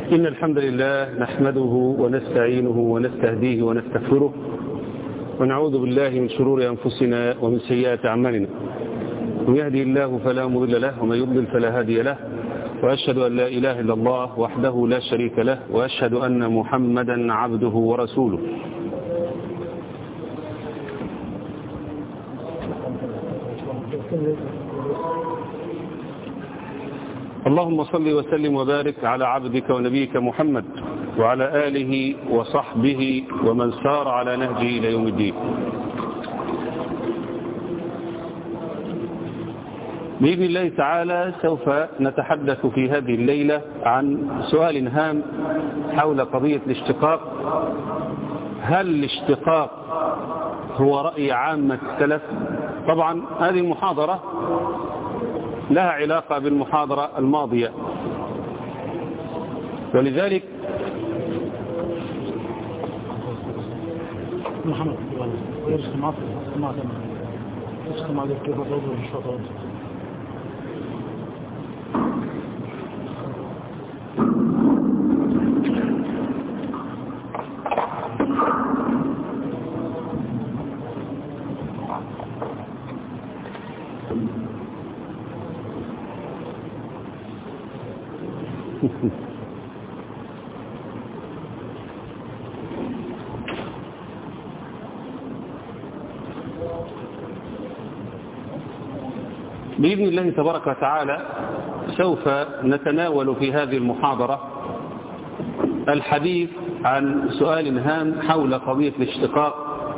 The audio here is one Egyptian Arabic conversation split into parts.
إن الحمد لله نحمده ونستعينه ونستهديه ونستغفره ونعوذ بالله من شرور أنفسنا ومن سيئات أعمالنا من يهدي الله فلا مضل له ومن يضلل فلا هادي له وأشهد أن لا إله إلا الله وحده لا شريك له وأشهد أن محمدا عبده ورسوله اللهم صل وسلم وبارك على عبدك ونبيك محمد وعلى آله وصحبه ومن سار على نهجه إلى يوم الدين بإذن الله تعالى سوف نتحدث في هذه الليلة عن سؤال هام حول قضية الاشتقاق هل الاشتقاق هو رأي عامة السلف طبعا هذه المحاضرة لها علاقة بالمحاضرة الماضية ولذلك محمد ويرسل معك معك يرسل معك كيف تضرب الشطرات بإذن الله تبارك وتعالى سوف نتناول في هذه المحاضرة الحديث عن سؤال هام حول قضية الاشتقاق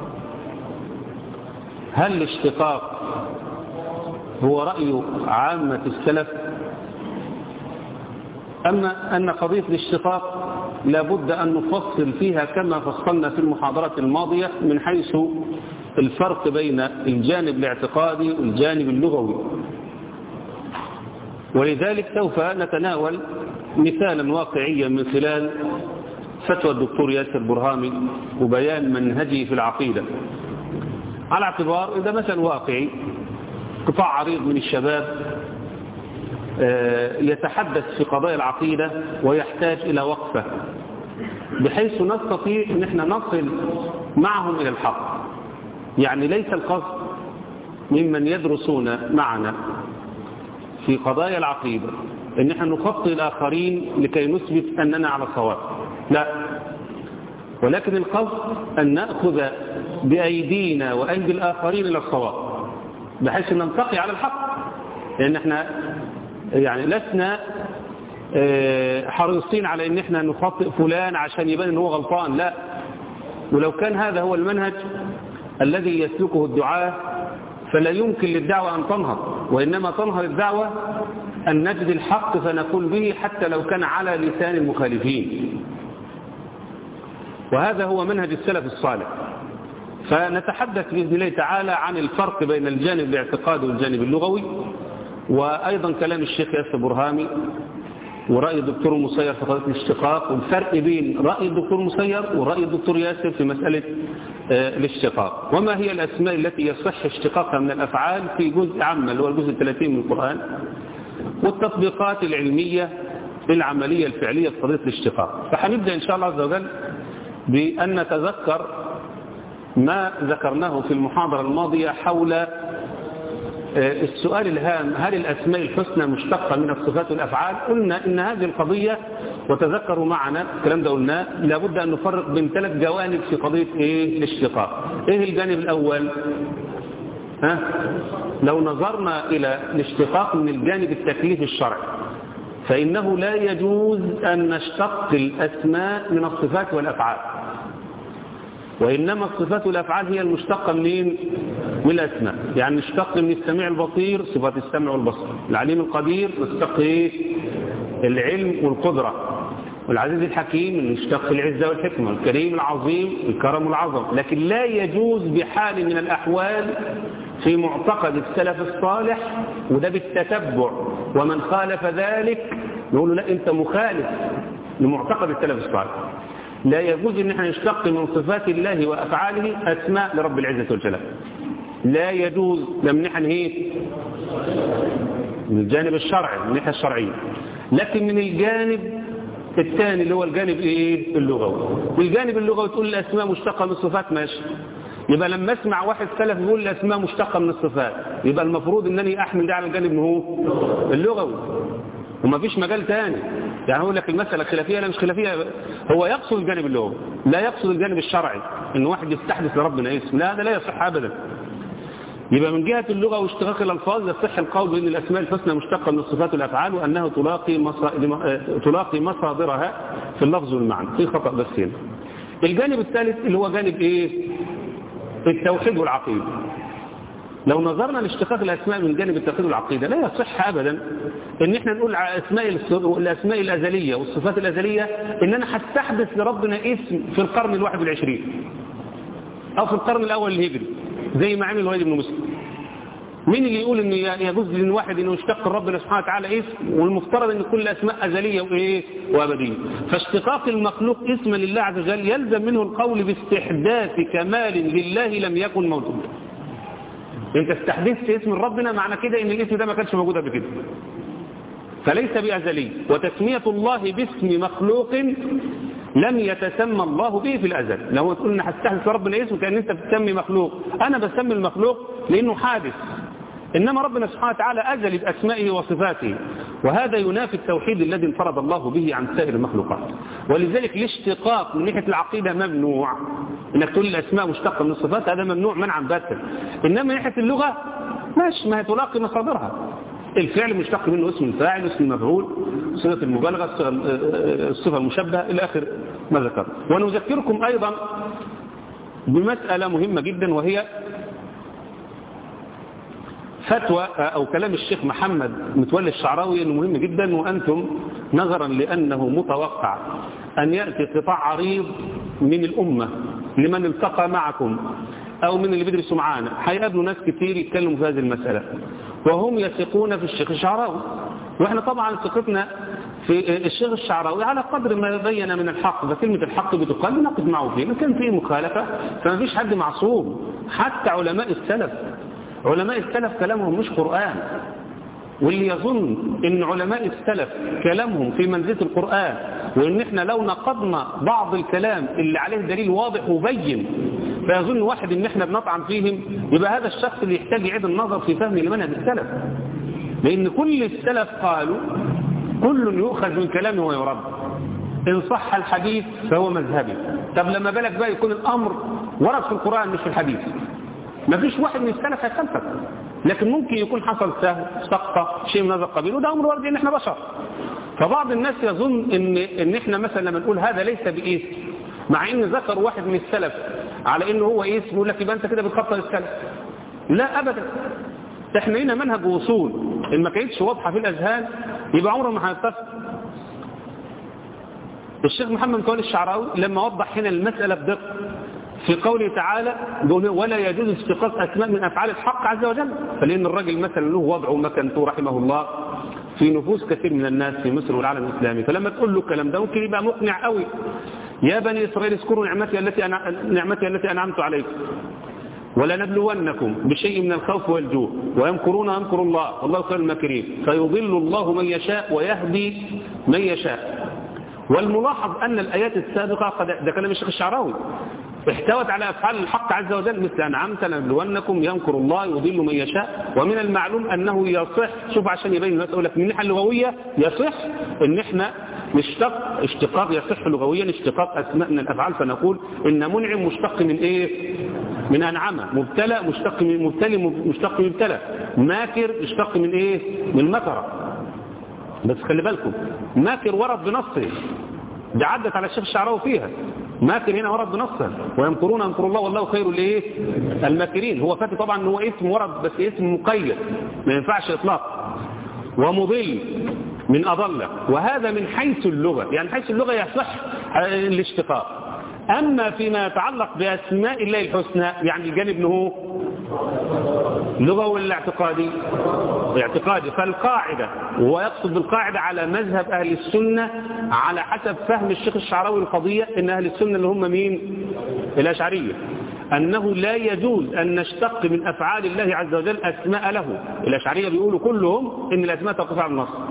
هل الاشتقاق هو رأي عامة السلف أما أن قضية الاشتقاق لابد أن نفصل فيها كما فصلنا في المحاضرات الماضية من حيث الفرق بين الجانب الاعتقادي والجانب اللغوي ولذلك سوف نتناول مثالا واقعيا من خلال فتوى الدكتور ياسر برهامي وبيان منهجه في العقيدة على اعتبار إذا مثلا واقعي قطاع عريض من الشباب يتحدث في قضايا العقيدة ويحتاج إلى وقفة بحيث نستطيع أن احنا نصل معهم إلى الحق يعني ليس القصد ممن يدرسون معنا في قضايا العقيدة ان احنا نخطي الآخرين لكي نثبت أننا على صواب لا ولكن القصد أن نأخذ بأيدينا وأيدي الآخرين إلى الصواب بحيث أن ننتقي على الحق لأن احنا يعني لسنا حريصين على ان احنا نخطئ فلان عشان يبان ان هو غلطان لا ولو كان هذا هو المنهج الذي يسلكه الدعاة فلا يمكن للدعوة أن تنهض وإنما تنهض الدعوة أن نجد الحق فنقول به حتى لو كان على لسان المخالفين وهذا هو منهج السلف الصالح فنتحدث بإذن الله تعالى عن الفرق بين الجانب الاعتقادي والجانب اللغوي وأيضا كلام الشيخ ياسر برهامي ورأي الدكتور مسير في قضية الاشتقاق والفرق بين رأي الدكتور مسير ورأي الدكتور ياسر في مسألة الاشتقاق وما هي الأسماء التي يصح اشتقاقها من الأفعال في جزء عام اللي هو الجزء الثلاثين من القرآن والتطبيقات العلمية العملية الفعلية في قضية الاشتقاق فهنبدأ إن شاء الله عز وجل بأن نتذكر ما ذكرناه في المحاضرة الماضية حول السؤال الهام هل الأسماء الحسنى مشتقة من الصفات والأفعال قلنا إن هذه القضية وتذكروا معنا الكلام ده قلناه لابد أن نفرق بين ثلاث جوانب في قضية إيه الاشتقاق إيه الجانب الأول ها؟ لو نظرنا إلى الاشتقاق من الجانب التكليف الشرعي فإنه لا يجوز أن نشتق الأسماء من الصفات والأفعال وإنما الصفات والأفعال هي المشتقة منين من الأسماء يعني نشتق من السميع البصير صفات السمع والبصر العليم القدير نشتق إيه العلم والقدرة والعزيز الحكيم نشتق العزة والحكمة الكريم العظيم الكرم والعظم لكن لا يجوز بحال من الأحوال في معتقد السلف الصالح وده بالتتبع ومن خالف ذلك نقول له لا انت مخالف لمعتقد السلف الصالح لا يجوز ان احنا نشتق من صفات الله وافعاله اسماء لرب العزه والجلال لا يجوز لم نحن ايه من الجانب الشرعي من الناحيه الشرعيه لكن من الجانب الثاني اللي هو الجانب ايه اللغوي الجانب اللغوي تقول الاسماء مشتقه من الصفات ماشي يبقى لما اسمع واحد سلف يقول الاسماء مشتقه من الصفات يبقى المفروض انني احمل ده على الجانب اللي هو اللغوي وما فيش مجال تاني يعني هقول لك المسألة خلافية لا مش خلافية هو يقصد الجانب اللغوي لا يقصد الجانب الشرعي ان واحد يستحدث لربنا اسم لا هذا لا يصح ابدا يبقى من جهة اللغة واشتقاق الألفاظ يصح القول بأن الأسماء الحسنى مشتقة من الصفات والأفعال وأنها تلاقي تلاقي مصادرها في اللفظ والمعنى في خطأ بس هنا الجانب الثالث اللي هو جانب إيه التوحيد والعقيدة لو نظرنا لاشتقاق الأسماء من جانب التوحيد والعقيدة لا يصح أبدا ان احنا نقول على أسماء الأسماء الأزلية والصفات الأزلية ان انا هستحدث لربنا اسم في القرن الواحد والعشرين أو في القرن الأول الهجري زي ما عمل الوليد بن مسلم مين اللي يقول ان يجوز لان واحد انه يشتق ربنا سبحانه وتعالى اسم والمفترض ان كل الاسماء ازليه وايه وابديه فاشتقاق المخلوق اسما لله عز وجل يلزم منه القول باستحداث كمال لله لم يكن موجودا انت استحدثت اسم ربنا معنى كده ان الاسم ده ما كانش موجود قبل كده فليس بأزلي وتسمية الله باسم مخلوق لم يتسمى الله به في الأزل لو تقول ان هستحدث ربنا اسم كأن انت بتسمي مخلوق انا بسمي المخلوق لانه حادث إنما ربنا سبحانه وتعالى أزل بأسمائه وصفاته وهذا ينافي التوحيد الذي انفرد الله به عن سائر المخلوقات ولذلك الاشتقاق من ناحية العقيدة ممنوع انك تقول الأسماء مشتقة من الصفات هذا ممنوع منعا باتا إنما من ناحية اللغة ماشي ما هي تلاقي مصادرها الفعل مشتق منه اسم الفاعل اسم المفعول صفة المبالغة الصفة المشبهة إلى آخر ما ذكر ونذكركم أيضا بمسألة مهمة جدا وهي فتوى أو كلام الشيخ محمد متولي الشعراوي أنه مهم جدا وأنتم نظرا لأنه متوقع أن يأتي قطاع عريض من الأمة لمن التقى معكم أو من اللي بيدرسوا معانا هيقابلوا ناس كتير يتكلموا في هذه المسألة وهم يثقون في الشيخ الشعراوي واحنا طبعا ثقتنا في الشيخ الشعراوي على قدر ما بين من الحق فكلمة الحق بتقال نقد معه فيه ما كان فيه مخالفة فما فيش حد معصوم حتى علماء السلف علماء السلف كلامهم مش قرآن واللي يظن ان علماء السلف كلامهم في منزلة القرآن وان احنا لو نقضنا بعض الكلام اللي عليه دليل واضح وبين فيظن واحد ان احنا بنطعن فيهم يبقى هذا الشخص اللي يحتاج يعيد النظر في فهم لمنهج السلف لان كل السلف قالوا كل يؤخذ من كلامه ويرد ان صح الحديث فهو مذهبي طب لما بالك بقى يكون الامر ورد في القرآن مش في الحديث ما فيش واحد من السلف هيخالفك لكن ممكن يكون حصل سهو سقطة شيء من هذا القبيل وده امر وارد ان احنا بشر فبعض الناس يظن ان ان احنا مثلا لما نقول هذا ليس باسم مع ان ذكر واحد من السلف على انه هو اسم يقول لك يبقى انت كده بتخطر السلف لا ابدا احنا هنا منهج وصول ان ما كانتش واضحه في الاذهان يبقى عمره ما هنتفق الشيخ محمد متولي الشعراوي لما وضح هنا المسألة بدقة في قوله تعالى ولا يجوز اشتقاق أسماء من أفعال الحق عز وجل فلأن الرجل مثلا له وضعه ومكانته رحمه الله في نفوس كثير من الناس في مصر والعالم الإسلامي فلما تقول له الكلام ده ممكن يبقى مقنع قوي يا بني إسرائيل اذكروا نعمتي التي أنا نعمتي التي أنعمت عليكم ولنبلونكم بشيء من الخوف والجوع ويمكرون يمكر الله والله خير الماكرين فيضل الله من يشاء ويهدي من يشاء والملاحظ أن الآيات السابقة قد ده كلام الشيخ الشعراوي احتوت على أفعال الحق عز وجل مثل أنعمت لنبلونكم ينكر الله يضل من يشاء ومن المعلوم أنه يصح شوف عشان يبين الناس أقول لك من الناحية اللغوية يصح أن احنا نشتق اشتقاق يصح لغويا اشتقاق أسماء من الأفعال فنقول إن منعم مشتق من إيه من أنعمة مبتلى مشتق من مبتلي مشتق من مبتلى ماكر مشتق من إيه من مكرة بس خلي بالكم ماكر ورد بنصه ده عدت على الشيخ الشعراوي فيها ماكر هنا ورد بنصه ويمكرون يمكر الله والله خير الايه الماكرين هو فاتي طبعا ان هو اسم ورد بس اسم مقيد ما ينفعش اطلاق ومضل من اضل وهذا من حيث اللغه يعني حيث اللغه يصح الاشتقاق اما فيما يتعلق باسماء الله الحسنى يعني الجانب هو لغه ولا اعتقادي اعتقادي فالقاعدة وهو يقصد بالقاعدة على مذهب أهل السنة على حسب فهم الشيخ الشعراوي القضية إن أهل السنة اللي هم مين الأشعرية أنه لا يجوز أن نشتق من أفعال الله عز وجل أسماء له الأشعرية بيقولوا كلهم إن الأسماء تقف على النص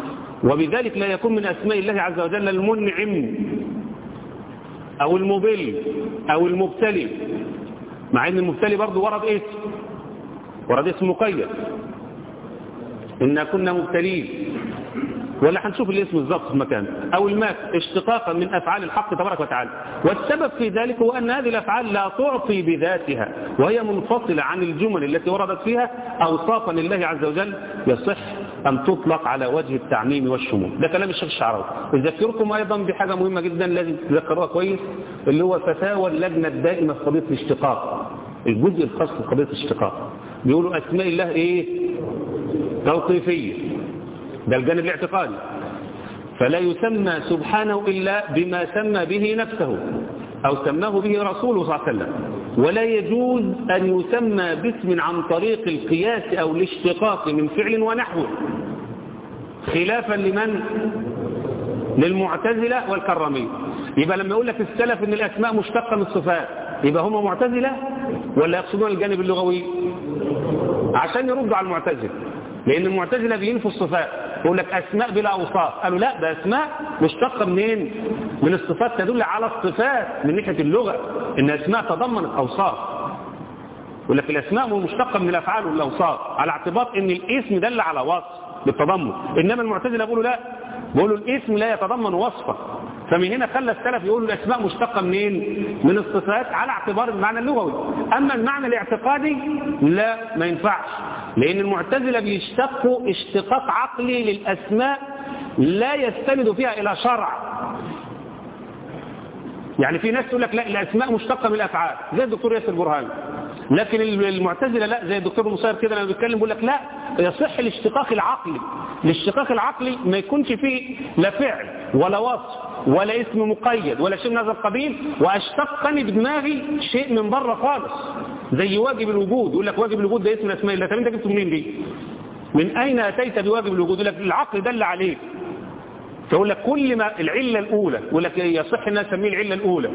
وبذلك لا يكون من أسماء الله عز وجل المنعم أو المضل أو المبتلي مع أن المبتلي برضه ورد اسم ورد اسم مقيد إنا كنا مبتلين ولا هنشوف الاسم بالظبط في مكان أو المات اشتقاقا من أفعال الحق تبارك وتعالى والسبب في ذلك هو أن هذه الأفعال لا تعطي بذاتها وهي منفصلة عن الجمل التي وردت فيها أوصافا لله عز وجل يصح أن تطلق على وجه التعميم والشمول ده كلام الشيخ الشعراوي أذكركم أيضا بحاجة مهمة جدا لازم تذكروها كويس اللي هو فتاوى اللجنة الدائمة في قضية الاشتقاق الجزء الخاص بقضية الاشتقاق بيقولوا أسماء الله إيه توقيفية ده الجانب الاعتقادي فلا يسمى سبحانه إلا بما سمى به نفسه أو سماه به رسوله صلى الله عليه وسلم ولا يجوز أن يسمى باسم عن طريق القياس أو الاشتقاق من فعل ونحوه خلافا لمن للمعتزلة والكرامية يبقى لما يقول لك السلف ان الأسماء مشتقة من الصفات يبقى هم معتزلة ولا يقصدون الجانب اللغوي عشان يردوا على المعتزلة لأن المعتزلة بينفوا الصفات يقول لك أسماء بلا أوصاف قالوا لا ده أسماء مشتقة منين من الصفات تدل على الصفات من ناحية اللغة إن أسماء تضمنت أوصاف يقول لك الأسماء مشتقة من الأفعال والأوصاف على اعتبار إن الاسم دل على وصف بالتضمن إنما المعتزلة يقولوا لا بيقولوا الاسم لا يتضمن وصفا فمن هنا خلى السلف يقولوا الأسماء مشتقة منين من الصفات على اعتبار المعنى اللغوي أما المعنى الاعتقادي لا ما ينفعش لأن المعتزلة بيشتقوا اشتقاق عقلي للأسماء لا يستند فيها إلى شرع يعني في ناس تقول لك لا الأسماء مشتقة من الأفعال زي الدكتور ياسر برهان لكن المعتزلة لا زي الدكتور مصير كده لما بيتكلم بيقول لك لا يصح الاشتقاق العقلي الاشتقاق العقلي ما يكونش فيه لا فعل ولا وصف ولا اسم مقيد ولا شيء من هذا القبيل واشتقني بدماغي شيء من بره خالص زي واجب الوجود يقول لك واجب الوجود ده اسم اسماء الله طب انت جبته منين دي من اين اتيت بواجب الوجود يقول لك العقل دل عليه فيقول لك كل ما العله الاولى يقول لك يصح ان اسميه العله الاولى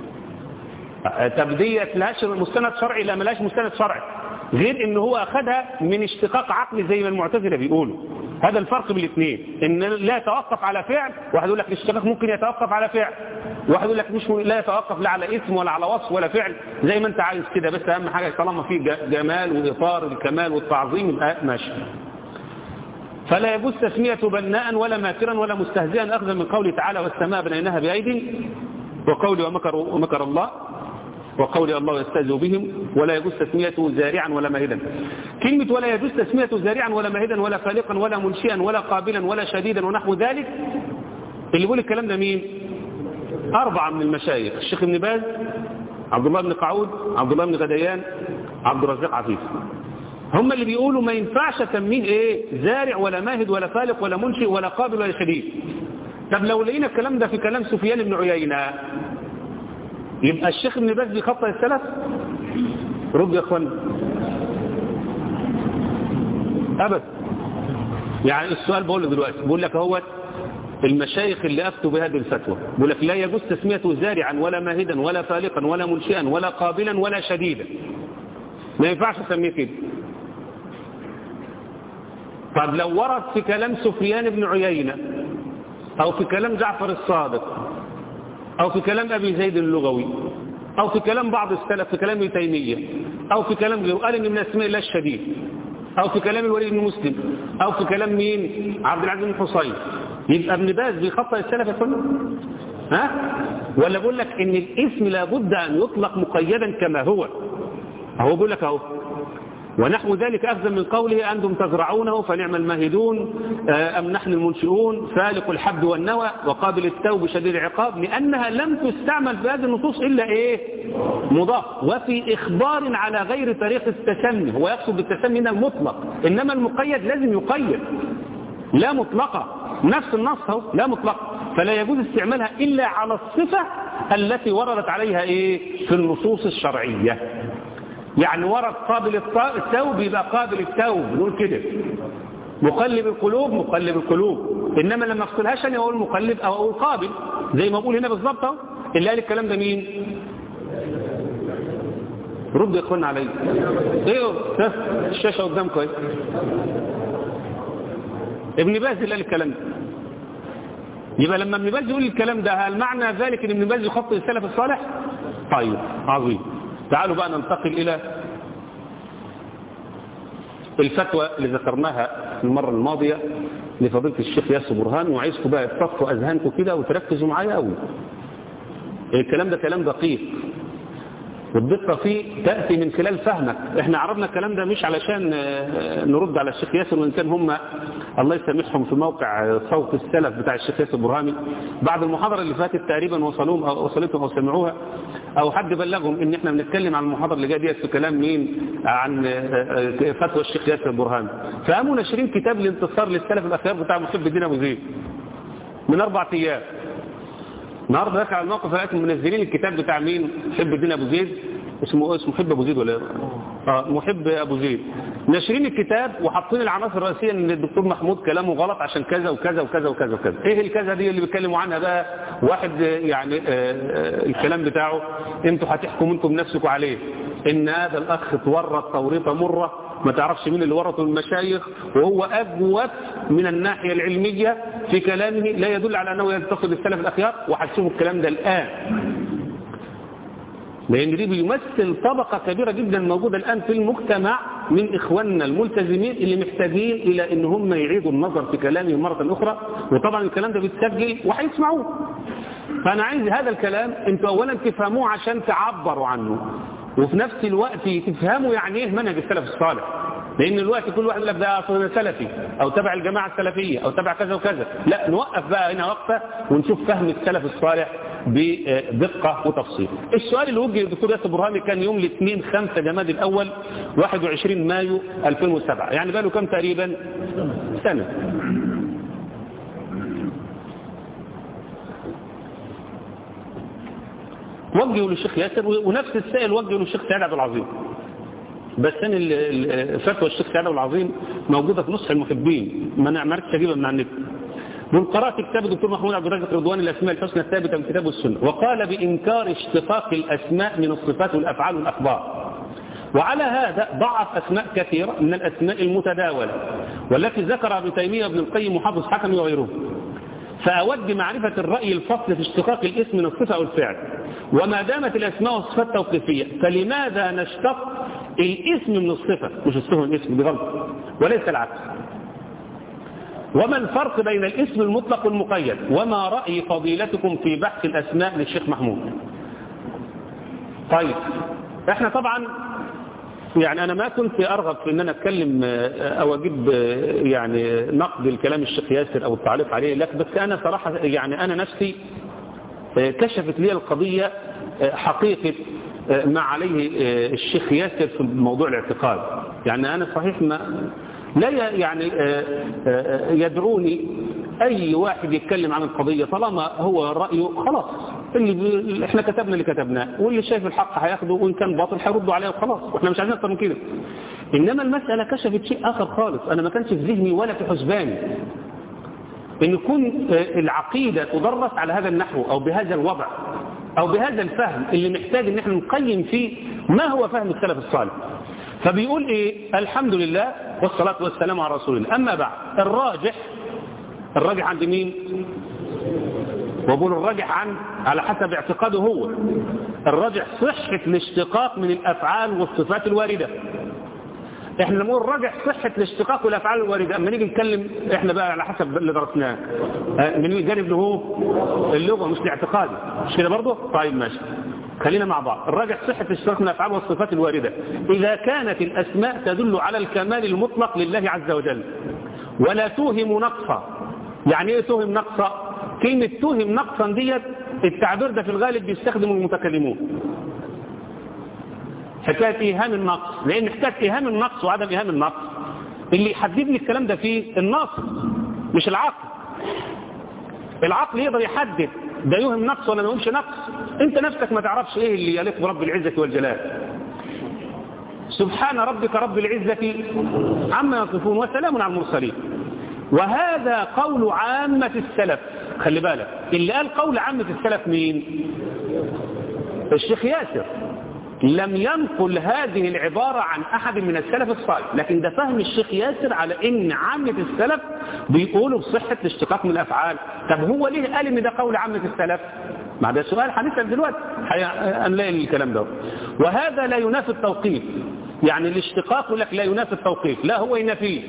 تبديه لهاش مستند شرعي لا ملاش مستند شرعي غير ان هو اخذها من اشتقاق عقلي زي ما المعتزله بيقولوا هذا الفرق بين الاثنين ان لا يتوقف على فعل واحد يقول لك الاشتقاق ممكن يتوقف على فعل واحد يقول لك مش لا يتوقف لا على اسم ولا على وصف ولا فعل زي ما انت عايز كده بس اهم حاجه طالما فيه جمال واطار الكمال والتعظيم يبقى ماشي فلا يجوز تسمية بناء ولا ماكرا ولا مستهزئا أخذا من قوله تعالى والسماء بنيناها بأيد وقول ومكر, ومكر الله وقول الله يستهزئ بهم ولا يجوز تسميته زارعا ولا ماهدا كلمة ولا يجوز تسميته زارعا ولا ماهدا ولا خالقا ولا منشئا ولا قابلا ولا شديدا ونحو ذلك اللي يقول الكلام ده مين أربعة من المشايخ الشيخ ابن باز عبد الله بن قعود عبد الله بن غديان عبد الرزاق عفيف هم اللي بيقولوا ما ينفعش تسميه ايه زارع ولا ماهد ولا خالق ولا منشئ ولا قابل ولا شديد طب لو لقينا الكلام ده في كلام سفيان بن عيينة يبقى الشيخ ابن باز بيخطئ السلف رد يا اخوان ابدا يعني السؤال بقول لك دلوقتي بقول لك هو المشايخ اللي افتوا بهذه الفتوى بقول لك لا يجوز تسميته زارعا ولا ماهدا ولا خالقا ولا منشئا ولا قابلا ولا شديدا ما ينفعش تسميه كده طب لو ورد في كلام سفيان بن عيينة أو في كلام جعفر الصادق أو في كلام أبي زيد اللغوي أو في كلام بعض السلف في كلام ابن تيمية أو في كلام غيره قال إن من أسماء الله الشديد أو في كلام الوليد بن مسلم أو في كلام مين عبد العزيز بن حصين يبقى ابن باز بيخطئ السلف كله ها ولا بقول لك إن الاسم لابد أن يطلق مقيدا كما هو هو بيقول لك اهو ونحو ذلك أخذا من قوله أنتم تزرعونه فنعم الماهدون أم نحن المنشئون فالق الحب والنوى وقابل التوب شديد العقاب لأنها لم تستعمل في هذه النصوص إلا إيه مضاف وفي إخبار على غير طريق التسمي هو يقصد بالتسمي هنا المطلق إنما المقيد لازم يقيد لا مطلقة نفس النص هو لا مطلقة فلا يجوز استعمالها إلا على الصفة التي وردت عليها إيه في النصوص الشرعية يعني ورد قابل التوب يبقى قابل التوب نقول كده مقلب القلوب مقلب القلوب انما لما اقولهاش انا اقول مقلب او اقول قابل زي ما بقول هنا بالظبط اهو اللي قال الكلام ده مين رد يا اخوانا عليا ايه الشاشه قدامكم اهي ابن باز اللي قال الكلام ده يبقى لما ابن باز يقول الكلام ده هل معنى ذلك ان ابن باز يخطئ السلف الصالح طيب عظيم تعالوا بقى ننتقل الى الفتوى اللي ذكرناها المرة الماضية لفضيلة الشيخ ياسر برهان وعايزكم بقى تصفوا أذهانكم كده وتركزوا معايا قوي الكلام ده كلام دقيق والدقة فيه تأتي من خلال فهمك احنا عرضنا الكلام ده مش علشان نرد على الشيخ ياسر وإن كان هم الله يسامحهم في موقع صوت السلف بتاع الشيخ ياسر برهامي بعد المحاضرة اللي فاتت تقريبا وصلوهم أو وصلتهم أو سمعوها أو حد بلغهم إن احنا بنتكلم عن المحاضرة اللي جاية ديت في كلام مين عن فتوى الشيخ ياسر برهامي فقاموا ناشرين كتاب الانتصار للسلف الأخيار بتاع محب الدين أبو زيد من أربع أيام النهارده داخل على الموقف لقيتهم منزلين الكتاب بتاع مين محب الدين ابو زيد اسمه اسمه محب ابو زيد ولا اه محب ابو زيد ناشرين الكتاب وحاطين العناصر الرئيسيه ان الدكتور محمود كلامه غلط عشان كذا وكذا وكذا وكذا وكذا ايه الكذا دي اللي بيتكلموا عنها بقى واحد يعني آه آه الكلام بتاعه انتوا هتحكموا انتم بنفسكم عليه ان هذا الاخ تورط توريطه مره ما تعرفش مين اللي ورطه المشايخ وهو أجوف من الناحية العلمية في كلامه لا يدل على أنه يتصل بالسلف الأخيار وهتشوفوا الكلام ده الآن لأن دي بيمثل طبقة كبيرة جدا موجودة الآن في المجتمع من إخواننا الملتزمين اللي محتاجين إلى أن هم يعيدوا النظر في كلامهم مرة أخرى وطبعا الكلام ده بيتسجل وهيسمعوه فأنا عايز هذا الكلام أنتوا أولا تفهموه عشان تعبروا عنه وفي نفس الوقت تفهموا يعني ايه منهج السلف الصالح لان الوقت كل واحد يقول لك ده اصلا سلفي او تبع الجماعه السلفيه او تبع كذا وكذا لا نوقف بقى هنا وقفه ونشوف فهم السلف الصالح بدقه وتفصيل السؤال اللي وجه للدكتور ياسر برهامي كان يوم الاثنين 5 جماد الاول 21 مايو 2007 يعني بقى له كام تقريبا سنه وجهوا للشيخ ياسر ونفس السائل وجهوا للشيخ سعيد عبد العظيم بس انا فتوى الشيخ سعيد عبد العظيم موجوده في نصح المحبين ما عرفتش اجيبها من على النت من قرات كتاب الدكتور محمود عبد الرازق رضوان الاسماء الحسنى الثابته من كتاب والسنه وقال بانكار اشتقاق الاسماء من الصفات والافعال والاخبار وعلى هذا ضعف اسماء كثيره من الاسماء المتداوله والتي ذكرها ابن تيميه وابن القيم وحافظ حكمي وغيرهم فأود معرفة الرأي الفصل في اشتقاق الاسم من الصفة أو الفعل وما دامت الأسماء والصفات توقيفية فلماذا نشتق الاسم من الصفة مش الصفة من الاسم بغلط وليس العكس وما الفرق بين الاسم المطلق والمقيد وما رأي فضيلتكم في بحث الأسماء للشيخ محمود طيب احنا طبعا يعني أنا ما كنت أرغب في أن أنا أتكلم أو أجيب يعني نقد الكلام الشيخ ياسر أو التعليق عليه لكن بس أنا صراحة يعني أنا نفسي كشفت لي القضية حقيقة ما عليه الشيخ ياسر في موضوع الاعتقاد يعني أنا صحيح ما لا يعني يدعوني أي واحد يتكلم عن القضية طالما هو رأيه خلاص اللي احنا كتبنا اللي كتبناه واللي شايف الحق هياخده وإن كان باطل هيردوا عليه وخلاص واحنا مش عايزين أكتر من كده إنما المسألة كشفت شيء آخر خالص أنا ما كانش في ذهني ولا في حسباني إن يكون العقيدة تدرس على هذا النحو أو بهذا الوضع أو بهذا الفهم اللي محتاج إن احنا نقيم فيه ما هو فهم السلف الصالح فبيقول إيه الحمد لله والصلاة والسلام على رسول الله أما بعد الراجح الراجح عند مين وبقول الراجح عن على حسب اعتقاده هو الراجح صحة الاشتقاق من الأفعال والصفات الواردة احنا نقول الراجح صحة الاشتقاق والأفعال الواردة اما نيجي نتكلم احنا بقى على حسب اللي درسناه من الجانب اللي هو اللغة مش الاعتقادي مش كده برضه طيب ماشي خلينا مع بعض الراجح صحة الاشتراك من الأفعال والصفات الواردة إذا كانت الأسماء تدل على الكمال المطلق لله عز وجل ولا توهم نقصا يعني ايه توهم نقصا كلمة توهم نقصا ديت التعبير ده في الغالب بيستخدمه المتكلمون حكاية إيهام النقص لأن حكاية إيهام النقص وعدم إيهام النقص اللي يحدد لي الكلام ده فيه النص مش العقل العقل يقدر يحدد ده يوهم نقص ولا ما يوهمش نقص انت نفسك ما تعرفش ايه اللي يليق برب العزة والجلال سبحان ربك رب العزة عما يصفون وسلام على المرسلين وهذا قول عامة السلف خلي بالك اللي قال قول عامة السلف مين الشيخ ياسر لم ينقل هذه العبارة عن أحد من السلف الصالح لكن ده فهم الشيخ ياسر على إن عامة السلف بيقولوا بصحة الاشتقاق من الأفعال طب هو ليه قال إن ده قول عامة السلف ما ده سؤال هنسأل دلوقتي هنلاقي الكلام ده وهذا لا ينافي التوقيف يعني الاشتقاق يقول لك لا ينافي التوقيف لا هو ينافيه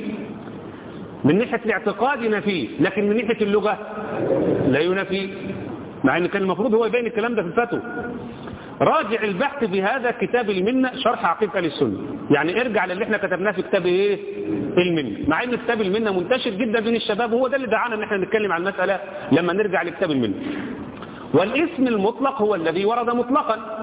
من ناحية الاعتقاد ينافيه لكن من ناحية اللغة لا ينافيه مع ان كان المفروض هو يبين الكلام ده في الفتوى راجع البحث في هذا كتاب المنة شرح عقيدة السنة يعني ارجع للي احنا كتبناه في كتاب ايه المنة مع ان كتاب المنة منتشر جدا بين الشباب وهو ده اللي دعانا ان احنا نتكلم عن المسألة لما نرجع لكتاب المنة والاسم المطلق هو الذي ورد مطلقا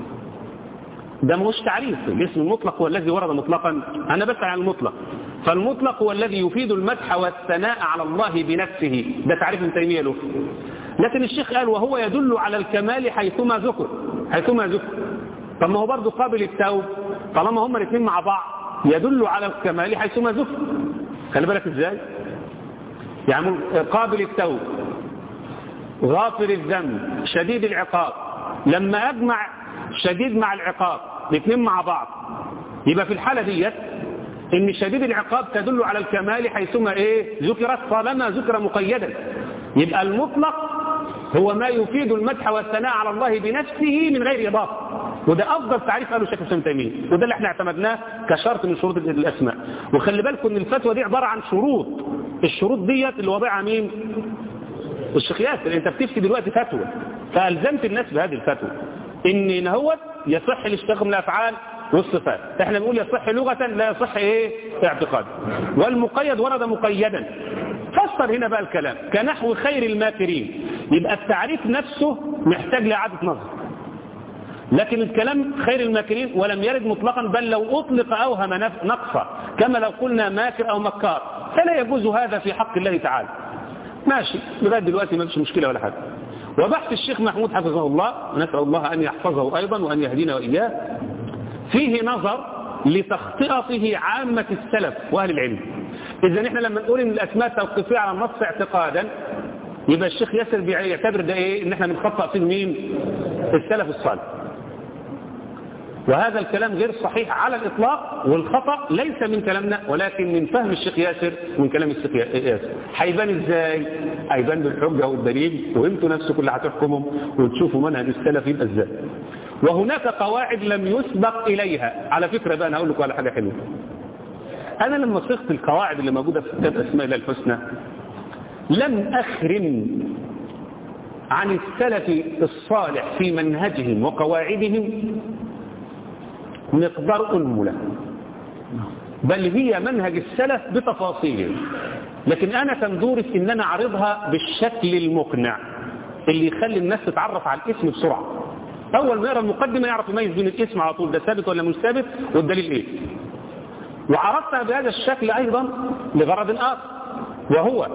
ده مش تعريف الاسم المطلق هو الذي ورد مطلقا انا بسأل عن المطلق فالمطلق هو الذي يفيد المدح والثناء على الله بنفسه ده تعريف ابن تيميه له لكن الشيخ قال وهو يدل على الكمال حيثما ذكر حيثما ذكر طب ما هو برضه قابل التوب طالما هما الاثنين مع بعض يدل على الكمال حيثما ذكر خلي بالك ازاي يعني قابل التوب غافر الذنب شديد العقاب لما اجمع شديد مع العقاب الاثنين مع بعض يبقى في الحالة ديت ان شديد العقاب تدل على الكمال حيثما ايه ذكرت طالما ذكر مقيدا يبقى المطلق هو ما يفيد المدح والثناء على الله بنفسه من غير اضافه وده افضل تعريف قاله شيخ الاسلام تيميه وده اللي احنا اعتمدناه كشرط من شروط الاسماء وخلي بالكم ان الفتوى دي عباره عن شروط الشروط ديت اللي وضعها مين الشيخ ياسر انت بتفتي دلوقتي فتوى فالزمت الناس بهذه الفتوى ان نهوت يصح الاشتقاق من الافعال والصفات احنا بنقول يصح لغة لا يصح ايه اعتقاد والمقيد ورد مقيدا فسر هنا بقى الكلام كنحو خير الماكرين يبقى التعريف نفسه محتاج لإعادة نظر لكن الكلام خير الماكرين ولم يرد مطلقا بل لو أطلق أوهم نقصا كما لو قلنا ماكر أو مكار فلا يجوز هذا في حق الله تعالى ماشي لغاية دلوقتي ما فيش مشكلة ولا حاجة وبحث الشيخ محمود حفظه الله نسأل الله أن يحفظه أيضا وأن يهدينا وإياه فيه نظر لتخطئته عامة السلف وأهل العلم إذا احنا لما نقول إن الأسماء توقيفية على النص اعتقادا يبقى الشيخ ياسر بيعتبر ده إيه إن احنا بنخطأ فيه مين السلف الصالح وهذا الكلام غير صحيح على الإطلاق والخطأ ليس من كلامنا ولكن من فهم الشيخ ياسر ومن كلام الشيخ ياسر هيبان ازاي هيبان بالحجة والدليل وانتوا نفسكم اللي هتحكموا وتشوفوا منهج السلف يبقى ازاي وهناك قواعد لم يسبق إليها على فكرة بقى أنا أقول لكم على حاجة حلوة أنا لما صيغت القواعد اللي موجودة في كتاب أسماء الله الحسنى لم أخرم عن السلف الصالح في منهجهم وقواعدهم مقدار أنملة بل هي منهج السلف بتفاصيله لكن أنا كان دوري في أن أنا أعرضها بالشكل المقنع اللي يخلي الناس تتعرف على الاسم بسرعة أول ما يقرأ المقدمة يعرف يميز بين الاسم على طول ده ثابت ولا مش ثابت والدليل إيه وعرضتها بهذا الشكل أيضا لغرض آخر وهو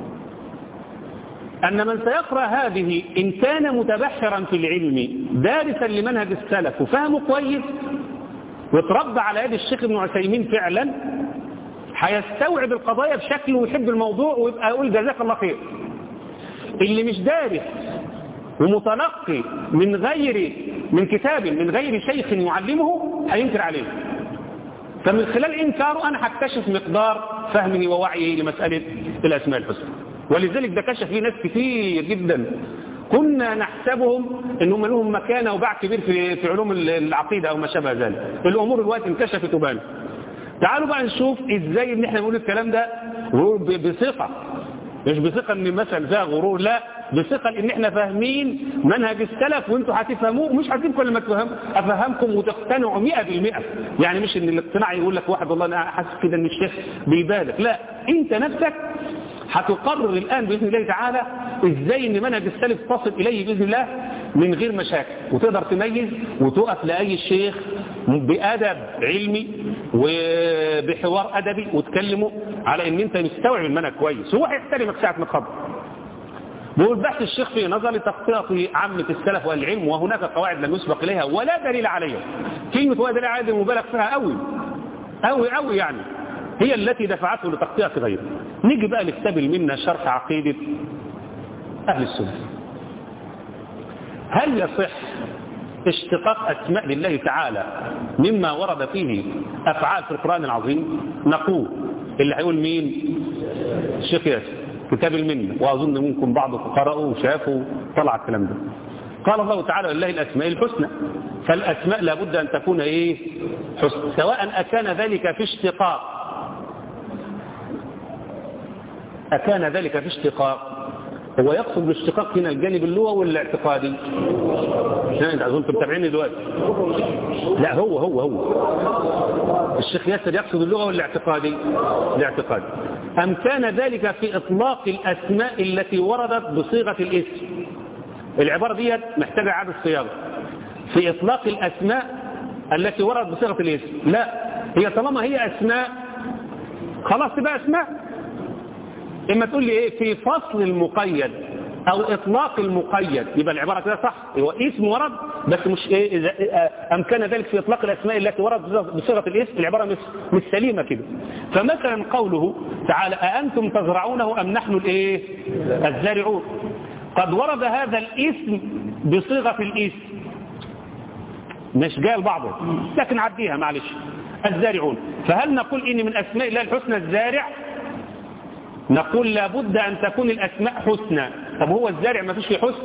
أن من سيقرأ هذه إن كان متبحرا في العلم دارسا لمنهج السلف وفهمه كويس وتربى على يد الشيخ ابن عثيمين فعلا هيستوعب القضايا بشكل ويحب الموضوع ويبقى يقول جزاك الله خير اللي مش دارس ومتلقي من غير من كتاب من غير شيخ يعلمه هينكر عليه فمن خلال إنكاره أنا هكتشف مقدار فهمه ووعيه لمسألة الأسماء الحسنى ولذلك ده كشف لي ناس كتير جدا كنا نحسبهم انهم لهم مكانه وباع كبير في في علوم العقيده او ما شابه ذلك الامور الوقت انكشفت وبانت تعالوا بقى نشوف ازاي ان احنا نقول الكلام ده بثقه مش بثقه ان مثلا فيها غرور لا بثقه ان احنا فاهمين منهج السلف وانتوا هتفهموه مش هتفهمكم لما تفهم افهمكم وتقتنعوا 100% يعني مش ان الاقتناع يقول لك واحد والله انا حاسس كده ان الشيخ بيبالغ لا انت نفسك هتقرر الآن بإذن الله تعالى إزاي أن منهج السلف تصل إليه بإذن الله من غير مشاكل وتقدر تميز وتقف لأي شيخ بأدب علمي وبحوار أدبي وتكلمه على أن أنت مستوعب المنهج كويس هو هيحترمك ساعة ما تخبر بيقول بحث الشيخ في نظر لتخطيط عامة السلف والعلم وهناك قواعد لم يسبق إليها ولا دليل عليها كلمة ولا دليل عليها مبالغ فيها قوي قوي قوي يعني هي التي دفعته لتغطية غيره نيجي بقى لكتاب المنة شرح عقيدة أهل السنة هل يصح اشتقاق أسماء لله تعالى مما ورد فيه أفعال في القرآن العظيم نقول اللي هيقول مين الشيخ ياسر كتاب المنة وأظن منكم بعضكم قرأوا وشافوا طلع الكلام ده قال الله تعالى لله الأسماء الحسنى فالأسماء لابد أن تكون إيه حسن سواء أكان ذلك في اشتقاق أكان ذلك في اشتقاق هو يقصد بالاشتقاق هنا الجانب اللغوي ولا الاعتقادي انت اظن متابعيني دلوقتي لا هو هو هو الشيخ ياسر يقصد اللغه ولا الاعتقادي الاعتقادي ام كان ذلك في اطلاق الاسماء التي وردت بصيغه الاسم العباره ديت محتاجه اعاده صياغه في اطلاق الاسماء التي وردت بصيغه الاسم لا هي طالما هي اسماء خلاص تبقى اسماء اما تقول لي ايه في فصل المقيد او اطلاق المقيد يبقى العباره كده صح هو اسم ورد بس مش ايه اذا امكن ذلك في اطلاق الاسماء التي وردت بصيغه الاسم العباره مش مش سليمه كده فمثلا قوله تعالى اانتم تزرعونه ام نحن الايه الزارعون قد ورد هذا الاسم بصيغه الاسم مش جاي لبعضه لكن عديها معلش الزارعون فهل نقول ان من اسماء الله الحسنى الزارع نقول لابد أن تكون الأسماء حسنى طب هو الزارع ما فيش فيه حسن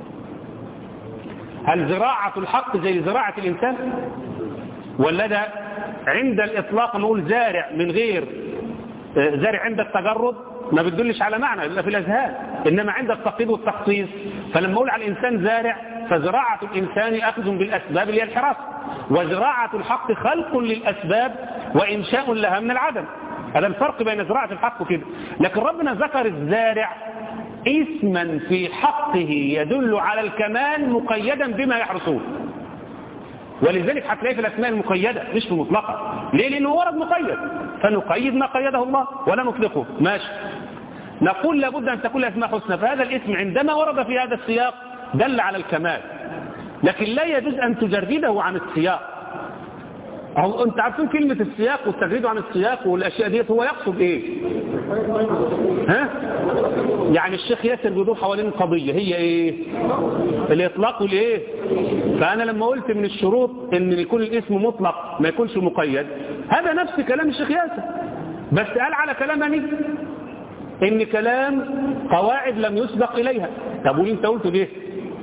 هل زراعة الحق زي زراعة الإنسان ولا ده عند الإطلاق نقول زارع من غير زارع عند التجرد ما بتدلش على معنى إلا في الأذهان إنما عند التقييد والتخصيص فلما أقول على الإنسان زارع فزراعة الإنسان أخذ بالأسباب اللي هي الحراسة وزراعة الحق خلق للأسباب وإنشاء لها من العدم هذا الفرق بين زراعة الحق وكده لكن ربنا ذكر الزارع اسما في حقه يدل على الكمال مقيدا بما يحرسون ولذلك هتلاقيه في الاسماء المقيده مش في المطلقه ليه لانه ورد مقيد فنقيد ما قيده الله ولا نطلقه ماشي نقول لابد ان تكون الاسماء حسنى فهذا الاسم عندما ورد في هذا السياق دل على الكمال لكن لا يجوز ان تجرده عن السياق أو أنت عارفين كلمة السياق والتجريد عن السياق والأشياء ديت هو يقصد إيه ها يعني الشيخ ياسر بيدور حوالين قضية هي إيه الإطلاق والإيه فأنا لما قلت من الشروط إن يكون الاسم مطلق ما يكونش مقيد هذا نفس كلام الشيخ ياسر بس قال على كلامني إن كلام قواعد لم يسبق إليها طب وليه أنت قلت ليه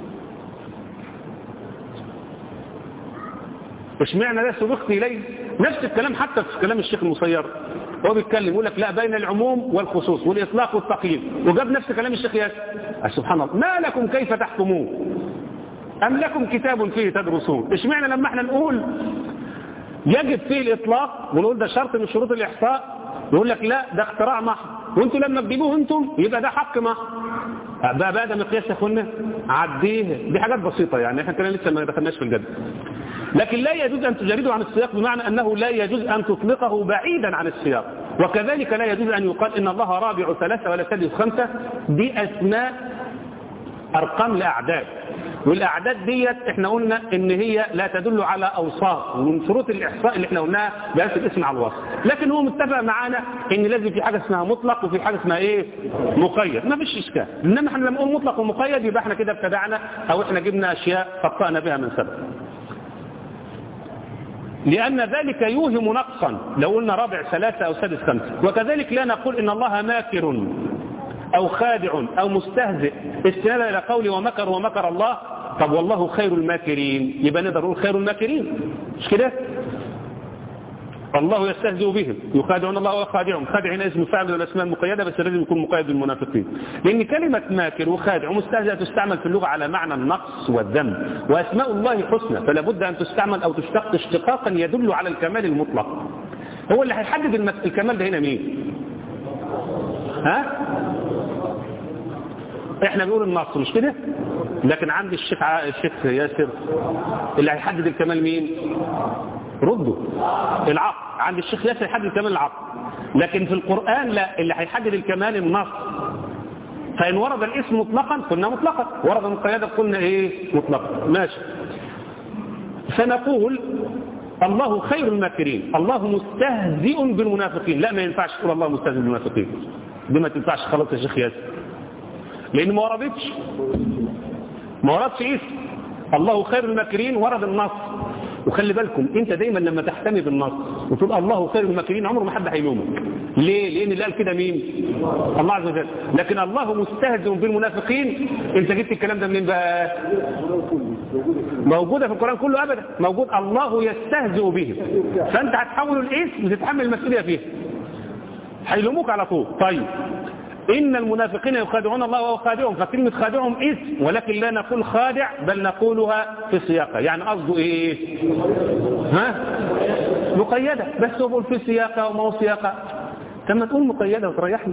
اشمعنى ده سبقت اليه نفس الكلام حتى في كلام الشيخ المصير هو بيتكلم يقول لك لا بين العموم والخصوص والاطلاق والتقييد وجاب نفس كلام الشيخ ياسر سبحان الله ما لكم كيف تحكمون ام لكم كتاب فيه تدرسون اشمعنى لما احنا نقول يجب فيه الاطلاق ونقول ده شرط من شروط الاحصاء يقول لك لا ده اختراع محض وانتوا لما تجيبوه انتم يبقى ده حق محض بقى بقى ده مقياس يا اخوانا عديه دي حاجات بسيطه يعني احنا كنا لسه ما دخلناش في الجد لكن لا يجوز أن تجرده عن السياق بمعنى أنه لا يجوز أن تطلقه بعيدا عن السياق وكذلك لا يجوز أن يقال إن الله رابع ثلاثة ولا سادس خمسة دي أسماء أرقام لأعداد والأعداد ديت احنا قلنا إن هي لا تدل على أوصاف ومن شروط الإحصاء اللي احنا قلناها بأس الاسم على الوصف لكن هو متفق معانا إن لازم في حاجة اسمها مطلق وفي حاجة اسمها إيه مقيد ما فيش إشكال إنما احنا لما نقول مطلق ومقيد يبقى احنا كده ابتدعنا أو احنا جبنا أشياء خطأنا بها من سبب لأن ذلك يوهم نقصا لو قلنا رابع ثلاثة أو سادس خمسة وكذلك لا نقول إن الله ماكر أو خادع أو مستهزئ استنادا إلى قول ومكر ومكر الله طب والله خير الماكرين يبقى نقدر نقول خير الماكرين مش كده الله يستهزئ بهم يخادعون الله وخادعهم خادع هنا اسم فاعل من الاسماء المقيده بس لازم يكون مقيد بالمنافقين لان كلمه ماكر وخادع ومستهزئ تستعمل في اللغه على معنى النقص والذم واسماء الله حسنى فلا بد ان تستعمل او تشتق اشتقاقا يدل على الكمال المطلق هو اللي هيحدد الكمال ده هنا مين ها احنا بنقول النص مش كده لكن عند الشيخ ع... الشيخ ياسر اللي هيحدد الكمال مين ردوا العقل عند الشيخ ياسر يحدد كمال العقل لكن في القرآن لا اللي هيحدد الكمال النص فإن ورد الاسم مطلقا قلنا مطلقا ورد مقيدا قلنا ايه مطلقا ماشي فنقول الله خير الماكرين الله مستهزئ بالمنافقين لا ما ينفعش تقول الله مستهزئ بالمنافقين دي ما تنفعش خلاص يا شيخ ياسر لان ما وردتش ما وردش اسم الله خير الماكرين ورد النص وخلي بالكم انت دايما لما تحتمي بالنص وتقول الله خير الماكرين عمره ما حد هيلومك ليه لان اللي قال كده مين الله عز وجل لكن الله مستهزئ بالمنافقين انت جبت الكلام ده منين بقى موجوده في القران كله ابدا موجود الله يستهزئ بهم فانت هتحول الاسم وتتحمل المسؤوليه فيه هيلوموك على طول طيب إن المنافقين يخادعون الله وهو خادعهم فكلمة خادعهم اسم ولكن لا نقول خادع بل نقولها في سياقة يعني قصده إيه ها مقيدة بس هو بقول في سياقة وما هو سياقة لما تقول مقيدة وتريحني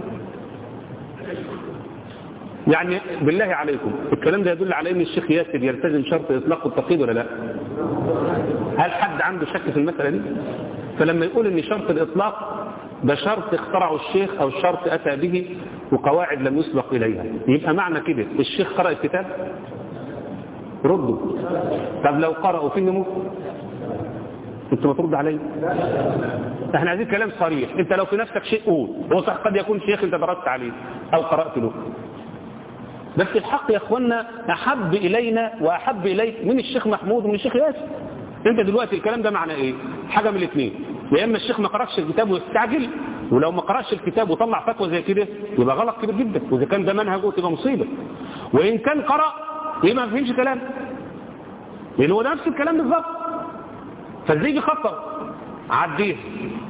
يعني بالله عليكم الكلام ده يدل على ان الشيخ ياسر يلتزم شرط اطلاق التقييد ولا لا هل حد عنده شك في المسألة دي فلما يقول ان شرط الاطلاق ده شرط اخترعه الشيخ او شرط اتى به وقواعد لم يسبق اليها يبقى معنى كده الشيخ قرأ الكتاب ردوا طب لو قرأوا فين نموت انت ما ترد علي احنا عايزين كلام صريح انت لو في نفسك شيء قول هو صح قد يكون شيخ انت درست عليه او قرأت له بس الحق يا اخوانا احب الينا واحب اليك من الشيخ محمود ومن الشيخ ياسر انت دلوقتي الكلام ده معنى ايه حاجه من الاثنين يا اما الشيخ ما قراش الكتاب ويستعجل ولو ما قراش الكتاب وطلع فتوى زي كده يبقى غلط كبير جدا واذا كان ده منهجه تبقى مصيبه وان كان قرا يبقى ما فهمش كلام لان هو نفس الكلام بالظبط فازاي بيخطر عديه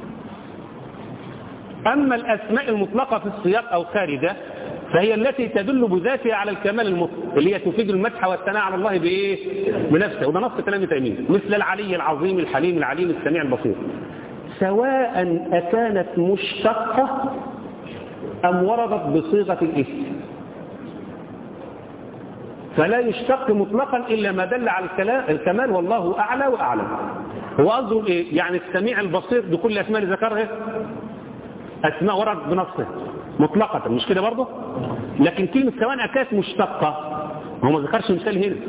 اما الاسماء المطلقه في السياق او خارجه فهي التي تدل بذاتها على الكمال المطلق اللي هي تفيد المدح والثناء على الله بايه بنفسه وده نص كلام تيميه مثل العلي العظيم الحليم العليم السميع البصير سواء أكانت مشتقة أم وردت بصيغة الاسم فلا يشتق مطلقا إلا ما دل على الكمال والله أعلى وأعلم هو قصده إيه؟ يعني السميع البصير بكل الأسماء اللي ذكرها أسماء وردت بنصه مطلقة مش كده برضه لكن كلمة سواء كانت مشتقة هو ما ذكرش مثال هنا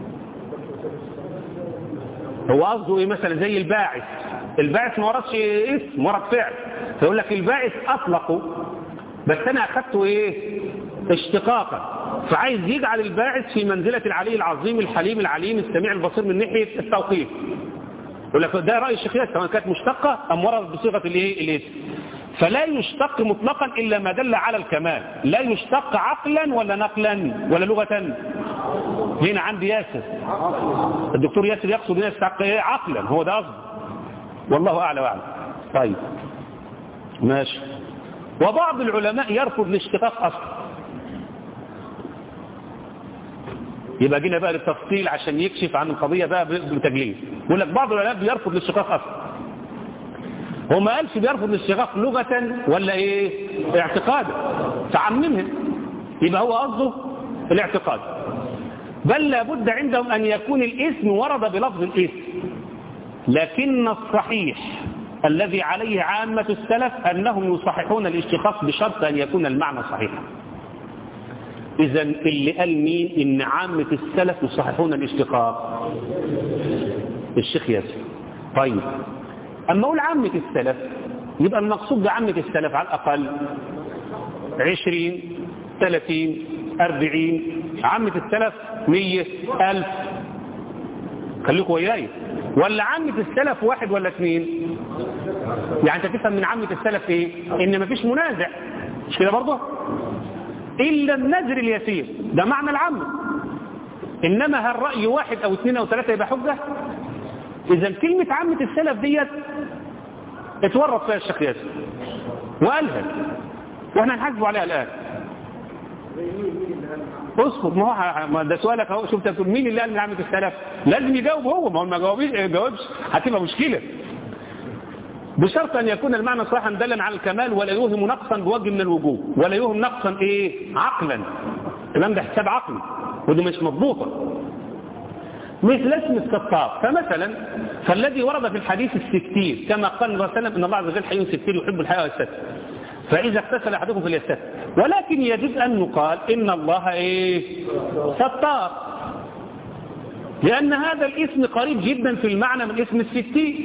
هو قصده ايه مثلا زي الباعث الباعث ما وردش اسم ورد فعل فيقول لك الباعث اطلقه بس انا اخدته ايه اشتقاقا فعايز يجعل الباعث في منزلة العلي العظيم الحليم العليم السميع البصير من ناحية التوقيف يقول لك ده رأي الشيخ سواء كانت مشتقة ام وردت بصيغة الايه الاسم فلا يشتق مطلقا إلا ما دل على الكمال لا يشتق عقلا ولا نقلا ولا لغة هنا عندي ياسر الدكتور ياسر يقصد هنا يستحق ايه عقلا هو ده قصده والله أعلى وأعلم طيب ماشي وبعض العلماء يرفض الاشتقاق أصلا يبقى جينا بقى للتفصيل عشان يكشف عن القضية بقى بتجليل يقول لك بعض العلماء بيرفض الاشتقاق أصلا هو ما قالش بيرفض الاشتقاق لغة ولا ايه اعتقادا فعممها يبقى هو قصده الاعتقاد بل لابد عندهم ان يكون الاسم ورد بلفظ الاسم لكن الصحيح الذي عليه عامة السلف انهم يصححون الاشتقاق بشرط ان يكون المعنى صحيحا اذا اللي قال مين ان عامة السلف يصححون الاشتقاق الشيخ ياسر طيب أما أقول عامة السلف يبقى المقصود بعامة السلف على الأقل عشرين ثلاثين أربعين عامة السلف مية ألف خليكم وياي ولا عامة السلف واحد ولا اثنين يعني انت تفهم من عامة السلف ايه ان مفيش منازع مش كده برضه الا النذر اليسير ده معنى العامة انما هل رأي واحد او اثنين او ثلاثة يبقى حجة إذا كلمة عامة السلف ديت اتورط فيها الشيخ ياسر وقالها واحنا نحاسبه عليها الآن اسكت ما هو ده سؤالك اهو شفت تقول مين اللي قال من عامة السلف لازم يجاوب هو ما هو ما جاوبش هتبقى مشكلة بشرط أن يكون المعنى صحيحا دلا على الكمال ولا يوهم نقصا بوجه من الوجوه ولا يوهم نقصا ايه عقلا الكلام ده حساب عقلي ودي مش مضبوطه مثل اسم الستار فمثلا فالذي ورد في الحديث الستير كما قال النبي صلى الله عليه وسلم ان الله عز وجل حي ستير يحب الحياة والستر فإذا اغتسل أحدكم فليستتر ولكن يجب أن نقال إن الله إيه ستار لأن هذا الاسم قريب جدا في المعنى من اسم الستير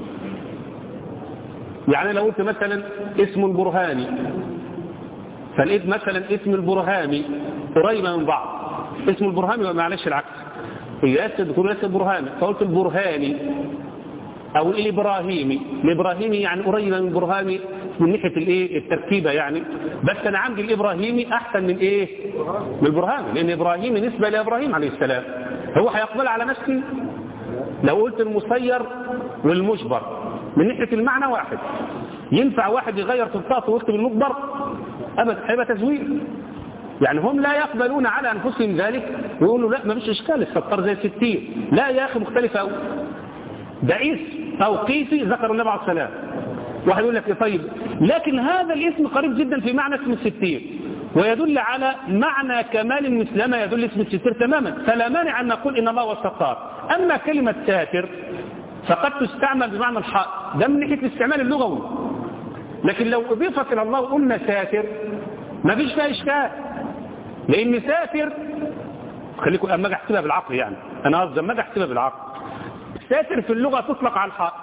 يعني لو قلت مثلا اسم البرهاني فلقيت مثلا اسم البرهامي قريبة من بعض اسم البرهامي معلش العكس ياسر دكتور ياسر برهاني فقلت البرهاني او الابراهيمي الابراهيمي يعني قريب من البرهاني من ناحيه الايه التركيبه يعني بس انا عندي الابراهيمي احسن من ايه من البرهاني لان ابراهيمي نسبه لابراهيم عليه السلام هو هيقبل على نفسي لو قلت المسير والمجبر من ناحيه المعنى واحد ينفع واحد يغير في الطاقه ويكتب المجبر ابدا هيبقى تزوير يعني هم لا يقبلون على انفسهم ذلك ويقولوا لا ما فيش اشكال الستار زي الستين لا يا اخي مختلفه قوي ده اسم توقيفي ذكر النبي عليه السلام واحد يقول لك إيه طيب لكن هذا الاسم قريب جدا في معنى اسم الستين ويدل على معنى كمال المسلمة يدل اسم الستير تماما فلا مانع أن نقول إن الله هو الستار أما كلمة ساتر فقد تستعمل بمعنى الحائط ده من ناحية الاستعمال اللغوي لكن لو أضيفت إلى الله وقلنا ساتر ما فيش فيها إشكال لأن ساتر خليكم أما أجي أحسبها بالعقل يعني أنا قصدي أما أجي أحسبها بالعقل ساتر في اللغة تطلق على الحائط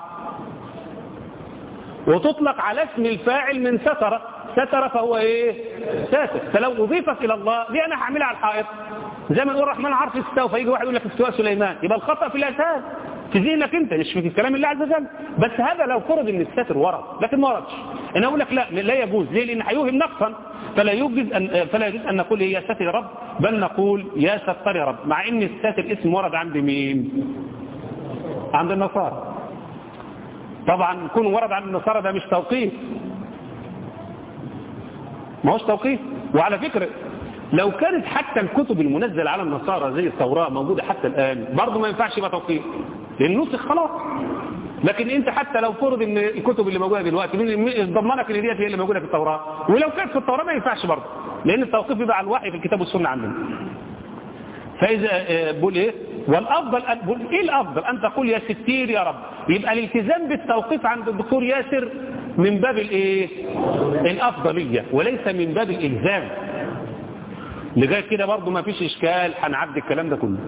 وتطلق على اسم الفاعل من ستر ستر فهو ايه ساتر فلو اضيفت الى الله دي انا هعملها على الحائط زي ما نقول الرحمن عرف استوى فيجي واحد يقول لك استواء سليمان يبقى الخطا في الاساس في ذهنك انت مش في الكلام الله عز وجل بس هذا لو فرض ان الساتر ورد لكن ما وردش انا اقول لك لا لا يجوز ليه لان هيوهم نقصا فلا يوجد ان فلا يجوز ان نقول يا ساتر يا رب بل نقول يا ستار يا رب مع ان الساتر اسم ورد عند مين عند النصارى طبعا يكون ورد عن النصارى ده مش توقيف ما هوش توقيف وعلى فكرة لو كانت حتى الكتب المنزلة على النصارى زي التوراة موجودة حتى الآن برضه ما ينفعش يبقى توقيف لأن نسخ خلاص لكن انت حتى لو فرض ان الكتب اللي موجوده دلوقتي مين ضمنك ان ديت هي اللي موجوده في التوراه ولو كانت في التوراه ما ينفعش برضه لان التوقيف بيبقى على الوحي في الكتاب والسنه عندنا فاذا بقول ايه والافضل أن بقول ايه الافضل ان تقول يا ستير يا رب يبقى الالتزام بالتوقيف عند الدكتور ياسر من باب الايه الافضليه وليس من باب الالزام لغايه كده برضه ما فيش اشكال هنعدي الكلام ده كله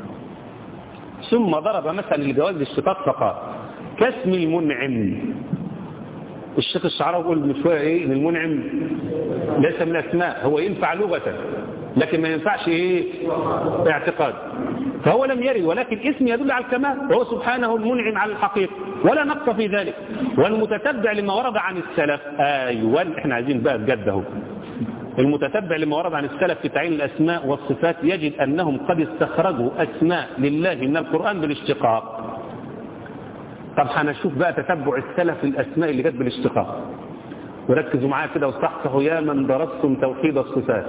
ثم ضرب مثلا الجواز الاشتقاق فقط كاسم المنعم الشيخ الشعراوي يقول من شويه ايه ان المنعم ليس من الاسماء هو ينفع لغه لكن ما ينفعش ايه اعتقاد فهو لم يرد ولكن اسم يدل على الكمال وهو سبحانه المنعم على الحقيقة ولا نقص في ذلك والمتتبع لما ورد عن السلف ايوه احنا عايزين بقى بجد اهو المتتبع لما ورد عن السلف في تعيين الاسماء والصفات يجد انهم قد استخرجوا اسماء لله من القرآن بالاشتقاق طب هنشوف بقى تتبع السلف الاسماء اللي جت بالاشتقاق وركزوا معايا كده واستحصحوا يا من درستم توحيد الصفات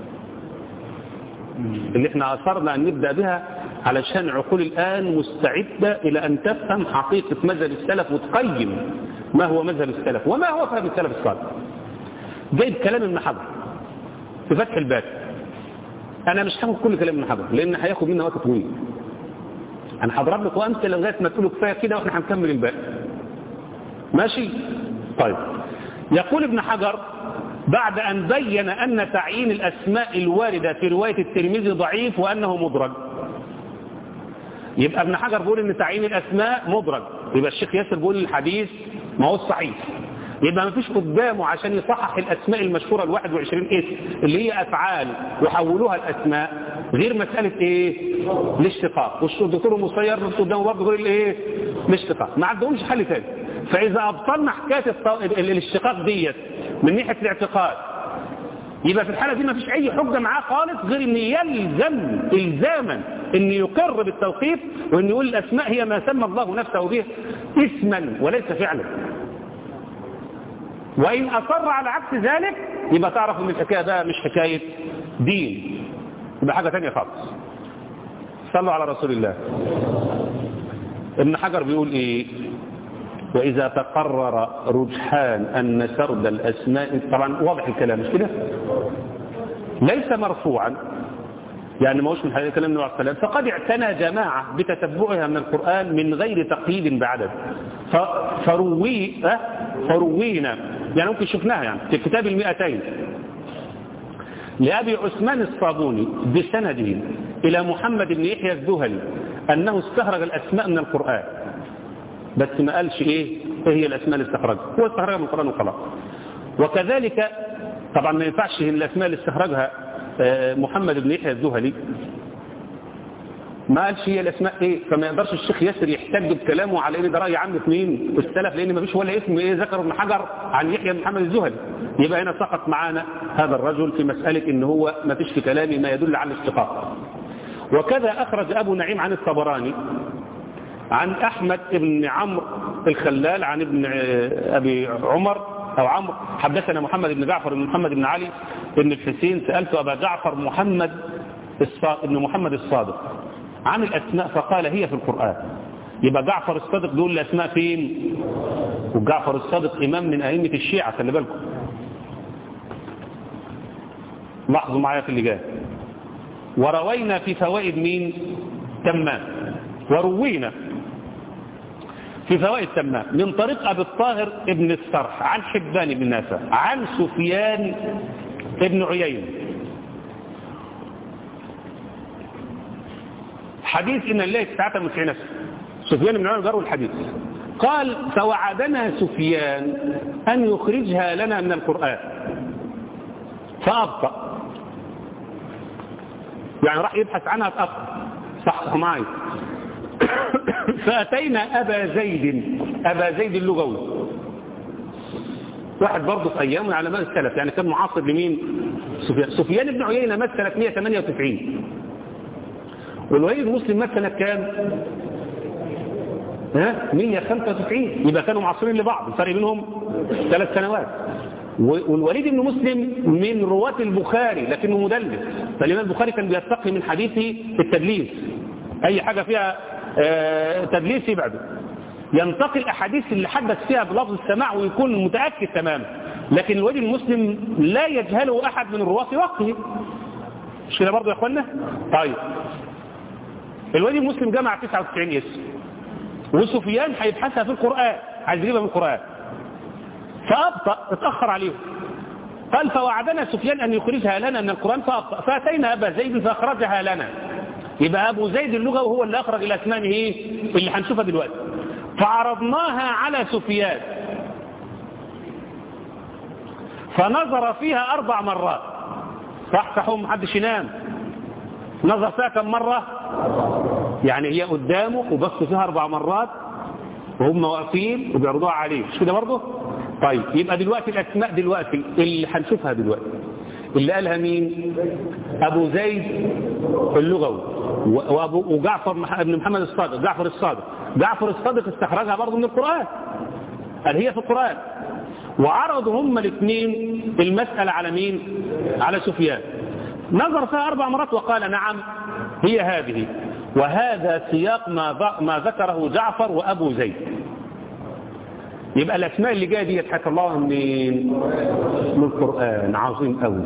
اللي احنا أصرنا أن نبدأ بها علشان عقول الآن مستعدة إلى أن تفهم حقيقة مذهب السلف وتقيم ما هو مذهب السلف وما هو فهم السلف الصالح جايب كلام ابن حجر في فتح الباب أنا مش هاخد كل كلام ابن حجر لأن هياخد منا وقت طويل أنا هضرب لك وأمثلة لغاية ما تقولوا كفاية كده وإحنا هنكمل الباقي ماشي طيب يقول ابن حجر بعد أن بين أن تعيين الأسماء الواردة في رواية الترمذي ضعيف وأنه مدرج يبقى ابن حجر بيقول أن تعيين الأسماء مدرج يبقى الشيخ ياسر بيقول الحديث ما هو صحيح يبقى ما فيش قدامه عشان يصحح الأسماء المشهورة ال 21 اسم اللي هي أفعال وحولوها الأسماء غير مسألة إيه الاشتقاق والدكتور المصير قدامه برضه غير الإيه الاشتقاق ما عندهمش حل ثاني فإذا أبطلنا حكاية الاشتقاق ديت من ناحية الاعتقاد يبقى في الحالة دي ما فيش أي حجة معاه خالص غير أن يلزم إلزاما أن يقر بالتوقيف وأن يقول الأسماء هي ما سمى الله نفسه به اسما وليس فعلا وإن أصر على عكس ذلك يبقى تعرف أن الحكاية ده مش حكاية دين يبقى حاجة تانية خالص صلوا على رسول الله ابن حجر بيقول إيه وإذا تقرر رجحان أن سرد الأسماء طبعا واضح الكلام مش كده ليس مرفوعا يعني ما هوش من حديث كلام النبي عليه السلام فقد اعتنى جماعة بتتبعها من القرآن من غير تقييد بعدد فروي فروينا يعني ممكن شفناها يعني في كتاب المئتين لأبي عثمان الصابوني بسنده إلى محمد بن يحيى الذهلي أنه استخرج الأسماء من القرآن بس ما قالش ايه ايه هي الاسماء اللي استخرجها هو استخرجها من القران وخلاص وكذلك طبعا ما ينفعش الاسماء اللي استخرجها محمد بن يحيى الذهلي ما قالش هي الاسماء ايه فما يقدرش الشيخ ياسر يحتج بكلامه على ان ده راي عام مين السلف لان ما فيش ولا اسم ايه ذكر ابن حجر عن يحيى بن محمد الزهري يبقى هنا سقط معانا هذا الرجل في مساله ان هو ما فيش في كلامه ما يدل على الاشتقاق وكذا اخرج ابو نعيم عن الطبراني عن احمد بن عمرو الخلال عن ابن ابي عمر او عمرو حدثنا محمد بن جعفر بن محمد بن علي بن الحسين سالت ابا جعفر محمد ابن محمد الصادق عن الأسماء فقال هي في القرآن يبقى جعفر الصادق دول الأسماء فين وجعفر الصادق إمام من أئمة الشيعة خلي بالكم لاحظوا معايا في اللي جاي وروينا في فوائد مين تمام وروينا في فوائد تمام من طريق أبي الطاهر ابن السرح عن حبان بن نافع عن سفيان ابن عيينة حديث إن الله تعتم في نفسه سفيان بن عيينة جروا الحديث قال فوعدنا سفيان أن يخرجها لنا من القرآن فأبطأ يعني راح يبحث عنها تأخر صح معي فأتينا أبا زيد أبا زيد اللغوي واحد برضه في أيام من علماء السلف يعني كان معاصر لمين سفيان سفيان بن عيينة مات سنة 198 والوليد المسلم مات سنة كام ها 195 يبقى كانوا معاصرين لبعض الفرق بينهم ثلاث سنوات والوليد بن مسلم من رواة البخاري لكنه مدلس فالإمام البخاري كان بيتقي من حديثه في التدليس أي حاجة فيها تدليس يبعده ينتقي الأحاديث اللي حدث فيها بلفظ السماع ويكون متأكد تماما لكن الوليد المسلم لا يجهله أحد من الرواة في وقته مش كده برضه يا أخوانا طيب الوليد المسلم جمع 99 اسم وسفيان هيبحثها في القرآن عايز يجيبها من القرآن فأبطأ اتأخر عليهم قال فوعدنا سفيان أن يخرجها لنا من القرآن فأبطأ فأتينا أبا زيد فأخرجها لنا يبقى أبو زيد اللغة وهو اللي أخرج الأسماء إيه اللي هنشوفها دلوقتي فعرضناها على سفيان فنظر فيها أربع مرات صح صح محدش ينام نظر فيها كم مرة يعني هي قدامه وبص فيها أربع مرات وهم واقفين وبيعرضوها عليه مش كده برضه طيب يبقى دلوقتي الأسماء دلوقتي اللي هنشوفها دلوقتي اللي قالها مين أبو زيد اللغوي وأبو وجعفر بن محمد الصادق جعفر الصادق جعفر الصادق استخرجها برضه من القرآن قال هي في القرآن وعرضوا هما الاثنين المسألة على مين على سفيان نظر فيها أربع مرات وقال نعم هي هذه وهذا سياق ما ما ذكره جعفر وأبو زيد يبقى الأسماء اللي جاية دي حكى الله من من القرآن عظيم قوي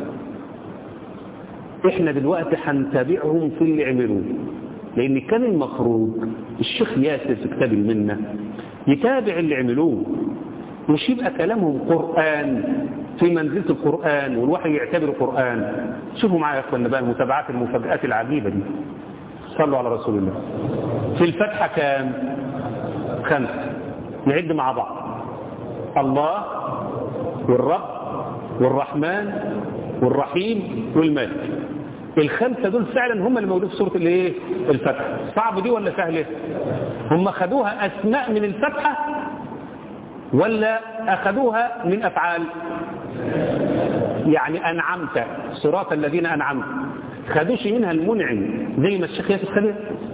احنا دلوقتي هنتابعهم في اللي عملوه لأن كان المفروض الشيخ ياسر في كتاب المنة يتابع اللي عملوه مش يبقى كلامهم قرآن في منزلة القرآن والوحي يعتبره قرآن شوفوا معايا يا اخوانا بقى المتابعات المفاجآت العجيبة دي صلوا على رسول الله في الفتحة كام خمسة نعد مع بعض الله والرب والرحمن والرحيم والمالك الخمسة دول فعلا هم اللي موجودين في سورة الايه الفتحة صعب دي ولا سهلة هم خدوها أسماء من الفتحة ولا أخذوها من أفعال يعني أنعمت صراط الذين أنعمت خدوش منها المنعم زي ما الشيخ ياسر خدها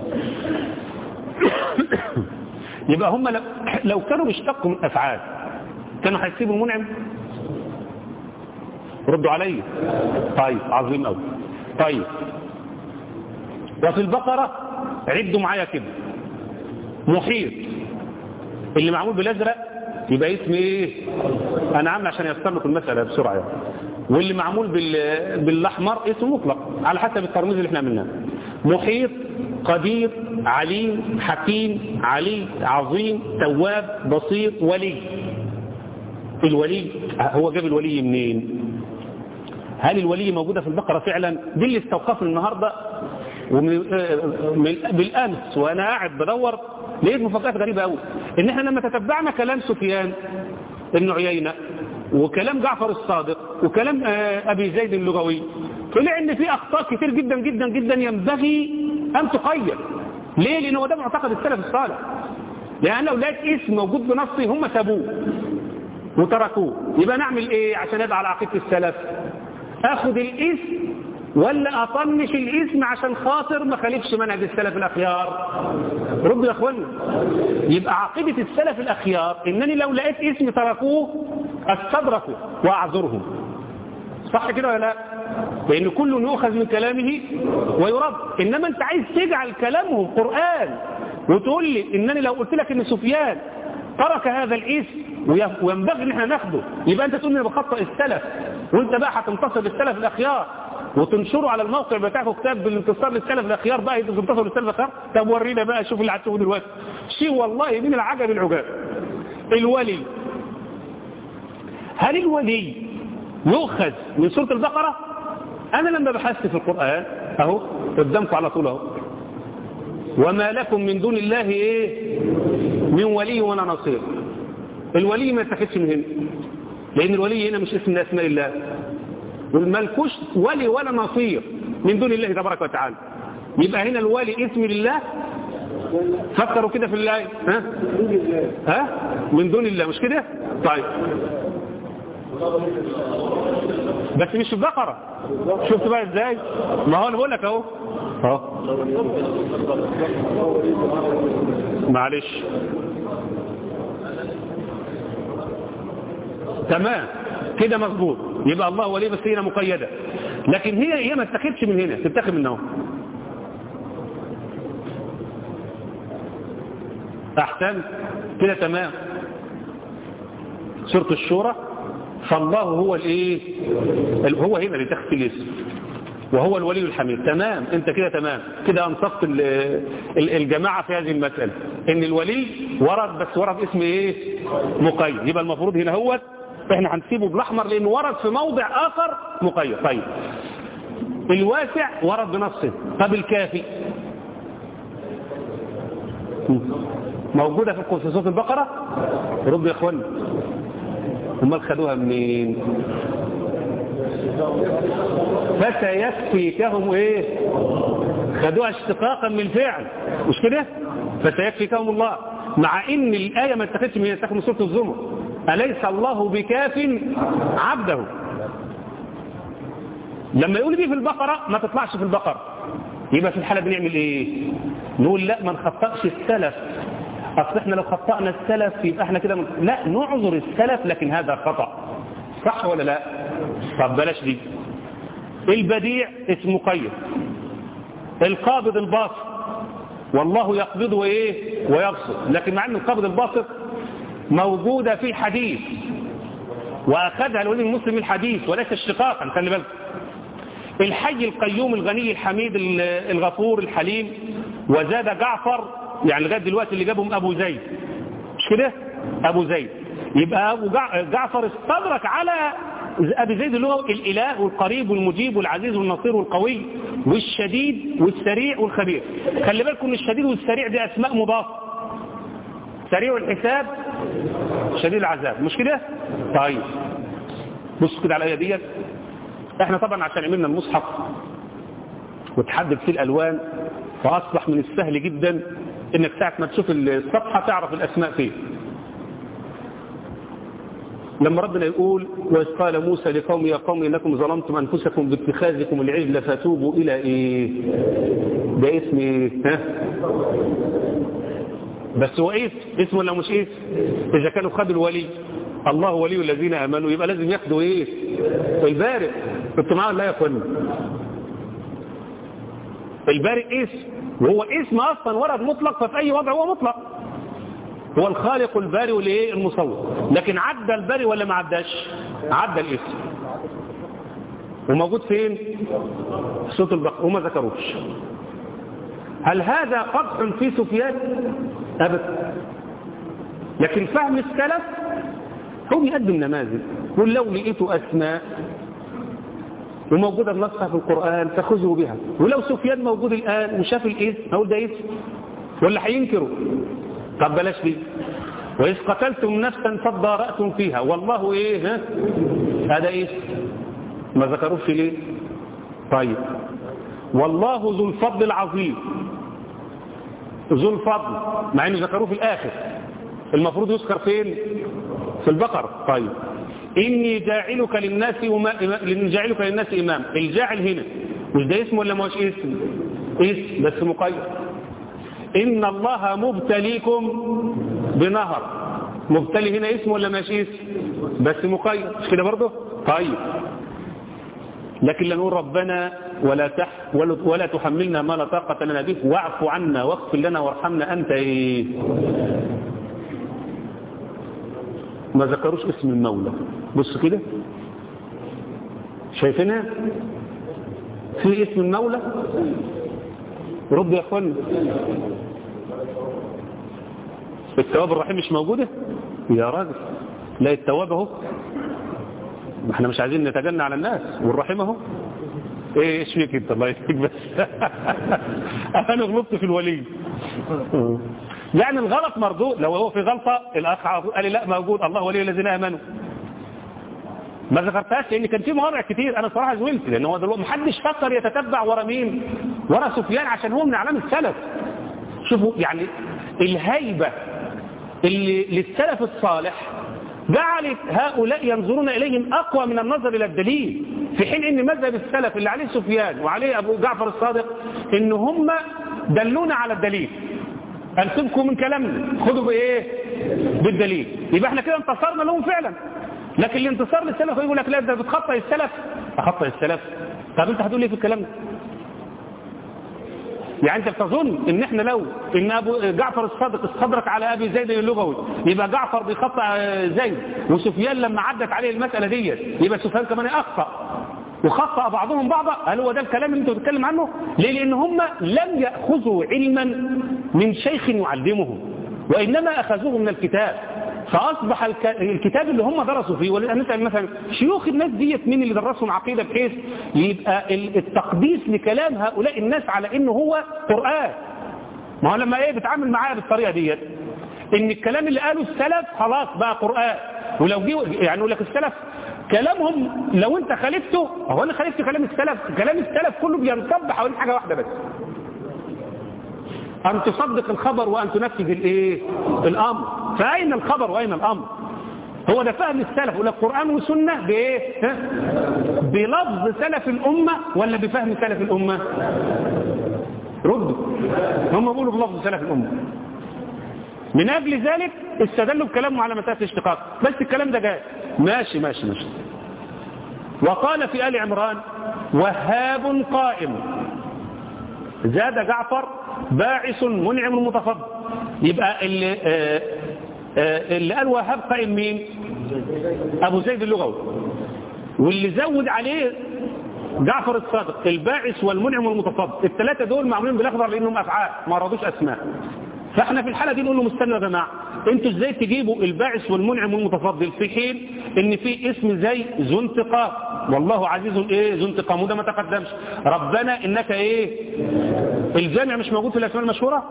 يبقى هم لو كانوا بيشتقوا من أفعال كانوا هيسيبوا المنعم ردوا علي طيب عظيم قوي طيب وفي البقرة عدوا معايا كده محيط اللي معمول بالازرق يبقى اسم ايه انا عامل عشان ييسر لكم المساله بسرعه يعني. واللي معمول بالاحمر اسمه مطلق على حسب الترميز اللي احنا عملناه محيط قدير عليم حكيم علي عظيم تواب بصير ولي الولي هو جاب الولي منين هل الولي موجودة في البقرة فعلا دي اللي استوقفني النهاردة ومن بالأمس وأنا قاعد بدور لقيت مفاجآت غريبة قوي إن احنا لما تتبعنا كلام سفيان ابن عيينة وكلام جعفر الصادق وكلام أبي زيد اللغوي طلع إن في أخطاء كتير جدا جدا جدا ينبغي أم تقيد ليه لأن هو ده معتقد السلف الصالح لأن لو لقيت اسم موجود بنصه هم سابوه وتركوه يبقى نعمل ايه عشان يبقى على عقيدة السلف اخد الاسم ولا اطنش الاسم عشان خاطر ما خالفش منهج السلف الاخيار رد يا اخوانا يبقى عقيدة السلف الاخيار انني لو لقيت اسم تركوه استدركه واعذرهم صح كده ولا لا لان كل يؤخذ من كلامه ويرد انما انت عايز تجعل كلامهم قرآن وتقول لي انني لو قلت لك ان سفيان ترك هذا الاسم وينبغي ان احنا ناخده يبقى انت تقول لي بخطأ السلف وانت بقى هتنتصر للسلف الاخيار وتنشره على الموقع بتاعه كتاب بالانتصار للسلف الاخيار بقى تنتصر للسلف الاخيار طب ورينا بقى شوف اللي هتشوفه دلوقتي شيء والله من العجب العجاب الولي هل الولي يؤخذ من سورة البقرة انا لما بحثت في القرآن اهو قدامكم على طول اهو وما لكم من دون الله ايه من ولي ولا نصير الولي ما يتخذش من هنا لان الولي هنا مش اسم من اسماء الله والملكوش ولي ولا نصير من دون الله تبارك وتعالى يبقى هنا الولي اسم لله فكروا كده في الله ها ها من دون الله مش كده طيب بس مش في البقرة شفت بقى ازاي ما هو انا بقول لك اهو اهو معلش تمام كده مظبوط يبقى الله وليه بس هنا مقيدة لكن هي هي ما تتاخدش من هنا تتاخد من هنا احسن كده تمام سورة الشورى فالله هو الايه هو هنا اللي تخفي الاسم وهو الولي الحميد تمام انت كده تمام كده انصفت الجماعة في هذه المسألة ان الولي ورد بس ورد اسم ايه مقيد يبقى المفروض هنا هو احنا هنسيبه بالاحمر لانه ورد في موضع اخر مقيد طيب الواسع ورد بنصه طب الكافي موجودة في صوت البقرة رد يا اخوان امال خدوها منين فسيكفيكهم ايه خدوها اشتقاقا من الفعل مش كده فسيكفيكهم الله مع ان الايه ما اتخذتش من تاخد من سوره الزمر اليس الله بكاف عبده لما يقول دي في البقره ما تطلعش في البقره يبقى في الحاله بنعمل ايه نقول لا ما نخطئش السلف اصل احنا لو خطأنا السلف يبقى احنا كده من... لا نعذر السلف لكن هذا خطأ صح ولا لا طب بلاش دي البديع اسم مقيد القابض الباسط والله يقبض وايه ويبسط لكن مع ان القابض الباسط موجودة في حديث واخذها الولي المسلم الحديث وليس اشتقاقا خلي بالك الحي القيوم الغني الحميد الغفور الحليم وزاد جعفر يعني لغايه دلوقتي اللي جابهم ابو زيد مش كده ابو زيد يبقى ابو جعفر استدرك على ابي زيد اللي هو الاله والقريب والمجيب والعزيز والنصير والقوي والشديد والسريع والخبير خلي بالكم ان الشديد والسريع دي اسماء مضافه سريع الحساب شديد العذاب مش كده طيب بص كده على الايه ديت احنا طبعا عشان عملنا المصحف وتحدد فيه الالوان فاصبح من السهل جدا انك ساعة ما تشوف الصفحة تعرف الاسماء فيه لما ربنا يقول وإذ قال موسى لقوم يا قوم إنكم ظلمتم أنفسكم باتخاذكم العجل فتوبوا إلى إيه ده اسم إيه ها بس هو اسم اسم ولا مش اسم إذا كانوا خدوا الولي الله ولي الذين آمنوا يبقى لازم ياخدوا إيه البارئ كنت معاه لا يا اخوانا البارئ اسم وهو اسم أصلا ورد مطلق ففي أي وضع هو مطلق هو الخالق البارئ والايه المصور لكن عدى البارئ ولا ما عداش عدى الاسم وموجود فين صوت البقر وما ذكروش هل هذا قدح في سفيان ابدا لكن فهم السلف هو يقدم نماذج يقول لو لقيتوا اسماء وموجودة بنصها في القرآن فخذوا بها ولو سفيان موجود الآن وشاف الاسم هقول ده اسم ولا هينكروا طب بلاش دي وإذ قتلتم نفسا فضارأتم فيها والله إيه ها هذا إيه ما ذكروش ليه طيب والله ذو الفضل العظيم ذو الفضل مع انه ذكروه في الاخر المفروض يذكر فين في البقر طيب اني جاعلك للناس وما... إني جاعلك للناس امام الجاعل هنا مش ده اسم ولا مش اسم اسم بس مقيد ان الله مبتليكم بنهر مبتلي هنا اسم ولا مش اسم بس مقيد مش كده برضه طيب لكن لا نقول ربنا ولا تح ولا, ولا تحملنا ما لا طاقة لنا به واعف عنا واغفر لنا وارحمنا أنت إيه ما ذكروش اسم المولى بص كده شايفينها في اسم المولى رد يا اخوان التواب الرحيم مش موجودة يا راجل لا التواب اهو احنا مش عايزين نتجنى على الناس والرحيم اهو ايه ايش فيك انت الله يهديك بس انا غلطت في الولي يعني الغلط مردود لو هو في غلطة الاخ قال لي لا موجود الله ولي الذين امنوا ما ذكرتهاش لان كان في مواضع كتير انا صراحه زولت لان هو دلوقتي محدش فكر يتتبع ورا مين ورا سفيان عشان هو من اعلام السلف شوفوا يعني الهيبه اللي للسلف الصالح جعلت هؤلاء ينظرون إليهم أقوى من النظر إلى الدليل في حين أن مذهب السلف اللي عليه سفيان وعليه أبو جعفر الصادق إن هم دلونا على الدليل أنتمكم من كلامنا خذوا بإيه بالدليل يبقى احنا كده انتصرنا لهم فعلا لكن الانتصار للسلف يقول لك لا ده بتخطئ السلف أخطئ السلف طب انت هتقول ايه في الكلام ده يعني انت بتظن ان احنا لو ان ابو جعفر الصادق استدرك على ابي زيد اللغوي يبقى جعفر بيخطأ زيد وسفيان لما عدت عليه المسألة دي يبقى سفيان كمان اخطأ وخطأ بعضهم بعضا هل هو ده الكلام اللي انت بتتكلم عنه ليه لان هم لم يأخذوا علما من شيخ يعلمهم وانما اخذوه من الكتاب فأصبح الكتاب اللي هم درسوا فيه ونسأل مثلا شيوخ الناس ديت مين اللي درسهم عقيدة بحيث يبقى التقديس لكلام هؤلاء الناس على انه هو قرآن ما هو لما ايه بتعامل معايا بالطريقة ديت ان الكلام اللي قاله السلف خلاص بقى قرآن ولو جه يعني يقول لك السلف كلامهم لو انت خالفته هو انا خالفت كلام السلف كلام السلف كله بينصب حوالين حاجة واحدة بس أن تصدق الخبر وأن تنفذ الإيه؟ الأمر فأين الخبر وأين الأمر هو ده فهم السلف ولا القرآن والسنة بإيه ها؟ بلفظ سلف الأمة ولا بفهم سلف الأمة ردوا هم بيقولوا بلفظ سلف الأمة من أجل ذلك استدلوا بكلامهم على مسألة الاشتقاق بس الكلام ده جاي ماشي ماشي ماشي وقال في آل عمران وهاب قائم زاد جعفر باعث منعم متفضل يبقى اللي, آآ آآ اللي قال وهاب قائم مين ابو زيد اللغوي واللي زود عليه جعفر الصادق الباعث والمنعم والمتفضل الثلاثه دول معمولين بالاخضر لانهم افعال ما رضوش اسماء فاحنا في الحاله دي نقول لهم استنوا يا جماعه انتوا ازاي تجيبوا الباعث والمنعم والمتفضل في حين ان في اسم زي ذو انتقام والله عزيز ايه ذو انتقام وده ما تقدمش ربنا انك ايه الجامع مش موجود في الاسماء المشهوره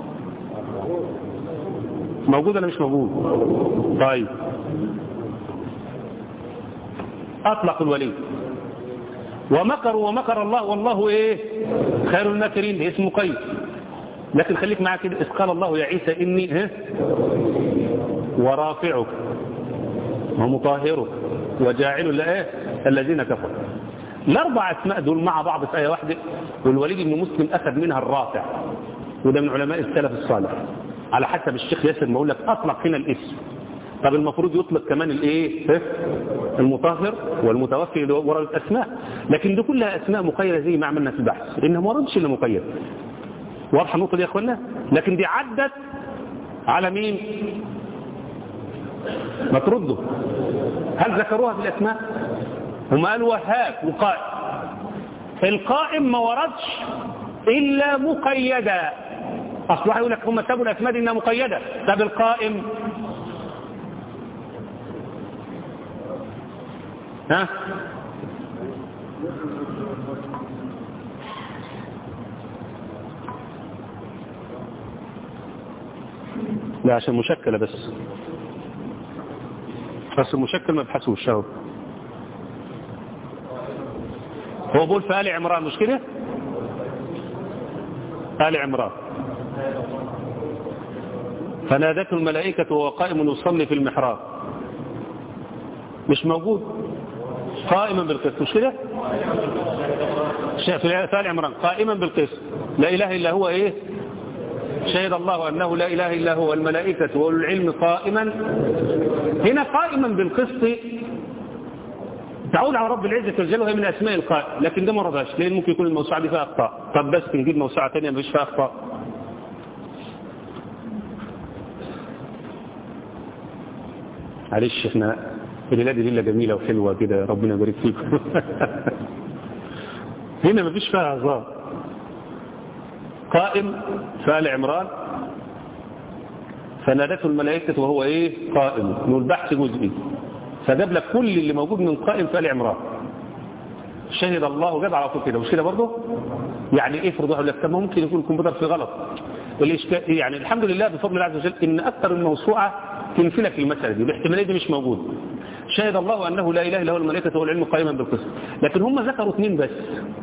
موجود ولا مش موجود طيب اطلق الولي ومكروا ومكر الله والله ايه خير الماكرين ده اسمه قيد لكن خليك معاك كده إذ قال الله يا عيسى إني ها ورافعك ومطهرك وجاعل لآه الذين كفروا الأربع أسماء دول مع بعض في آية واحدة والوليد بن مسلم أخذ منها الرافع وده من علماء السلف الصالح على حسب الشيخ ياسر ما أقول لك أطلق هنا الاسم طب المفروض يطلق كمان الايه المطهر والمتوفي وراء الاسماء لكن دي كلها اسماء مقيده زي ما عملنا في البحث انها ما وردش الا مقيده واضحه النقطه دي يا اخوانا لكن دي عدت على مين ما تردوا هل ذكروها في الاسماء هم قالوا وهاب وقائم القائم ما وردش الا مقيدا اصل واحد يقول لك هم سابوا الاسماء دي انها مقيده طب القائم ها لا عشان مشكلة بس بس المشكل ما بحثوش اهو هو بقول في آل عمران مش كده آل عمران فنادته الملائكة وهو قائم يصلي في المحراب مش موجود قائما بالقسط مش كده في آل عمران قائما بالقسط لا إله إلا هو إيه شهد الله أنه لا إله إلا هو الملائكة وأولو العلم قائما هنا قائما بالقسط تعود على رب العزة والجل وهي من أسماء القائم لكن ده ما رضاش لأن ممكن يكون الموسوعة دي فيها أخطاء طب بس نجيب موسوعة ثانيه ما فيش فيها أخطاء معلش احنا الليلة دي ليلة جميلة وحلوة كده ربنا يبارك فيكم هنا ما فيش فيها هزار قائم فآل عمران فنادته الملائكة وهو ايه قائم نقول بحث جزئي فجاب لك كل اللي موجود من قائم في آل عمران شهد الله جاب على طول كده مش كده برضه يعني ايه فرض لك طب ممكن يكون الكمبيوتر فيه غلط والاشكال يعني الحمد لله بفضل الله عز وجل ان اكثر الموسوعه تنفي لك المساله دي الاحتماليه دي مش موجوده شهد الله انه لا اله الا هو الملائكه والعلم قائما بالقسط لكن هم ذكروا اثنين بس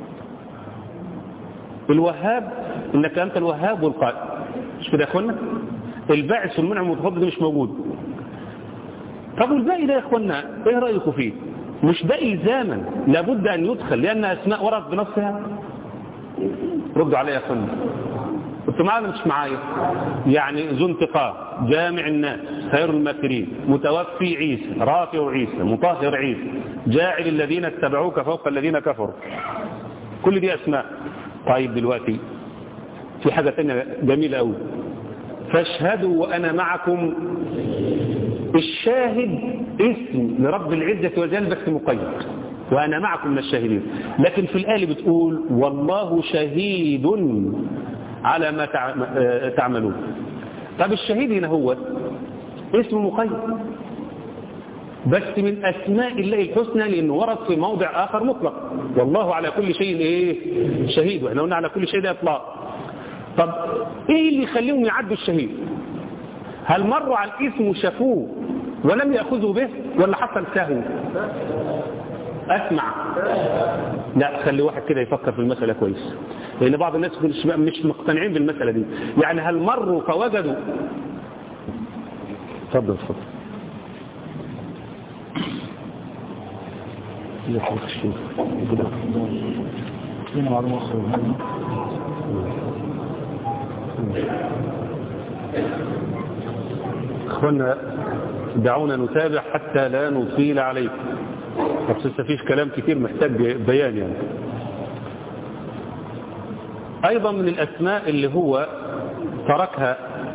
الوهاب انك انت الوهاب والقائم مش كده يا اخوانا الباعث والمنعم والمتفضل ده مش موجود طب والباقي ده يا اخوانا ايه رايكم فيه مش ده الزاما لابد ان يدخل لان اسماء ورد بنصها ردوا عليا يا اخوانا كنتوا معايا مش معايا يعني ذو انتقام جامع الناس خير الماكرين متوفي عيسى رافع عيسى مطهر عيسى جاعل الذين اتبعوك فوق الذين كفروا كل دي اسماء طيب دلوقتي في حاجة تانية جميلة قوي فاشهدوا وأنا معكم الشاهد اسم لرب العزة والجلال بس مقيد وأنا معكم من الشاهدين لكن في الآية بتقول والله شهيد على ما تعملون طب الشهيد هنا هو اسم مقيد بس من أسماء الله الحسنى لأنه ورد في موضع آخر مطلق والله على كل شيء إيه شهيد وإحنا قلنا على كل شيء ده إطلاق طب إيه اللي يخليهم يعدوا الشهيد هل مروا على الاسم وشافوه ولم يأخذوا به ولا حصل سهو أسمع لا خلي واحد كده يفكر في المسألة كويس لأن بعض الناس مش مش مقتنعين بالمسألة دي يعني هل مروا فوجدوا اتفضل اتفضل هنا معلومة أخرى اخوانا دعونا نتابع حتى لا نطيل عليكم بس لسه فيش كلام كتير محتاج بيان يعني ايضا من الاسماء اللي هو تركها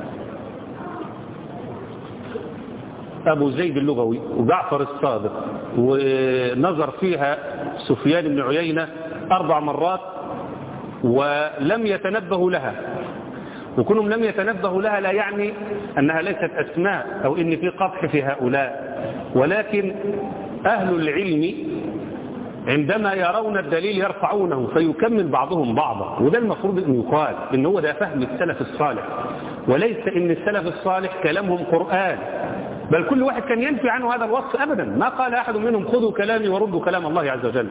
ابو زيد اللغوي وجعفر الصادق ونظر فيها سفيان بن عيينة اربع مرات ولم يتنبهوا لها وكونهم لم يتنبهوا لها لا يعني أنها ليست أسماء أو إن في قطح في هؤلاء ولكن أهل العلم عندما يرون الدليل يرفعونه فيكمل بعضهم بعضا وده المفروض أن يقال إن هو ده فهم السلف الصالح وليس إن السلف الصالح كلامهم قرآن بل كل واحد كان ينفي عنه هذا الوصف أبدا ما قال أحد منهم خذوا كلامي وردوا كلام الله عز وجل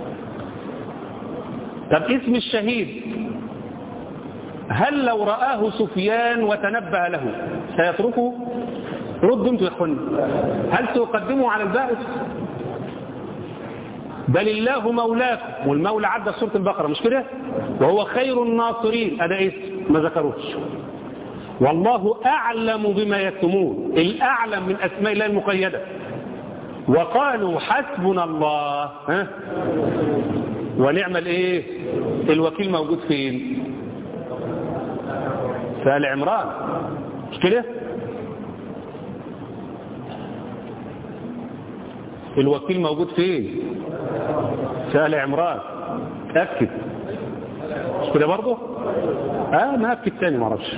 طب اسم الشهيد هل لو رآه سفيان وتنبه له سيتركه ردوا انتوا يا اخواني هل تقدموا على البائس بل الله مولاكم والمولى عدى سورة البقرة مش كده وهو خير الناصرين هذا اسم ما ذكروش والله أعلم بما يكتمون الأعلم من أسماء الله المقيدة وقالوا حسبنا الله ها ونعم الايه الوكيل موجود فين في آل عمران مش كده الوكيل موجود فين في آل عمران أكد مش كده برضه اه ما أكد تاني ما اعرفش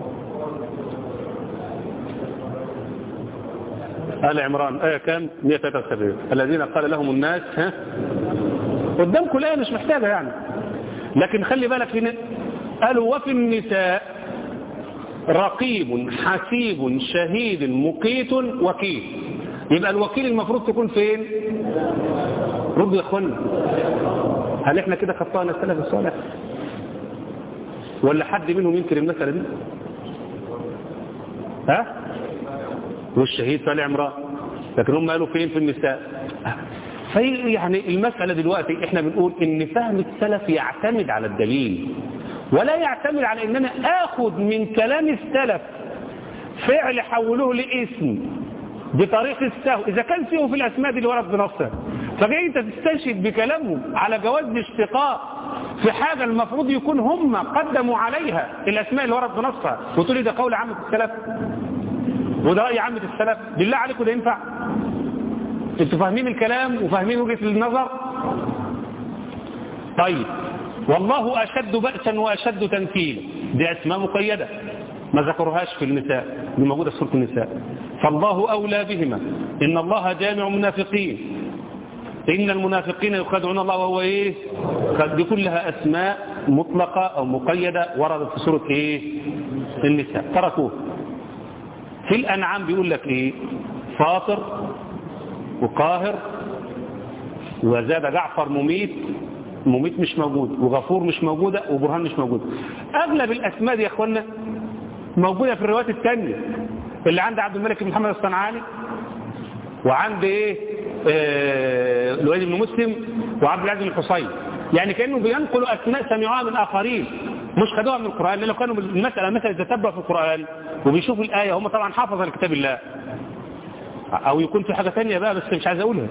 آل عمران آية كام 173 الذين قال لهم الناس ها قدامكم الآية مش محتاجة يعني لكن خلي بالك هنا قالوا وفي النساء رقيب حسيب شهيد مقيت وكيل يبقى الوكيل المفروض تكون فين ردوا يا اخوانا هل احنا كده خطأنا السلف الصالح ولا حد منهم ينكر المسألة دي ها والشهيد فال عمران لكن هم قالوا فين في النساء في يعني المسألة دلوقتي احنا بنقول ان فهم السلف يعتمد على الدليل ولا يعتمد على ان انا اخد من كلام السلف فعل حولوه لاسم بطريق السهو اذا كان سهو في الاسماء دي اللي ورد بنفسها فجاي انت تستشهد بكلامهم على جواز الاشتقاق في حاجة المفروض يكون هم قدموا عليها الاسماء اللي ورد بنفسها وتقول لي ده قول عامة السلف وده رأي عامة السلف بالله عليكم ده ينفع انتوا فاهمين الكلام وفاهمين وجهة النظر طيب والله أشد بأسا وأشد تنكيلا دي أسماء مقيدة ما ذكرهاش في النساء اللي موجودة في سورة النساء فالله أولى بهما إن الله جامع منافقين إن المنافقين يخادعون الله وهو إيه دي كلها أسماء مطلقة أو مقيدة وردت في سورة إيه النساء تركوه في الأنعام بيقول لك إيه فاطر وقاهر وزاد جعفر مميت مميت مش موجود وغفور مش موجودة وبرهان مش موجود أغلب الأسماء دي يا أخوانا موجودة في الروايات الثانية اللي عند عبد الملك بن محمد الصنعاني وعند ايه آه الوليد بن مسلم وعبد العزيز بن الحصين يعني كانه بينقلوا اسماء سمعوها من اخرين مش خدوها من القران لانه كانوا المساله مثلا يتتبع في القران وبيشوفوا الايه هم طبعا حافظ لكتاب الله او يكون في حاجه ثانيه بقى بس مش عايز اقولها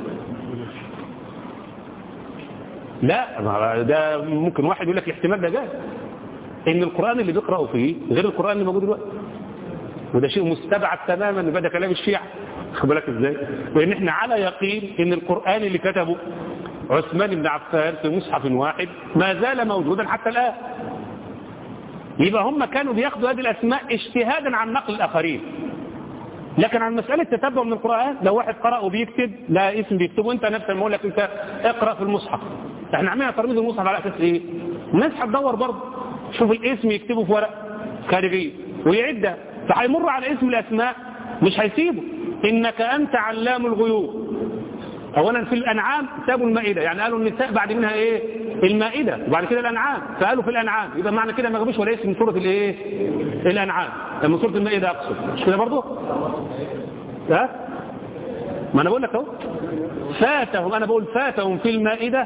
لا ده ممكن واحد يقول لك الاحتمال ده جاي ان القران اللي بيقراوا فيه غير القران اللي موجود دلوقتي وده شيء مستبعد تماما من بدا كلام الشيعة خد بالك ازاي لان احنا على يقين ان القرآن اللي كتبه عثمان بن عفان في مصحف واحد ما زال موجودا حتى الآن يبقى هم كانوا بياخدوا هذه الأسماء اجتهادا عن نقل الآخرين لكن عن مسألة تتبع من القرآن لو واحد قرأ وبيكتب لا اسم بيكتبه انت نفس ما لك انت اقرأ في المصحف احنا عاملين ترميز المصحف على اساس ايه الناس هتدور برضه شوف الاسم يكتبه في ورق خارجي ويعدها فهيمر على اسم الأسماء مش هيسيبه إنك أنت علام الغيوب أولا في الأنعام سابوا المائدة يعني قالوا النساء بعد منها إيه المائدة وبعد كده الأنعام فقالوا في الأنعام يبقى معنى كده ما جابوش ولا اسم من سورة الإيه الأنعام من سورة المائدة أقصد مش كده برضه ها ما أنا بقول لك أهو فاتهم أنا بقول فاتهم في المائدة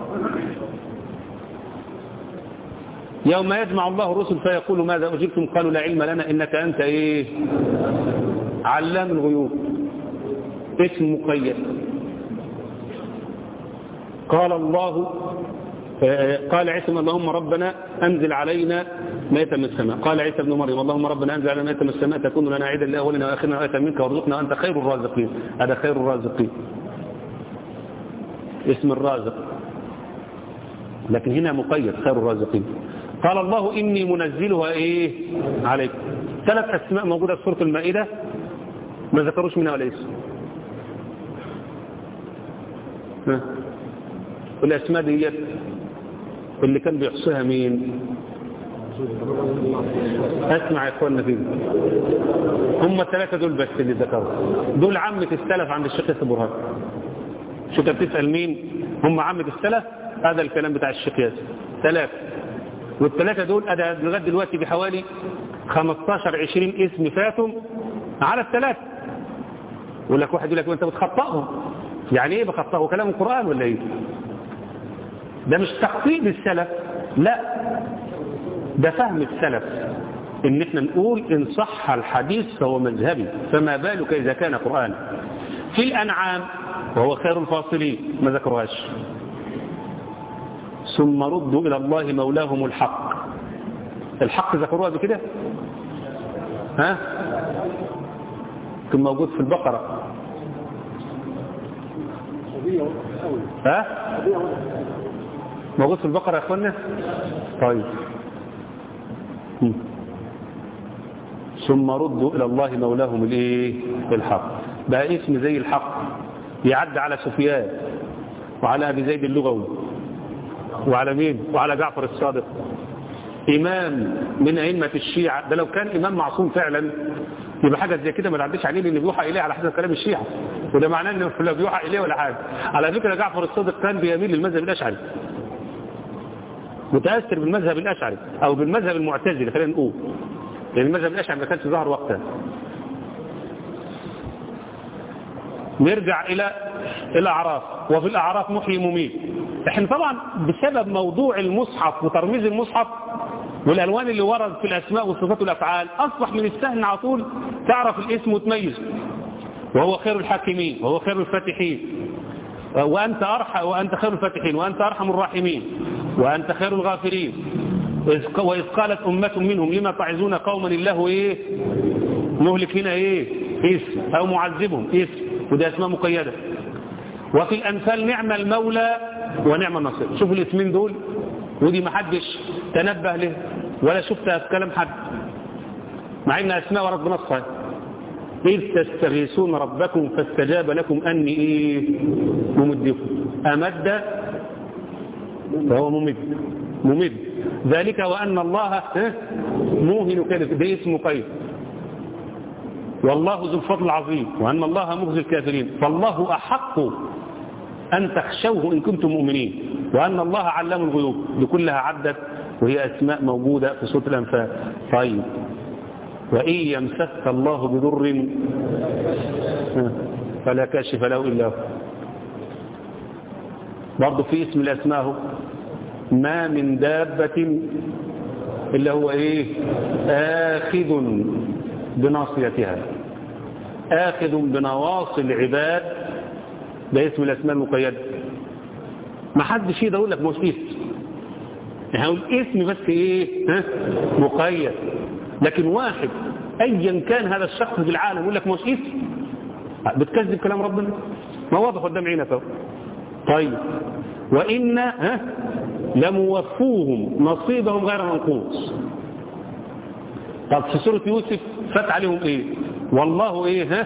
يوم يجمع الله الرسل فيقول ماذا أجبتم قالوا لا علم لنا إنك أنت إيه علام الغيوب اسم مقيد قال الله قال عيسى اللهم ربنا أنزل علينا مائة من السماء قال عيسى ابن مريم اللهم ربنا أنزل علينا مائة من السماء تكون لنا عيدا لأولنا وآخرنا وآية منك وارزقنا أنت خير الرازقين هذا خير الرازقين اسم الرازق لكن هنا مقيد خير الرازقين قال الله إني منزلها إيه عليكم ثلاث أسماء موجودة في سورة المائدة ما ذكروش منها ولا اسم ها والأسماء دي اللي كان بيحصيها مين اسمع يا اخوانا فيه هم الثلاثة دول بس اللي ذكروا دول عامة السلف عند الشيخ ياسر برهان شو انت بتسأل مين هم عامة السلف هذا الكلام بتاع الشيخ ياسر ثلاثة والثلاثة دول أنا لغاية دلوقتي بحوالي 15 20 اسم فاتهم على الثلاثة يقول لك واحد يقول لك انت بتخطئهم يعني ايه بخطئه كلام القرآن ولا ايه ده مش تخطيط السلف لا ده فهم السلف ان احنا نقول ان صح الحديث فهو مذهبي فما بالك اذا كان قرآن في الانعام وهو خير الفاصلين ما ذكرهاش ثم ردوا إلى الله مولاهم الحق الحق ذكروها بكده ها كان موجود في البقرة ها موجود في البقرة يا اخوانا طيب ثم ردوا إلى الله مولاهم الايه الحق بقى اسم زي الحق يعد على سفيان وعلى أبي زيد اللغوي وعلى مين وعلى جعفر الصادق إمام من أئمة الشيعة ده لو كان إمام معصوم فعلا يبقى حاجة زي كده ما تعديش عليه لأن بيوحى إليه على حسب كلام الشيعة وده معناه إنه لا بيوحى إليه ولا حاجة على فكرة جعفر الصادق كان بيميل للمذهب الأشعري متأثر بالمذهب الأشعري أو بالمذهب المعتزلي خلينا نقول لأن المذهب الأشعري ما كانش ظهر وقتها نرجع إلى الأعراف وفي الأعراف محيي مميت احنا طبعا بسبب موضوع المصحف وترميز المصحف والألوان اللي ورد في الأسماء والصفات والأفعال أصبح من السهل على طول تعرف الاسم وتميزه وهو خير الحاكمين وهو خير الفاتحين وأنت أرحم وأنت خير الفاتحين وأنت أرحم الراحمين وأنت خير الغافرين وإذ قالت أمة منهم لما تعزون قوما الله إيه مهلك هنا إيه اسم أو معذبهم اسم وده أسماء مقيدة وفي الأمثال نعم المولى ونعم النصير شوفوا الاسمين دول ودي ما حدش تنبه له ولا شفتها في كلام حد مع ان اسماء ورد بنصها إذ تستغيثون ربكم فاستجاب لكم أني إيه ممدكم أمد فهو ممد ممد ذلك وأن الله موهن كذا ده اسم قيد والله ذو الفضل العظيم وأن الله مخزي الكافرين فالله أحق أن تخشوه إن كنتم مؤمنين وأن الله علام الغيوب لكلها عدت وهي أسماء موجودة في سورة الأنفال طيب وإن يمسك الله بضر فلا كاشف له إلا هو برضه في اسم الأسماء ما من دابة إلا هو إيه آخذ بناصيتها آخذ بنواصي العباد ده اسم الأسماء المقيدة ما حدش يقدر يقول لك مش اسم هقول اسم بس ايه ها مقيد لكن واحد ايا كان هذا الشخص في العالم يقول لك مش اسم بتكذب كلام ربنا ما واضح قدام عينك اهو طيب وان ها لموفوهم نصيبهم غير منقوص طب في سوره يوسف فات عليهم ايه والله ايه ها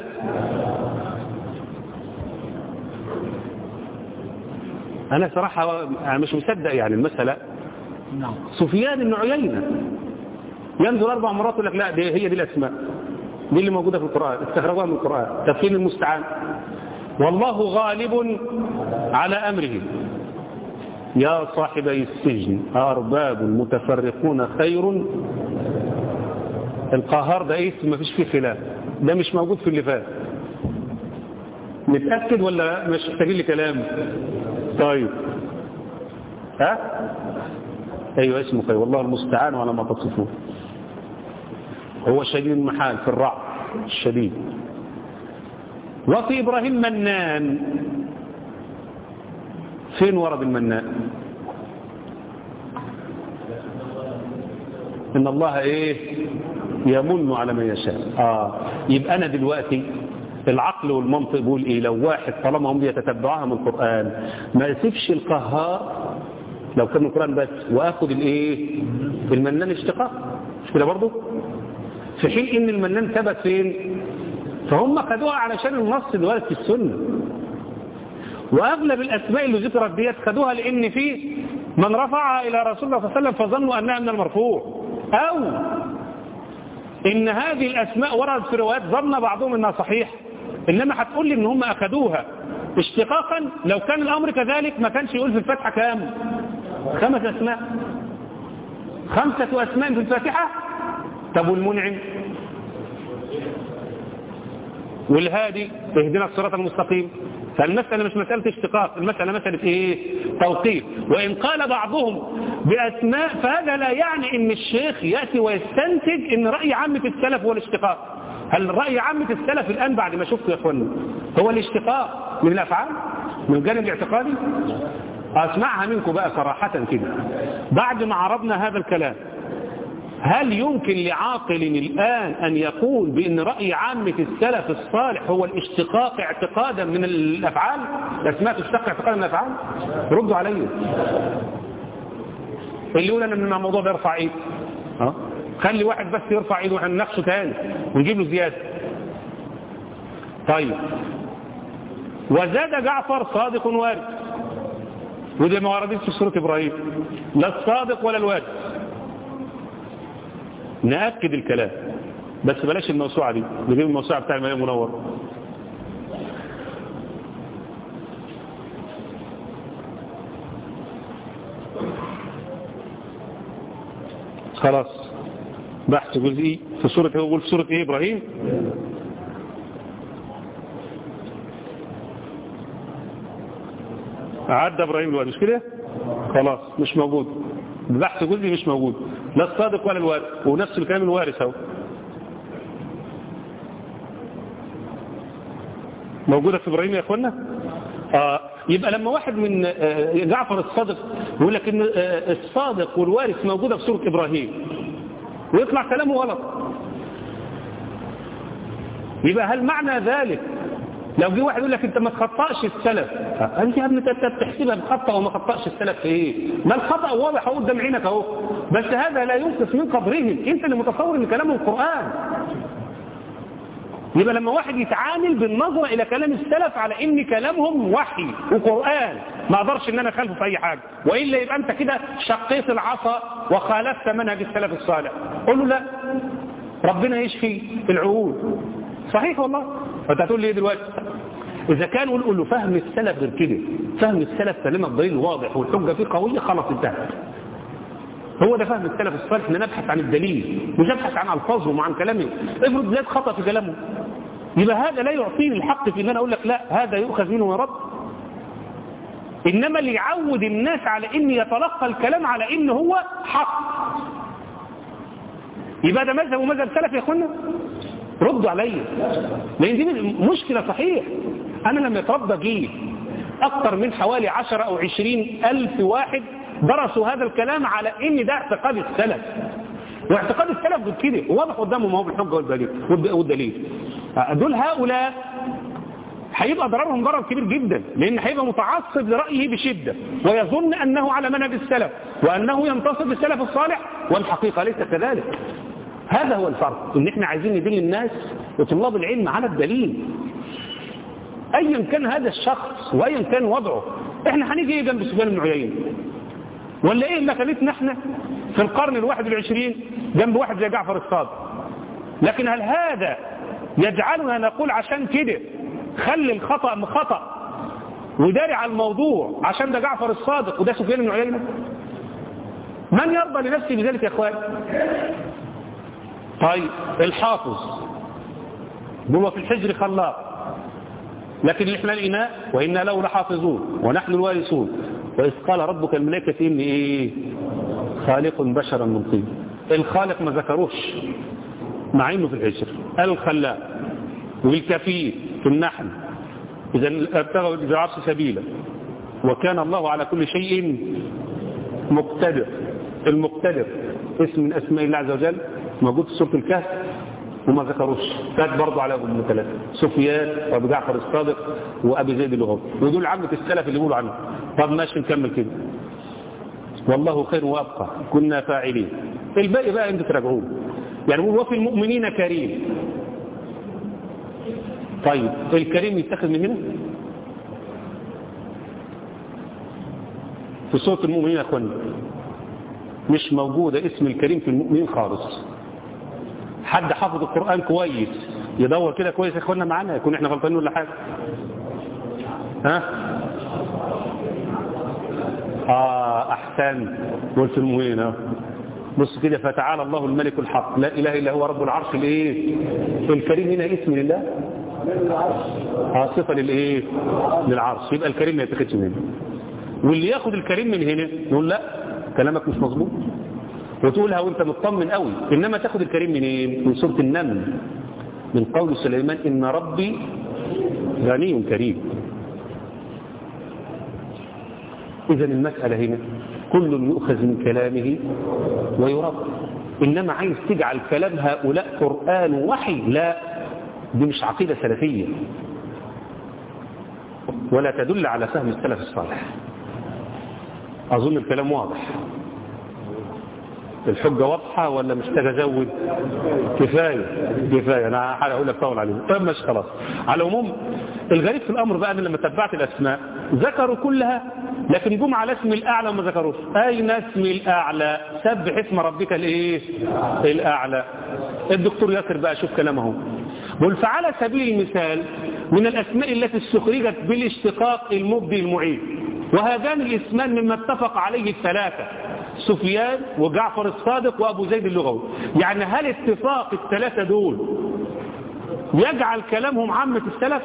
انا صراحه أنا مش مصدق يعني المساله نعم سفيان بن عيينة ينزل أربع مرات يقول لك لا دي هي دي الأسماء دي اللي موجودة في القرآن استخرجوها من القرآن تفصيل المستعان والله غالب على أمره يا صاحبي السجن أرباب متفرقون خير القهار ده اسم ما فيش فيه خلاف ده مش موجود في اللي فات متأكد ولا مش محتاجين لي كلام طيب ها أيوة اسمه خير والله المستعان على ما تصفون هو شديد المحال في الرعب الشديد وفي إبراهيم منان فين ورد المنان إن الله إيه يمن على من يشاء آه يبقى أنا دلوقتي العقل والمنطق بيقول إيه لو واحد طالما هم بيتتبعها من القرآن ما يسيبش القهار لو كان القرآن بس وأخذ الإيه المنان اشتقاق مش كده برضه في حين إن المنان ثبت فين فهم خدوها علشان النص اللي ورد في السنة وأغلب الأسماء اللي ذكرت ديت خدوها لأن في من رفعها إلى رسول الله صلى الله عليه وسلم فظنوا أنها من المرفوع أو إن هذه الأسماء وردت في روايات ظن بعضهم أنها صحيح إنما هتقول لي إن هم أخدوها اشتقاقا لو كان الأمر كذلك ما كانش يقول في الفاتحة كام خمس أسماء خمسة أسماء في الفاتحة طب والمنعم والهادي اهدنا الصراط المستقيم فالمسألة مش مسألة اشتقاق المسألة مسألة ايه توقيف وإن قال بعضهم بأسماء فهذا لا يعني ان الشيخ يأتي ويستنتج ان رأي عامة السلف هو الاشتقاق هل رأي عامة السلف الآن بعد ما شفت يا اخوانا هو الاشتقاق من الأفعال من الجانب الاعتقادي أسمعها منكم بقى صراحة كده بعد ما عرضنا هذا الكلام هل يمكن لعاقل الآن أن يقول بأن رأي عامة السلف الصالح هو الاشتقاق اعتقادا من الأفعال الأسماء تشتق اعتقادا من الأفعال ردوا علي اللي يقول أن الموضوع ده يرفع ايد ها خلي واحد بس يرفع ايده وهنناقشه تاني ونجيب له زيادة طيب وزاد جعفر صادق وارد وده ما وردتش في سورة إبراهيم لا الصادق ولا الوارد نأكد الكلام بس بلاش الموسوعة دي نجيب الموسوعة بتاع المياه منور خلاص بحث جزئي في سورة هو يقول في سورة ايه ابراهيم عدى ابراهيم الوارث مش كده خلاص مش موجود بحث جزئي مش موجود لا الصادق ولا الوارث ونفس الكلام الوارث اهو موجودة في ابراهيم يا اخوانا آه يبقى لما واحد من آه جعفر الصادق يقول لك ان آه الصادق والوارث موجودة في سورة ابراهيم ويطلع كلامه غلط يبقى هل معنى ذلك لو جه واحد يقول لك انت ما تخطأش السلف انت يا ابني انت بتحسبها بخطأ وما خطأش السلف في ايه ما الخطأ واضح اهو قدام عينك اهو بس هذا لا ينقص من قدرهم انت اللي متصور ان كلامهم قرآن يبقى لما واحد يتعامل بالنظرة الى كلام السلف على ان كلامهم وحي وقرآن ما اقدرش ان انا اخالفه في اي حاجة والا يبقى انت كده شقيت العصا وخالفت منهج السلف الصالح قول له لا ربنا يشفي العقول صحيح والله فانت هتقول لي ايه دلوقتي اذا كان قول له فهم السلف غير كده فهم السلف سلمك دليل واضح والحجه فيه قويه خلاص انتهت هو ده فهم السلف الصالح ان نبحث عن الدليل مش نبحث عن الفاظهم وعن كلامهم افرض زاد خطا في كلامه يبقى هذا لا يعطيني الحق في ان انا اقول لك لا هذا يؤخذ منه ويرد انما اللي يعود الناس على ان يتلقى الكلام على ان هو حق يبقى ده مذهب ومذهب سلف يا اخوانا ردوا عليا لان دي مشكله صحيح انا لما يتربى جيل اكثر من حوالي 10 او 20 الف واحد درسوا هذا الكلام على ان ده اعتقاد السلف واعتقاد السلف غير كده واضح قدامهم اهو بالحجه والدليل والدليل دول هؤلاء هيبقى ضررهم ضرر كبير جدا لان هيبقى متعصب لرايه بشده ويظن انه على منهج السلف وانه ينتصر بالسلف الصالح والحقيقه ليس كذلك هذا هو الفرق ان احنا عايزين ندل الناس وطلاب العلم على الدليل ايا كان هذا الشخص وايا كان وضعه احنا هنيجي ايه جنب سفيان بن عيينه ولا ايه مكانتنا احنا في القرن الواحد والعشرين جنب واحد زي جعفر الصادق لكن هل هذا يجعلنا نقول عشان كده خلي الخطأ مخطأ وداري على الموضوع عشان ده جعفر الصادق وده سفيان بن عيينه من يرضى لنفسه بذلك يا اخوان طيب الحافظ هو في الحجر خلاق لكن احنا الإناء وإنا له لحافظون ونحن الوارثون وإذ قال ربك الملائكة إني إيه خالق بشرا من طين الخالق ما ذكروش مع إنه في الحجر الخلاق والكفيل في النحل إذا ابتغوا العرش سبيلا وكان الله على كل شيء مقتدر المقتدر اسم من أسماء الله عز وجل موجود في سورة الكهف وما ذكروش فات برضه على ابن ثلاثة سفيان وابو جعفر الصادق وابي زيد اللغوي ودول عامة السلف اللي بيقولوا عنه طب ماشي نكمل كده والله خير وابقى كنا فاعلين الباقي بقى انتوا تراجعوه يعني هو وفي المؤمنين كريم طيب الكريم يتخذ من هنا في صوت المؤمنين يا اخوانا مش موجودة اسم الكريم في المؤمنين خالص حد حافظ القرآن كويس يدور كده كويس يا اخوانا معانا يكون احنا غلطانين ولا حاجة ها اه احسن قلت المؤمنين اه بص كده فتعالى الله الملك الحق لا اله الا هو رب العرش الايه الكريم هنا اسم لله اه صفه للايه للعرش يبقى الكريم ما يتاخدش منه واللي ياخد الكريم من هنا يقول لا كلامك مش مظبوط وتقولها وانت مطمن قوي انما تاخد الكريم من ايه من سوره النمل من قول سليمان ان ربي غني كريم اذا المساله هنا كل يؤخذ من كلامه ويرد انما عايز تجعل كلام هؤلاء قران وحي لا دي مش عقيده سلفيه ولا تدل على فهم السلف الصالح اظن الكلام واضح الحجة واضحة ولا محتاج ازود كفاية كفاية انا هقول لك طول عليه طيب ماشي خلاص على العموم الغريب في الامر بقى ان لما تبعت الاسماء ذكروا كلها لكن جم على اسم الاعلى وما ذكروش اين اسم الاعلى سبح اسم ربك الايه الاعلى الدكتور ياسر بقى شوف كلامه بقول فعلى سبيل المثال من الاسماء التي استخرجت بالاشتقاق المبدي المعيد وهذان الاسمان مما اتفق عليه الثلاثة سفيان وجعفر الصادق وأبو زيد اللغوي يعني هل اتفاق الثلاثة دول يجعل كلامهم عامة السلف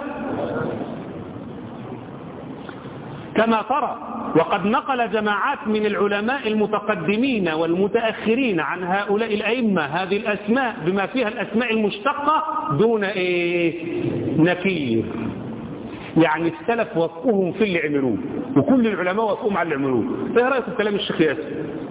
كما ترى وقد نقل جماعات من العلماء المتقدمين والمتأخرين عن هؤلاء الأئمة هذه الأسماء بما فيها الأسماء المشتقة دون إيه نكير يعني السلف وفقهم في اللي عملوه وكل العلماء وفقهم على اللي عملوه ايه رأيك في كلام الشيخ ياسر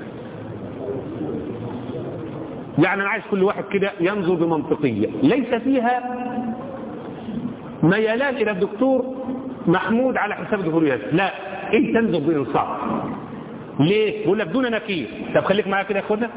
يعني أنا عايز كل واحد كده ينظر بمنطقية ليس فيها ميلان إلى الدكتور محمود على حساب الدكتور ياسر لا انت تنظر بإنصاف ليه؟ بقول لك دون نكير طب خليك معايا كده يا اخوانا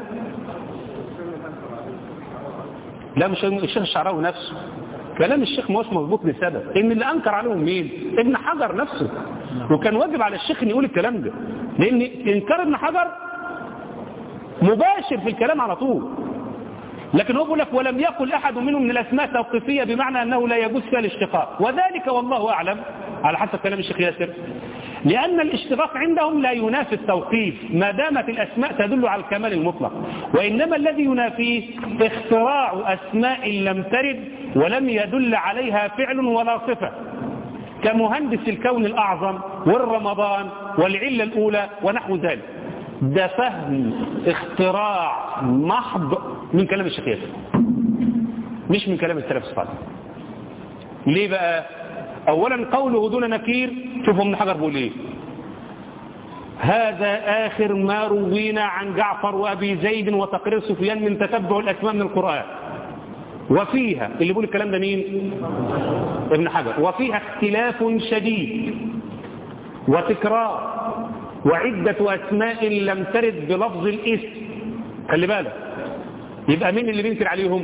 لا مش الشيخ الشعراوي نفسه كلام الشيخ ما هوش مظبوط لسبب ان اللي انكر عليهم مين ابن حجر نفسه وكان واجب على الشيخ ان يقول الكلام ده لان انكار ابن حجر مباشر في الكلام على طول لكن هو بيقول لك ولم يقل احد منهم من الاسماء توقيفيه بمعنى انه لا يجوز فيها الاشتقاق وذلك والله اعلم على حسب كلام الشيخ ياسر لأن الاشتراك عندهم لا ينافي التوقيف ما دامت الأسماء تدل على الكمال المطلق وإنما الذي ينافيه اختراع أسماء لم ترد ولم يدل عليها فعل ولا صفة كمهندس الكون الأعظم والرمضان والعلة الأولى ونحو ذلك ده فهم اختراع محض من كلام الشيخ ياسر مش من كلام السلف الصالح ليه بقى اولا قوله دون نكير شوفوا ابن حجر بيقول ايه هذا آخر ما روينا عن جعفر وأبي زيد وتقرير سفيان من تتبع الأسماء من القرآن وفيها اللي بيقول الكلام ده مين ابن حجر وفيها اختلاف شديد وتكرار وعدة أسماء لم ترد بلفظ الاسم خلي بالك يبقى مين اللي بينكر عليهم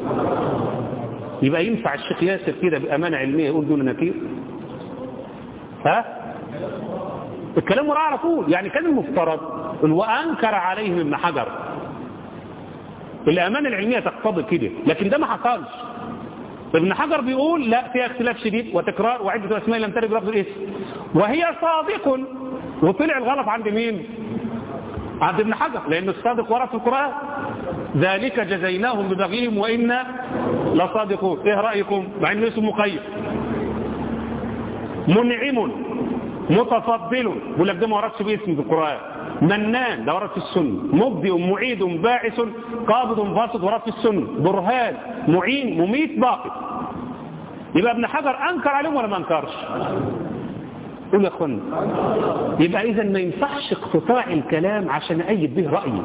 يبقى ينفع الشيخ ياسر كده بأمانة علمية يقول دون نكير ها الكلام وراه على طول يعني كان المفترض وأنكر عليهم ابن حجر الأمانة العلمية تقتضي كده لكن ده ما حصلش ابن حجر بيقول لا فيها اختلاف شديد وتكرار وعدة أسماء لم ترد بلفظ الاسم وهي صادق وطلع الغلط عند مين عند ابن حجر لأن الصادق ورد في القرآن ذلك جزيناهم ببغيهم وإنا لصادقون ايه رأيكم مع انه اسم مقيد منعم متفضل بقول لك ده ما وردش باسم في القرآن منان ده ورد في السنة مبدئ معيد باعث قابض فاسد ورد في السنة برهان معين مميت باقي يبقى ابن حجر أنكر عليهم ولا ما أنكرش قول يا اخوانا يبقى إذا ما ينفعش اقتطاع الكلام عشان أيد به رأيي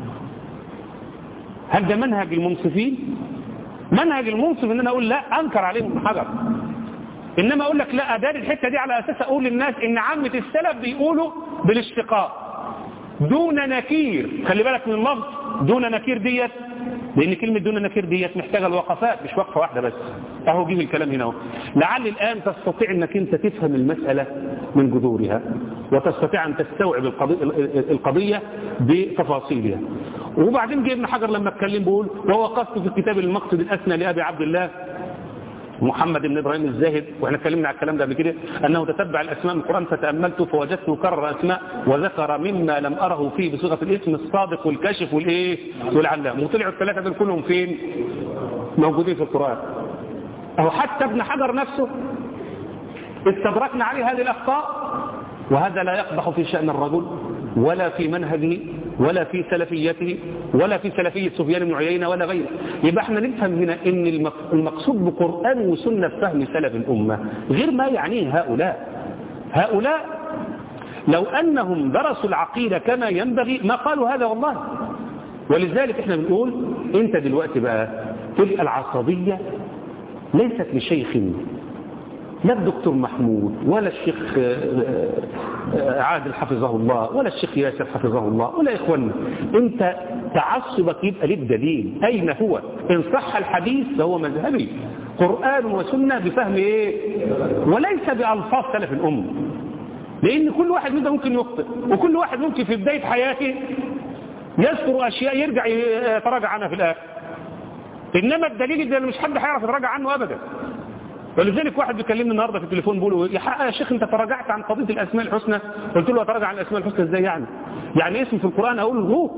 هل ده منهج المنصفين منهج المنصف ان انا اقول لا انكر عليهم ابن حجر انما اقول لك لا اداري الحته دي على اساس اقول للناس ان عامه السلف بيقولوا بالاشتقاق دون نكير خلي بالك من اللفظ دون نكير ديت لان كلمه دون نكير ديت محتاجه الوقفات مش وقفه واحده بس اهو جيب الكلام هنا اهو لعل الان تستطيع انك انت تفهم المساله من جذورها وتستطيع ان تستوعب القضيه القضيه بتفاصيلها وبعدين جه ابن حجر لما اتكلم بيقول ووقفت في كتاب المقصد الاسنى لابي عبد الله محمد بن ابراهيم الزاهد واحنا اتكلمنا على الكلام ده قبل كده انه تتبع الاسماء من القران فتاملت فوجدته كرر اسماء وذكر مما لم اره فيه بصيغه الاسم الصادق والكاشف والايه والعلام وطلعوا الثلاثه دول كلهم فين موجودين في القران او حتى ابن حجر نفسه استدركنا عليه هذه الاخطاء وهذا لا يقبح في شان الرجل ولا في منهجه ولا في سلفيته ولا في سلفية سفيان بن عيينة ولا غيره يبقى احنا نفهم هنا ان المقصود بقرآن وسنة فهم سلف الأمة غير ما يعنيه هؤلاء هؤلاء لو أنهم درسوا العقيدة كما ينبغي ما قالوا هذا والله ولذلك احنا بنقول انت دلوقتي بقى تبقى العصبية ليست لشيخ لا الدكتور محمود ولا الشيخ عادل حفظه الله ولا الشيخ ياسر حفظه الله ولا إخواننا انت تعصبك يبقى للدليل أين هو إن صح الحديث فهو مذهبي قرآن وسنة بفهم إيه وليس بألفاظ سلف الأمة لأن كل واحد منهم ممكن يخطئ وكل واحد ممكن في بداية حياته يذكر أشياء يرجع يتراجع عنها في الآخر إنما الدليل ده مش حد هيعرف يتراجع عنه أبدا ولذلك واحد بيكلمني النهارده في التليفون بيقول يا حق يا شيخ انت تراجعت عن قضيه الاسماء الحسنى قلت له اتراجع عن الاسماء الحسنى ازاي يعني يعني اسم في القران اقول هو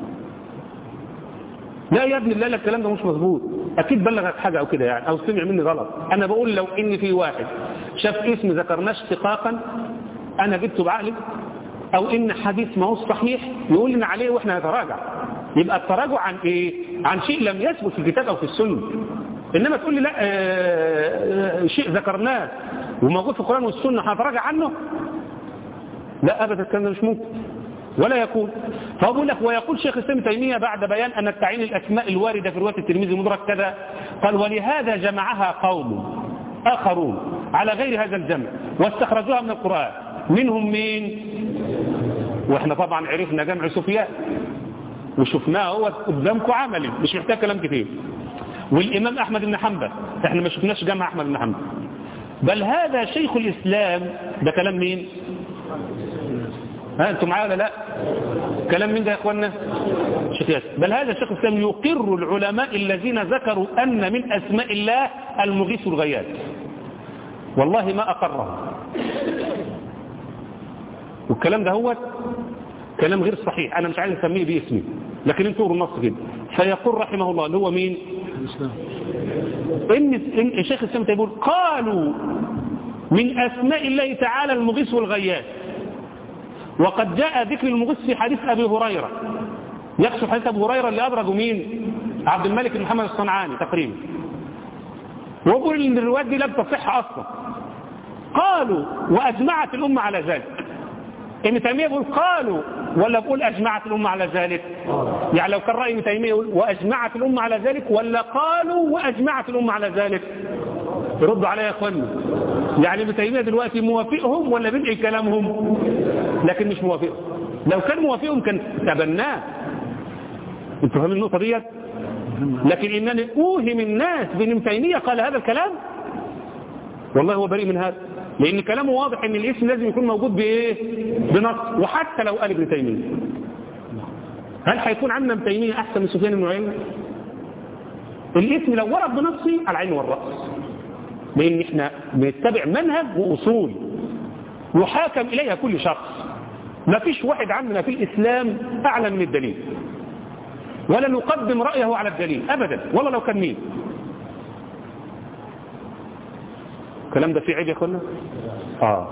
لا يا ابني لا لا الكلام ده مش مظبوط اكيد بلغك حاجه او كده يعني او سمع مني غلط انا بقول لو ان في واحد شاف اسم ذكرناه اشتقاقا انا جبته بعقلي او ان حديث ما هو صحيح يقول لنا عليه واحنا نتراجع يبقى التراجع عن ايه عن شيء لم يثبت في الكتاب او في السنه انما تقول لي لا آه شيء ذكرناه وموجود في القران والسنه هنتراجع عنه لا ابدا الكلام ده مش ممكن ولا يكون فأقول لك ويقول شيخ الإسلام تيمية بعد بيان أن التعيين الأسماء الواردة في رواية الترمذي المدرك كذا قال ولهذا جمعها قوم آخرون على غير هذا الجمع واستخرجوها من القرآن منهم مين واحنا طبعا عرفنا جمع سفيان وشفناه هو قدامكم عملي مش محتاج كلام كتير والإمام أحمد بن حنبل احنا ما شفناش جمع أحمد بن حنبل بل هذا شيخ الإسلام ده كلام مين ها انتم معايا ولا لا كلام مين ده يا اخوانا شيخ ياسر بل هذا شيخ الاسلام يقر العلماء الذين ذكروا ان من اسماء الله المغيث الغياث والله ما اقره والكلام ده هو كلام غير صحيح انا مش عايز اسميه باسمي لكن انتوا النص كده فيقول رحمه الله اللي هو مين ان ان الشيخ الاسلام يقول قالوا من اسماء الله تعالى المغيث والغياث وقد جاء ذكر المغيث في حديث أبي هريرة يقصد حديث أبي هريرة اللي أدرجوا مين عبد الملك بن محمد الصنعاني تقريبا ويقول ان الروايات دي لم تصح أصلا قالوا وأجمعت الأمة على ذلك ابن تيمية يقول قالوا ولا بقول أجمعت الأمة على ذلك يعني لو كان رأي ابن تيمية يقول وأجمعت الأمة على ذلك ولا قالوا وأجمعت الأمة على ذلك ردوا عليا يا اخوانا يعني ابن تيميه دلوقتي موافقهم ولا بدعي كلامهم لكن مش موافقهم لو كان موافقهم كان تبناه انتوا فاهمين النقطه ديت لكن انني اوهم الناس بان ابن تيميه قال هذا الكلام والله هو بريء من هذا لان كلامه واضح ان الاسم لازم يكون موجود بايه بنص وحتى لو قال ابن تيميه هل هيكون عندنا ابن تيميه احسن من سفيان بن عيينه الاسم لو ورد بنصه على العين والراس لان احنا بنتبع منهج واصول يحاكم اليها كل شخص ما فيش واحد عندنا في الاسلام اعلى من الدليل ولا نقدم رايه على الدليل ابدا والله لو كان مين الكلام ده فيه عيب يا اخوانا اه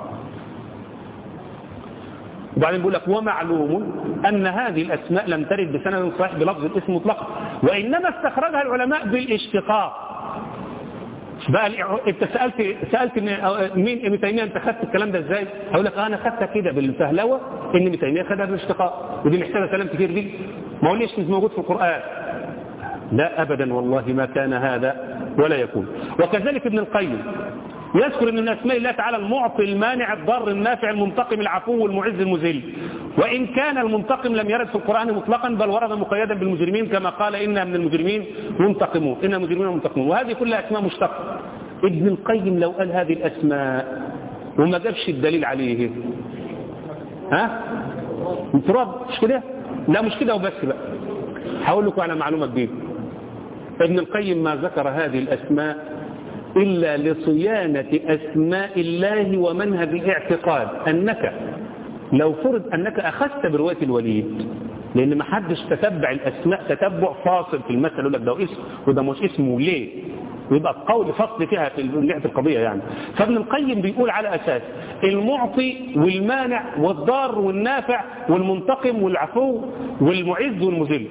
وبعدين بيقول لك ومعلوم أن هذه الأسماء لم ترد بسند صحيح بلفظ الاسم مطلقا وإنما استخرجها العلماء بالاشتقاق بقى انت سالت سالت مين ابن تيميه انت خدت الكلام ده ازاي هقول لك انا خدتها كده بالفهلوه ان ابن تيميه خدها بالاشتقاق ودي محتاجه كلام كتير دي ما هو ليش مش موجود في القران لا ابدا والله ما كان هذا ولا يكون وكذلك ابن القيم يذكر ان من اسماء الله تعالى المعطي المانع الضار النافع المنتقم العفو المعز المذل وان كان المنتقم لم يرد في القران مطلقا بل ورد مقيدا بالمجرمين كما قال ان من المجرمين منتقمون ان المجرمين منتقمون وهذه كلها اسماء مشتقه ابن القيم لو قال هذه الاسماء وما جابش الدليل عليه ها تراب مش كده لا مش كده وبس بقى هقول لكم على معلومه جديده ابن القيم ما ذكر هذه الاسماء إلا لصيانة أسماء الله ومنهج الاعتقاد أنك لو فرض أنك أخذت برواية الوليد لأن ما حدش تتبع الأسماء تتبع فاصل في المسألة يقول لك ده اسم وده مش اسمه ليه ويبقى القول فصل فيها في ناحية القضية يعني فابن القيم بيقول على أساس المعطي والمانع والضار والنافع والمنتقم والعفو والمعز والمذل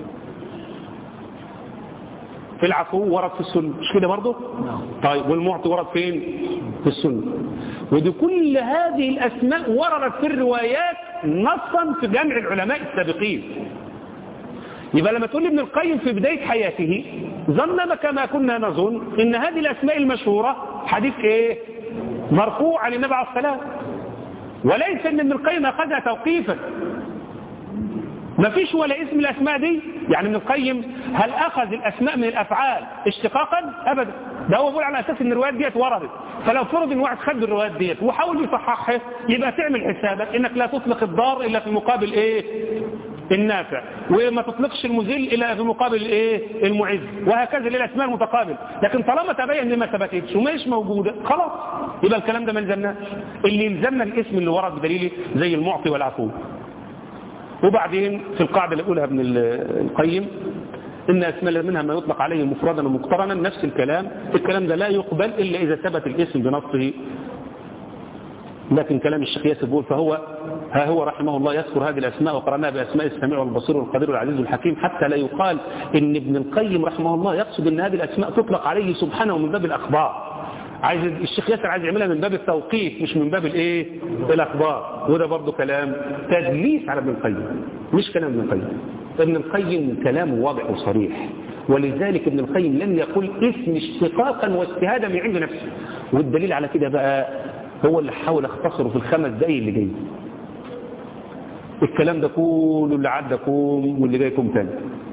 في العفو ورد في السنة مش كده برضه طيب والمعطي ورد فين في السنة ودي كل هذه الأسماء وردت في الروايات نصا في جمع العلماء السابقين يبقى لما تقول ابن القيم في بداية حياته ظننا كما كنا نظن ان هذه الأسماء المشهورة حديث ايه مرفوع عن النبي عليه الصلاة وليس ان ابن القيم أخذها توقيفا ما فيش ولا اسم الأسماء دي يعني ابن القيم هل أخذ الأسماء من الأفعال اشتقاقا أبدا ده هو بيقول على أساس ان الروايات ديت وردت فلو فرض ان واحد خد الروايات ديت وحاول يصححها يبقى تعمل حسابك انك لا تطلق الضار إلا في مقابل ايه النافع وما تطلقش المذل الا في مقابل الايه المعز وهكذا للاسماء المتقابل لكن طالما تبين ان ما ثبتتش ومش موجوده خلاص يبقى الكلام ده ما يلزمناش اللي يلزمنا الاسم اللي ورد بدليله زي المعطي والعفو وبعدين في القاعده اللي قولها ابن القيم إن أسماء منها ما يطلق عليه مفردا ومقترنا نفس الكلام الكلام ده لا يقبل إلا إذا ثبت الاسم بنصه لكن كلام الشيخ ياسر بيقول فهو ها هو رحمه الله يذكر هذه الأسماء وقرناها بأسماء السميع والبصير والقدير والعزيز والحكيم حتى لا يقال إن ابن القيم رحمه الله يقصد أن هذه الأسماء تطلق عليه سبحانه من باب الأخبار عايز الشيخ ياسر عايز يعملها من باب التوقيف مش من باب الايه الاخبار وده برضه كلام تدليس على ابن القيم مش كلام ابن القيم ابن القيم كلامه واضح وصريح ولذلك ابن القيم لم يقل اسم اشتقاقا واجتهادا من عند نفسه والدليل على كده بقى هو اللي حاول اختصره في الخمس دقايق اللي جاي الكلام ده كله اللي عدكم واللي جايكم تاني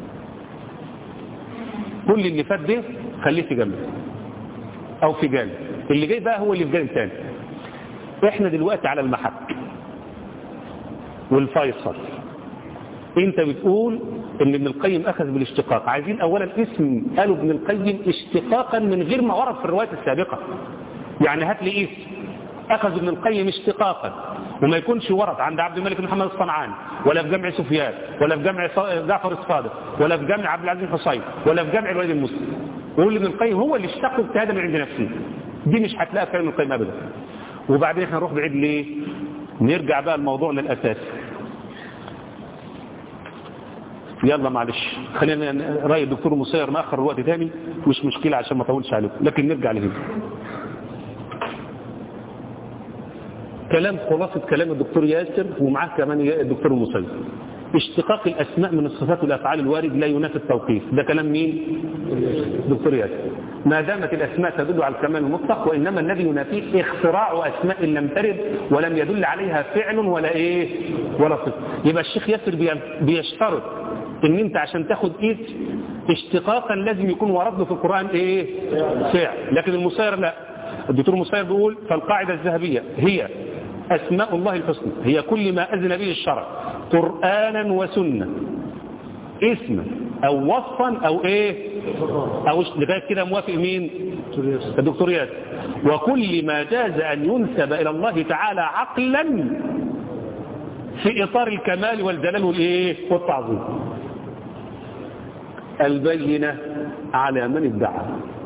كل اللي فات ده خليه في جنب او في جانب اللي جاي بقى هو اللي في جانب تاني احنا دلوقتي على المحك والفيصل انت بتقول ان ابن القيم اخذ بالاشتقاق عايزين اولا اسم قالوا ابن القيم اشتقاقا من غير ما ورد في الروايات السابقة يعني هات لي اسم اخذ ابن القيم اشتقاقا وما يكونش ورد عند عبد الملك بن محمد الصنعاني ولا في جامع سفيان ولا في جامع جعفر الصادق ولا في جامع عبد العزيز الحصين ولا في جامع الوليد المسلم ويقول ابن القيم هو اللي اشتق اجتهادا من عند نفسه دي مش هتلاقيها في كلام ابن القيم ابدا وبعدين احنا نروح بعيد ليه نرجع بقى لموضوعنا الاساسي يلا معلش خلينا راي الدكتور مسير ناخر الوقت تاني مش مشكله عشان ما اطولش عليكم لكن نرجع لهنا كلام خلاصة كلام الدكتور ياسر ومعاه كمان الدكتور المسير اشتقاق الأسماء من الصفات والأفعال الوارد لا ينافي التوقيف ده كلام مين؟ دكتور ياسر ما دامت الأسماء تدل على الكمال المطلق وإنما الذي ينافيه اختراع أسماء لم ترد ولم يدل عليها فعل ولا إيه ولا صفة يبقى الشيخ ياسر بيشترط ان انت عشان تاخد اسم اشتقاقا لازم يكون ورد له في القرآن ايه فعل لكن المسير لا الدكتور المسير بيقول فالقاعدة الذهبية هي أسماء الله الحسنى هي كل ما أذن به الشرع قرآنا وسنة اسما أو وصفا أو إيه أو لغاية كده موافق مين الدكتور ياسر وكل ما جاز أن ينسب إلى الله تعالى عقلا في إطار الكمال والجلال والإيه والتعظيم البينة على من ادعى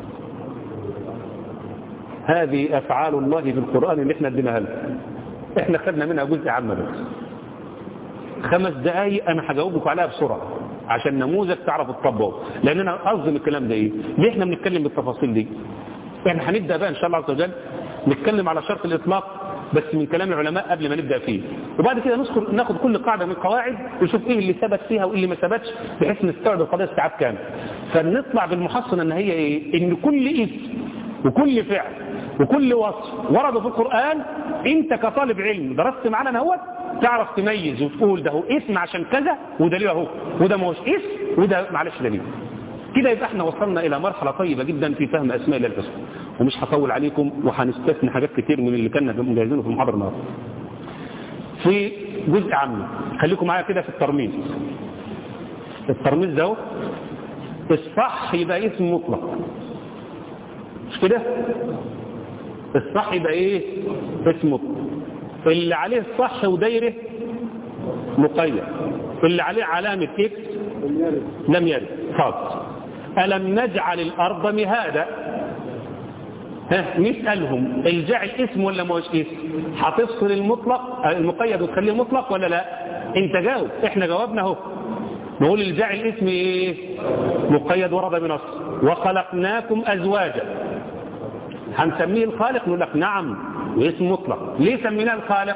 هذه أفعال الله في القرآن اللي احنا اديناها لكم احنا خدنا منها جزء عام بس خمس دقايق انا هجاوبكم عليها بسرعة عشان نموذج تعرف تطبقه لان انا قصدي من الكلام ده ايه ليه احنا بنتكلم بالتفاصيل دي احنا هنبدا بقى ان شاء الله عز وجل نتكلم على شرط الاطلاق بس من كلام العلماء قبل ما نبدا فيه وبعد كده نذكر ناخد كل قاعده من القواعد ونشوف ايه اللي ثبت فيها وايه اللي ما ثبتش بحيث نستوعب القضيه استيعاب كامل فنطلع بالمحصله ان هي ايه ان كل اسم وكل فعل وكل وصف ورد في القرآن انت كطالب علم درست معانا نهوت تعرف تميز وتقول ده هو اسم عشان كذا ودليل اهو وده ما هوش اسم وده معلش دليل كده يبقى احنا وصلنا الى مرحلة طيبة جدا في فهم اسماء الله الحسنى ومش هطول عليكم وهنستثني حاجات كتير من اللي كنا مجهزينه في المحاضرة النهارده في جزء عام خليكم معايا كده في الترميز الترميز ده الصح يبقى اسم مطلق مش كده الصح يبقى ايه اسمه اللي عليه الصح ودايره مقيد اللي عليه علامة اكس لم يرد خالص ألم نجعل الأرض مهادا ها نسألهم الجعل اسم ولا ما هوش اسم هتفصل المطلق المقيد وتخليه مطلق ولا لا انت جاوب احنا جاوبنا اهو نقول الجعل اسم ايه مقيد ورد بنص وخلقناكم أزواجا هنسميه الخالق نقول لك نعم واسم مطلق ليه سميناه الخالق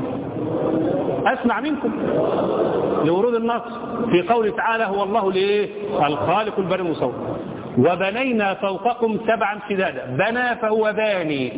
اسمع منكم لورود النص في قوله تعالى هو الله ليه الخالق البر المصور وبنينا فوقكم سبعا شدادا بنى فهو باني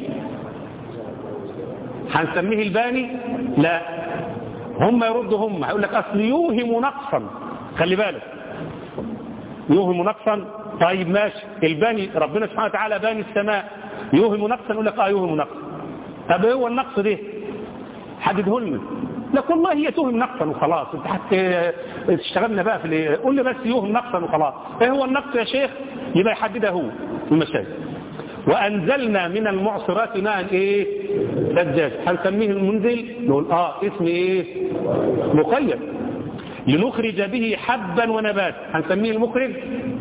هنسميه الباني لا هم يردوا هم هيقول لك اصل يوهم نقصا خلي بالك يوهم نقصا طيب ماشي الباني ربنا سبحانه وتعالى باني السماء يوهم نقصا يقول لك اه يوهم نقصا طب ايه هو النقص ده حدده لنا لك والله هي توهم نقصا وخلاص انت حتى اشتغلنا بقى في الايه قول لي بس يوهم نقصا وخلاص ايه هو النقص يا شيخ يبقى يحددها هو المشايخ وانزلنا من المعصرات ماء ايه ثجاج هنسميه المنزل نقول اه اسم ايه مقيد لنخرج به حبا ونبات هنسميه المخرج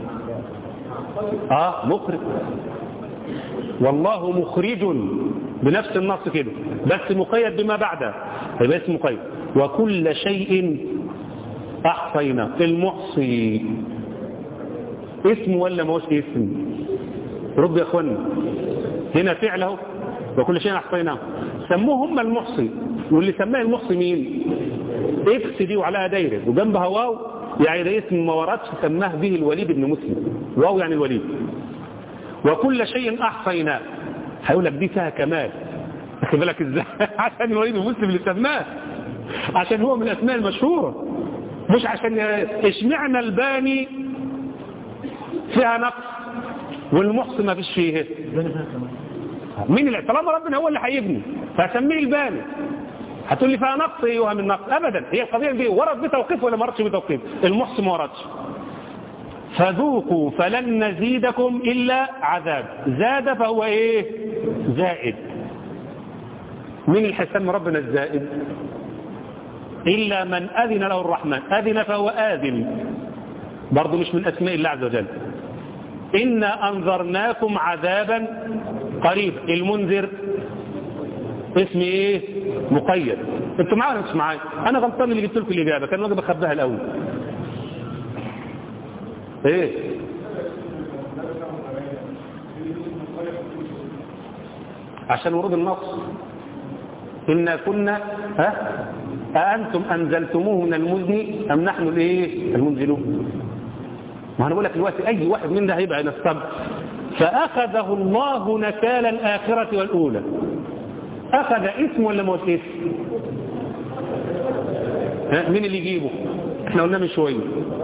اه مخرج والله مخرج بنفس النص كده بس مقيد بما بعده يبقى اسم مقيد وكل شيء احصينا المحصي اسم ولا ما هوش اسم رد يا اخوانا هنا فعله وكل شيء احصيناه سموه هم المحصي واللي سماه المحصي مين اكس دي وعليها دايره وجنبها واو يعني ده اسم ما وردش سماه به الوليد بن مسلم واو يعني الوليد وكل شيء احصيناه هيقول لك دي فيها كمال خد بالك ازاي عشان الوليد بن مسلم اللي سماه عشان هو من الاسماء المشهوره مش عشان اشمعنا الباني فيها نقص والمحصي ما فيش فيه مين اللي طالما ربنا هو اللي هيبني فسميه الباني هتقول لي فيها نقص ايها من نقص ابدا هي القضيه دي ورد بتوقيف ولا ما وردش بتوقيف المحصي ما وردش فذوقوا فلن نزيدكم الا عذاب زاد فهو ايه زائد مين اللي هيسمي ربنا الزائد الا من اذن له الرحمن اذن فهو اذن برضه مش من اسماء الله عز وجل إنا أنذرناكم عذابا قريبا المنذر اسم ايه مقيد انتوا معايا ولا مش معايا انا غلطان اللي جبت لكم الاجابه كان واجب اخبيها الاول ايه عشان ورود النص إنا كنا ها أأنتم أنزلتموه من المزن أم نحن الايه المنزلون ما انا بقول لك دلوقتي اي واحد من ده هيبقى نستب فاخذه الله نكال الاخره والاولى اخذ اسم ولا ما اسم ها مين اللي يجيبه احنا قلنا من شويه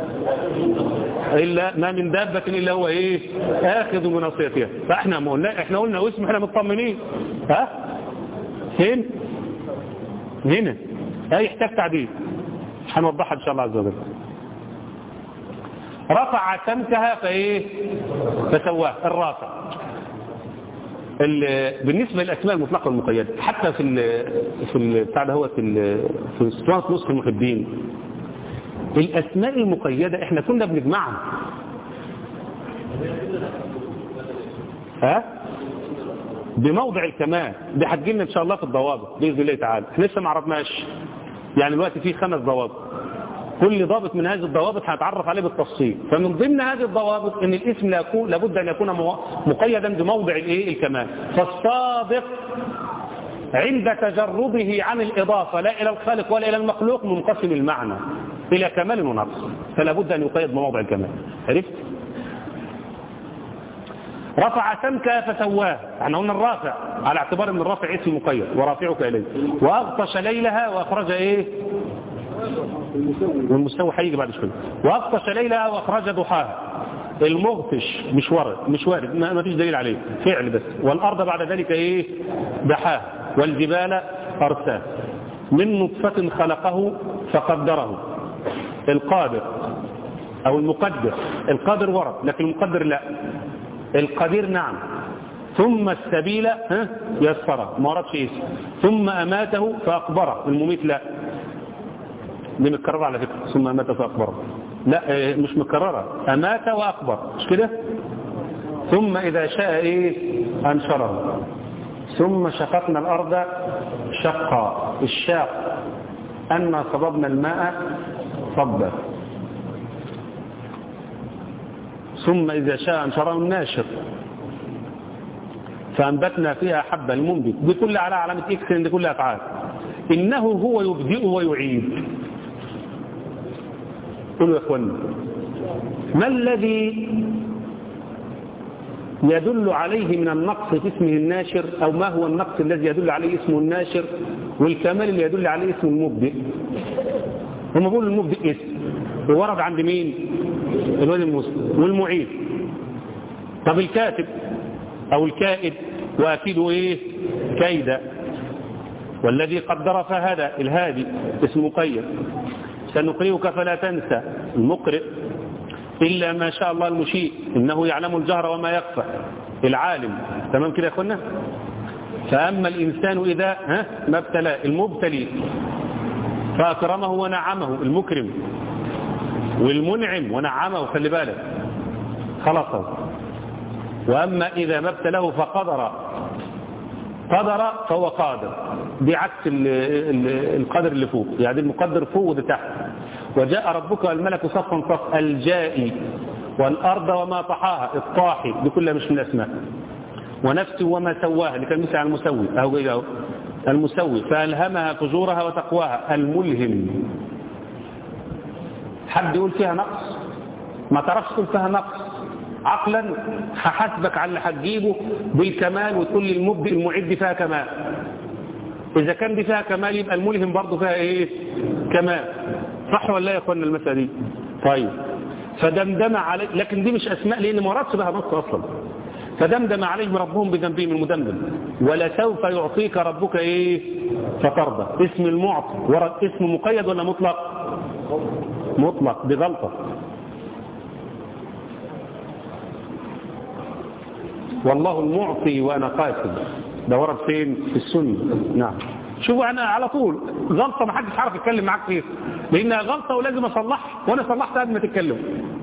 الا ما من دابه الا هو ايه اخذ بناصيتها فاحنا ما قلنا احنا قلنا اسم احنا مطمنين ها فين هنا ها يحتاج تعديل هنوضحها ان شاء الله عز وجل رفع سمكها فايه فسواه الرافع بالنسبه للاسماء المطلقه والمقيده حتى في ال في ال بتاع ده هو في ال في اسطوانه نسخ المحبين الاسماء المقيده احنا كنا بنجمعها ها بموضع الكمال دي هتجي لنا ان شاء الله في الضوابط باذن الله تعالى احنا لسه ما عرفناش يعني دلوقتي في خمس ضوابط كل ضابط من هذه الضوابط هنتعرف عليه بالتفصيل فمن ضمن هذه الضوابط ان الاسم لا يكون لابد ان يكون مقيدا بموضع الايه الكمال فالصادق عند تجرده عن الاضافه لا الى الخالق ولا الى المخلوق منقسم المعنى الى كمال ونقص فلا بد ان يقيد بموضع الكمال عرفت رفع سمكة فسواه احنا قلنا الرافع على اعتبار ان الرافع اسم مقيد ورافعك اليه واغطش ليلها واخرج ايه والمستوى هيجي بعد شويه واغطش ليلها واخرج ضحاها المغطش مش وارد مش وارد ما فيش دليل عليه فعل بس والارض بعد ذلك ايه دحاها والجبال ارساه من نطفة خلقه فقدره القادر او المقدر القادر ورد لكن المقدر لا القدير نعم ثم السبيل ها يسره ما وردش اسم ثم اماته فاقبره المميت لا دي متكررة على فكرة ثم أمات فأكبر لا مش مكررة أمات وأكبر مش كده ثم إذا شاء إيه أنشره ثم شققنا الأرض شقا الشاق أن صببنا الماء صبا ثم إذا شاء أنشره الناشر فأنبتنا فيها حبا المنبت دي كلها على علامة إكس دي كلها أفعال إنه هو يبدئ ويعيد قولوا يا اخوانا ما الذي يدل عليه من النقص في اسمه الناشر او ما هو النقص الذي يدل عليه اسمه الناشر والكمال اللي يدل عليه اسمه المبدئ هم بيقولوا المبدئ اسم ورد عند مين الوالد المسلم والمعيد طب الكاتب او الكائد واكيد ايه كيدا والذي قدر فهدى الهادي اسم مقيد سنقرئك فلا تنسى المقرئ إلا ما شاء الله المشيء إنه يعلم الجهر وما يخفى العالم تمام كده يا أخوانا فأما الإنسان إذا ها ما ابتلى المبتلي فأكرمه ونعمه المكرم والمنعم ونعمه خلي بالك خلاص وأما إذا ما ابتلاه فقدر قدر فهو قادر بعكس ال ال القدر اللي فوق يعني المقدر فوق وده تحت وجاء ربك والملك صفا صف الجائي والأرض وما طحاها الطاحي دي كلها مش من الأسماء ونفس وما سواها اللي كان مثل على المسوي أهو جاي المسوي فألهمها فجورها وتقواها الملهم حد يقول فيها نقص ما تعرفش تقول فيها نقص عقلا هحاسبك على اللي هتجيبه بالكمال وتقول لي المبدئ المعد فيها كمال إذا كان دي فيها كمال يبقى الملهم برضه فيها إيه كمال صح ولا يا أخوانا المسألة دي طيب فدمدم عليه لكن دي مش أسماء لأن ما وردش بها نص أصلا فدمدم عليهم ربهم بذنبهم المدمدم ولسوف يعطيك ربك إيه فترضى اسم المعطي ورد اسم مقيد ولا مطلق مطلق بغلطة والله المعطي وأنا قاسم ده ورد فين في السنة نعم شوفوا أنا على طول غلطة ما حدش عارف يتكلم معاك فيها لأنها غلطة ولازم أصلحها وأنا صلحتها قبل ما تتكلم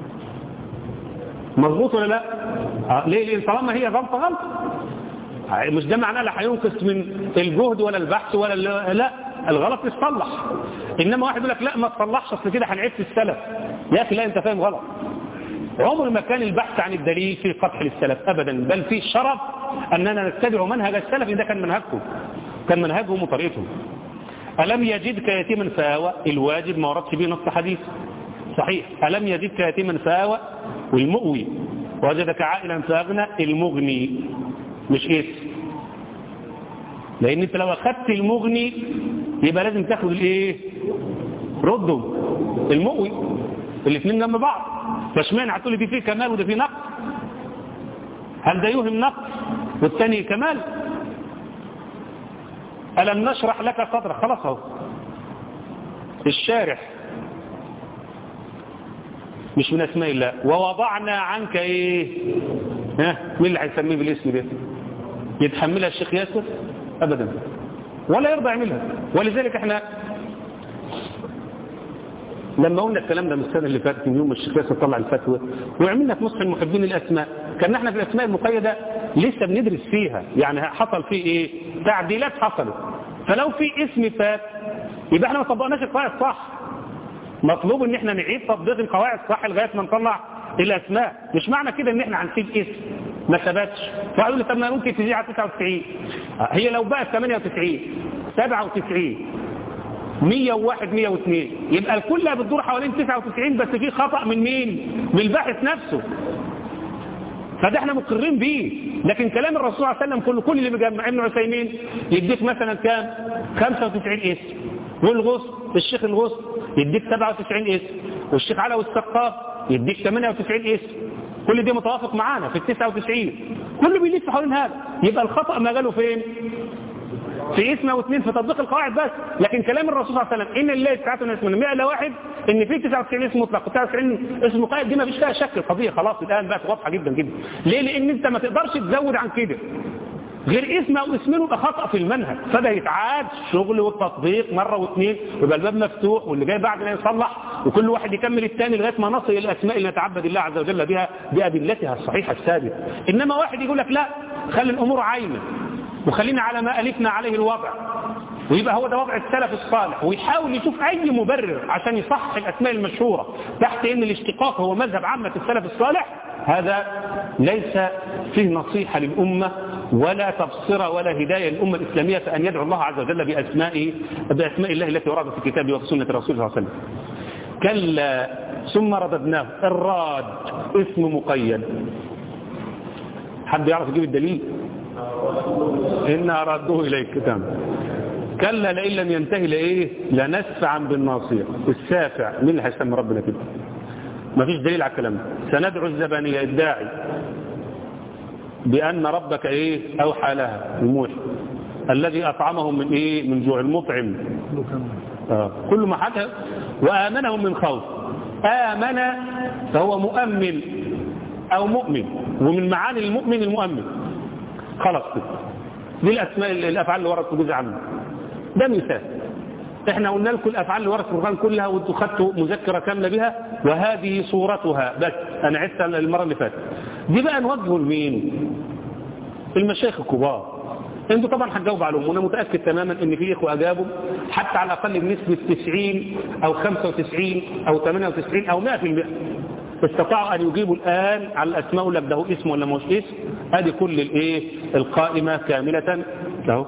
مظبوط ولا لا آه ليه لأن طالما هي غلطة غلطة مش ده معناه لا هينقص من الجهد ولا البحث ولا لا الغلط يتصلح إنما واحد يقول لك لا ما تصلحش اصل كده هنعيد في السلف يا أخي لا أنت فاهم غلط عمر ما كان البحث عن الدليل في قدح للسلف أبدا بل في شرف أننا نتبع منهج السلف ده كان منهجكم كان منهجهم وطريقتهم ألم يجدك يتيما فآوى الواجب ما وردش به نص حديث صحيح ألم يجدك يتيما فآوى والمؤوي وجدك عائلا فأغنى المغني مش اسم لأن انت لو أخذت المغني يبقى لازم تاخد الايه ردهم المؤوي الاثنين جنب بعض فاشمعنى هتقول دي فيه كمال وده فيه نقص هل ده يوهم نقص والثاني كمال ألم نشرح لك صدرك خلاص اهو الشارح مش من اسماء الله ووضعنا عنك ايه ها مين اللي هيسميه بالاسم ده يتحملها الشيخ ياسر ابدا ولا يرضى يعملها ولذلك احنا لما قلنا الكلام ده من السنه اللي فاتت من يوم الشيخ ياسر طلع الفتوى وعملنا في نصح المحبين الاسماء كان احنا في الاسماء المقيده لسه بندرس فيها يعني حصل فيه ايه تعديلات حصلت فلو في اسم فات يبقى احنا ما طبقناش القواعد صح مطلوب ان احنا نعيد تطبيق القواعد صح لغايه ما نطلع الاسماء مش معنى كده ان احنا هنسيب اسم ما ثبتش فقالوا لي طب ما ممكن تزيد على 99 هي لو بقت 98 97 101 102 يبقى الكل بتدور حوالين 99 بس في خطأ من مين من الباحث نفسه فده احنا مقرين بيه لكن كلام الرسول صلى الله عليه وسلم كل كل اللي مجمع ابن عثيمين يديك مثلا كام 95 اسم والغصن الشيخ الغصن يديك 97 اسم والشيخ علوي السقاف يديك 98 اسم كل دي متوافق معانا في ال 99 كله بيلف حوالين هذا يبقى الخطأ مجاله فين في اسم او اثنين في تطبيق القواعد بس لكن كلام الرسول صلى الله عليه وسلم ان الله تسعه اسم من 100 الا واحد ان في 99 اسم مطلق و99 اسم مقيد دي ما فيش فيها شك القضيه خلاص الان بقت واضحه جدا جدا ليه لان انت ما تقدرش تزود عن كده غير اسم او اسمين يبقى خطأ في المنهج فده يتعاد الشغل والتطبيق مرة واثنين ويبقى الباب مفتوح واللي جاي بعد ما يصلح وكل واحد يكمل الثاني لغاية ما نصل الى الاسماء اللي نتعبد الله عز وجل بها بأدلتها الصحيحة الثابتة انما واحد يقول لك لا خلي الامور عايمة وخلينا على ما ألفنا عليه الوضع ويبقى هو ده وضع السلف الصالح ويحاول يشوف أي مبرر عشان يصحح الأسماء المشهورة تحت أن الاشتقاق هو مذهب عامة السلف الصالح هذا ليس فيه نصيحة للأمة ولا تبصرة ولا هداية للأمة الإسلامية فأن يدعو الله عز وجل بأسمائه بأسماء الله التي وردت في كتابه وفي سنة الرسول صلى الله عليه وسلم كلا ثم رددناه الراد اسم مقيد حد يعرف يجيب الدليل إنا ردوه إليك تمام كلا لئن لم ينتهي لإيه لنسفعا بالناصية السافع مين اللي هيسمي ربنا كده مفيش دليل على الكلام ده سندعو الزبانية الداعي بأن ربك إيه أوحى لها الموحي الذي أطعمهم من إيه من جوع المطعم كله كم آه. كل ما حدث وآمنهم من خوف آمن فهو مؤمن أو مؤمن ومن معاني المؤمن المؤمن خلاص كده دي الأسماء الأفعال اللي ورد في جزء عنه ده مثال احنا قلنا لكم الأفعال اللي ورد في القرآن كلها وانتوا خدتوا مذكرة كاملة بها وهذه صورتها بس أنا عدتها المرة اللي فاتت دي بقى نوجهه لمين المشايخ الكبار انتوا طبعا هتجاوبوا عليهم وانا متاكد تماما ان في اخوه اجابوا حتى على الاقل بنسبه 90 او 95 او 98 او 100% استطاعوا ان يجيبوا الان على الاسماء ولا ده هو اسم ولا مش اسم ادي كل الايه القائمه كامله اهو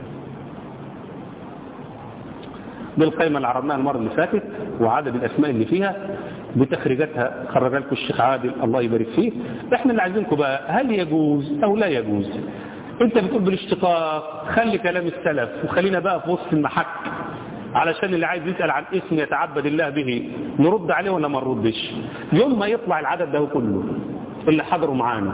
دي القائمه اللي عرضناها المره اللي فاتت وعدد الاسماء اللي فيها بتخريجاتها خرجها لكم الشيخ عادل الله يبارك فيه احنا اللي عايزينكم بقى هل يجوز او لا يجوز انت بتقول بالاشتقاق خلي كلام السلف وخلينا بقى في وسط المحك علشان اللي عايز يسأل عن اسم يتعبد الله به نرد عليه ولا ما نردش يوم ما يطلع العدد ده كله اللي حضروا معانا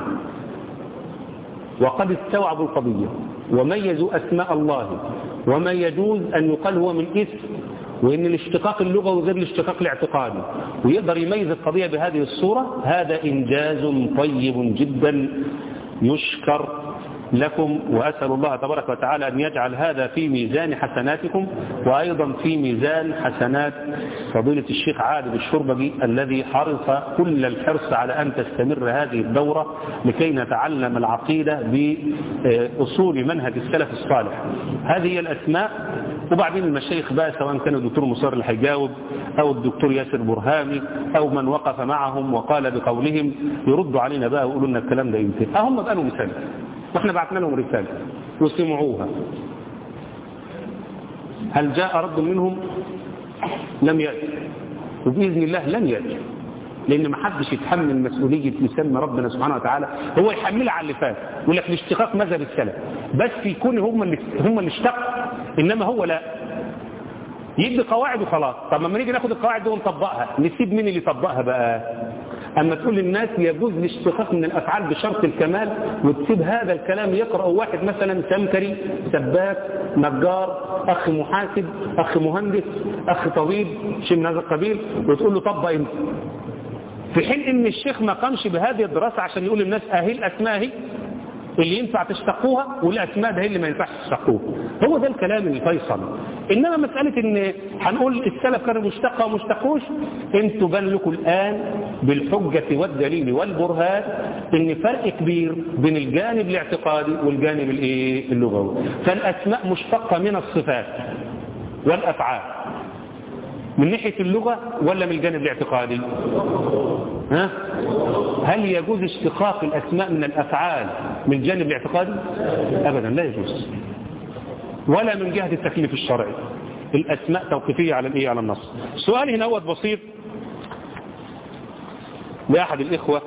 وقد استوعبوا القضية وميزوا أسماء الله وما يجوز أن يقال هو من اسم وإن الاشتقاق اللغوي غير الاشتقاق الاعتقادي ويقدر يميز القضية بهذه الصورة هذا إنجاز طيب جدا يشكر لكم وأسأل الله تبارك وتعالى أن يجعل هذا في ميزان حسناتكم وأيضا في ميزان حسنات فضيلة الشيخ عادل الشربجي الذي حرص كل الحرص على أن تستمر هذه الدورة لكي نتعلم العقيدة بأصول منهج السلف الصالح هذه هي الأسماء وبعدين المشايخ بقى سواء كان الدكتور مصر اللي هيجاوب أو الدكتور ياسر برهامي أو من وقف معهم وقال بقولهم يردوا علينا بقى ويقولوا لنا الكلام ده يمكن أهم بقى مثال واحنا بعثنا لهم رسالة وسمعوها هل جاء رد منهم لم يأتي وبإذن الله لن يأتي لأن ما حدش يتحمل مسؤولية يسمى ربنا سبحانه وتعالى هو يحملها على اللي فات يقول لك الاشتقاق مذهب السلف بس يكون هم اللي هم اللي اشتق إنما هو لا يدي قواعد وخلاص طب لما نيجي ناخد القواعد دي ونطبقها نسيب مين اللي يطبقها بقى أما تقول للناس يجوز الاشتقاق من الأفعال بشرط الكمال وتسيب هذا الكلام يقرأ واحد مثلا سمكري سباك نجار أخ محاسب أخ مهندس أخ طبيب شيء من هذا القبيل وتقول له طبق انت في حين ان الشيخ ما قامش بهذه الدراسة عشان يقول للناس اهي الاسماء هي اللي ينفع تشتقوها والاسماء ده هي اللي ما ينفعش تشتقوها هو ده الكلام الفيصل انما مسألة ان هنقول السلف كانوا مشتقة ومشتقوش انتوا بان لكم الان بالحجة والدليل والبرهان ان فرق كبير بين الجانب الاعتقادي والجانب الايه اللغوي فالاسماء مشتقة من الصفات والافعال من ناحية اللغة ولا من الجانب الاعتقادي ها؟ هل يجوز اشتقاق الأسماء من الأفعال من الجانب الاعتقادي أبدا لا يجوز ولا من جهة التكليف الشرعي الأسماء توقيفية على الإيه على النص سؤال هنا هو بسيط لأحد الإخوة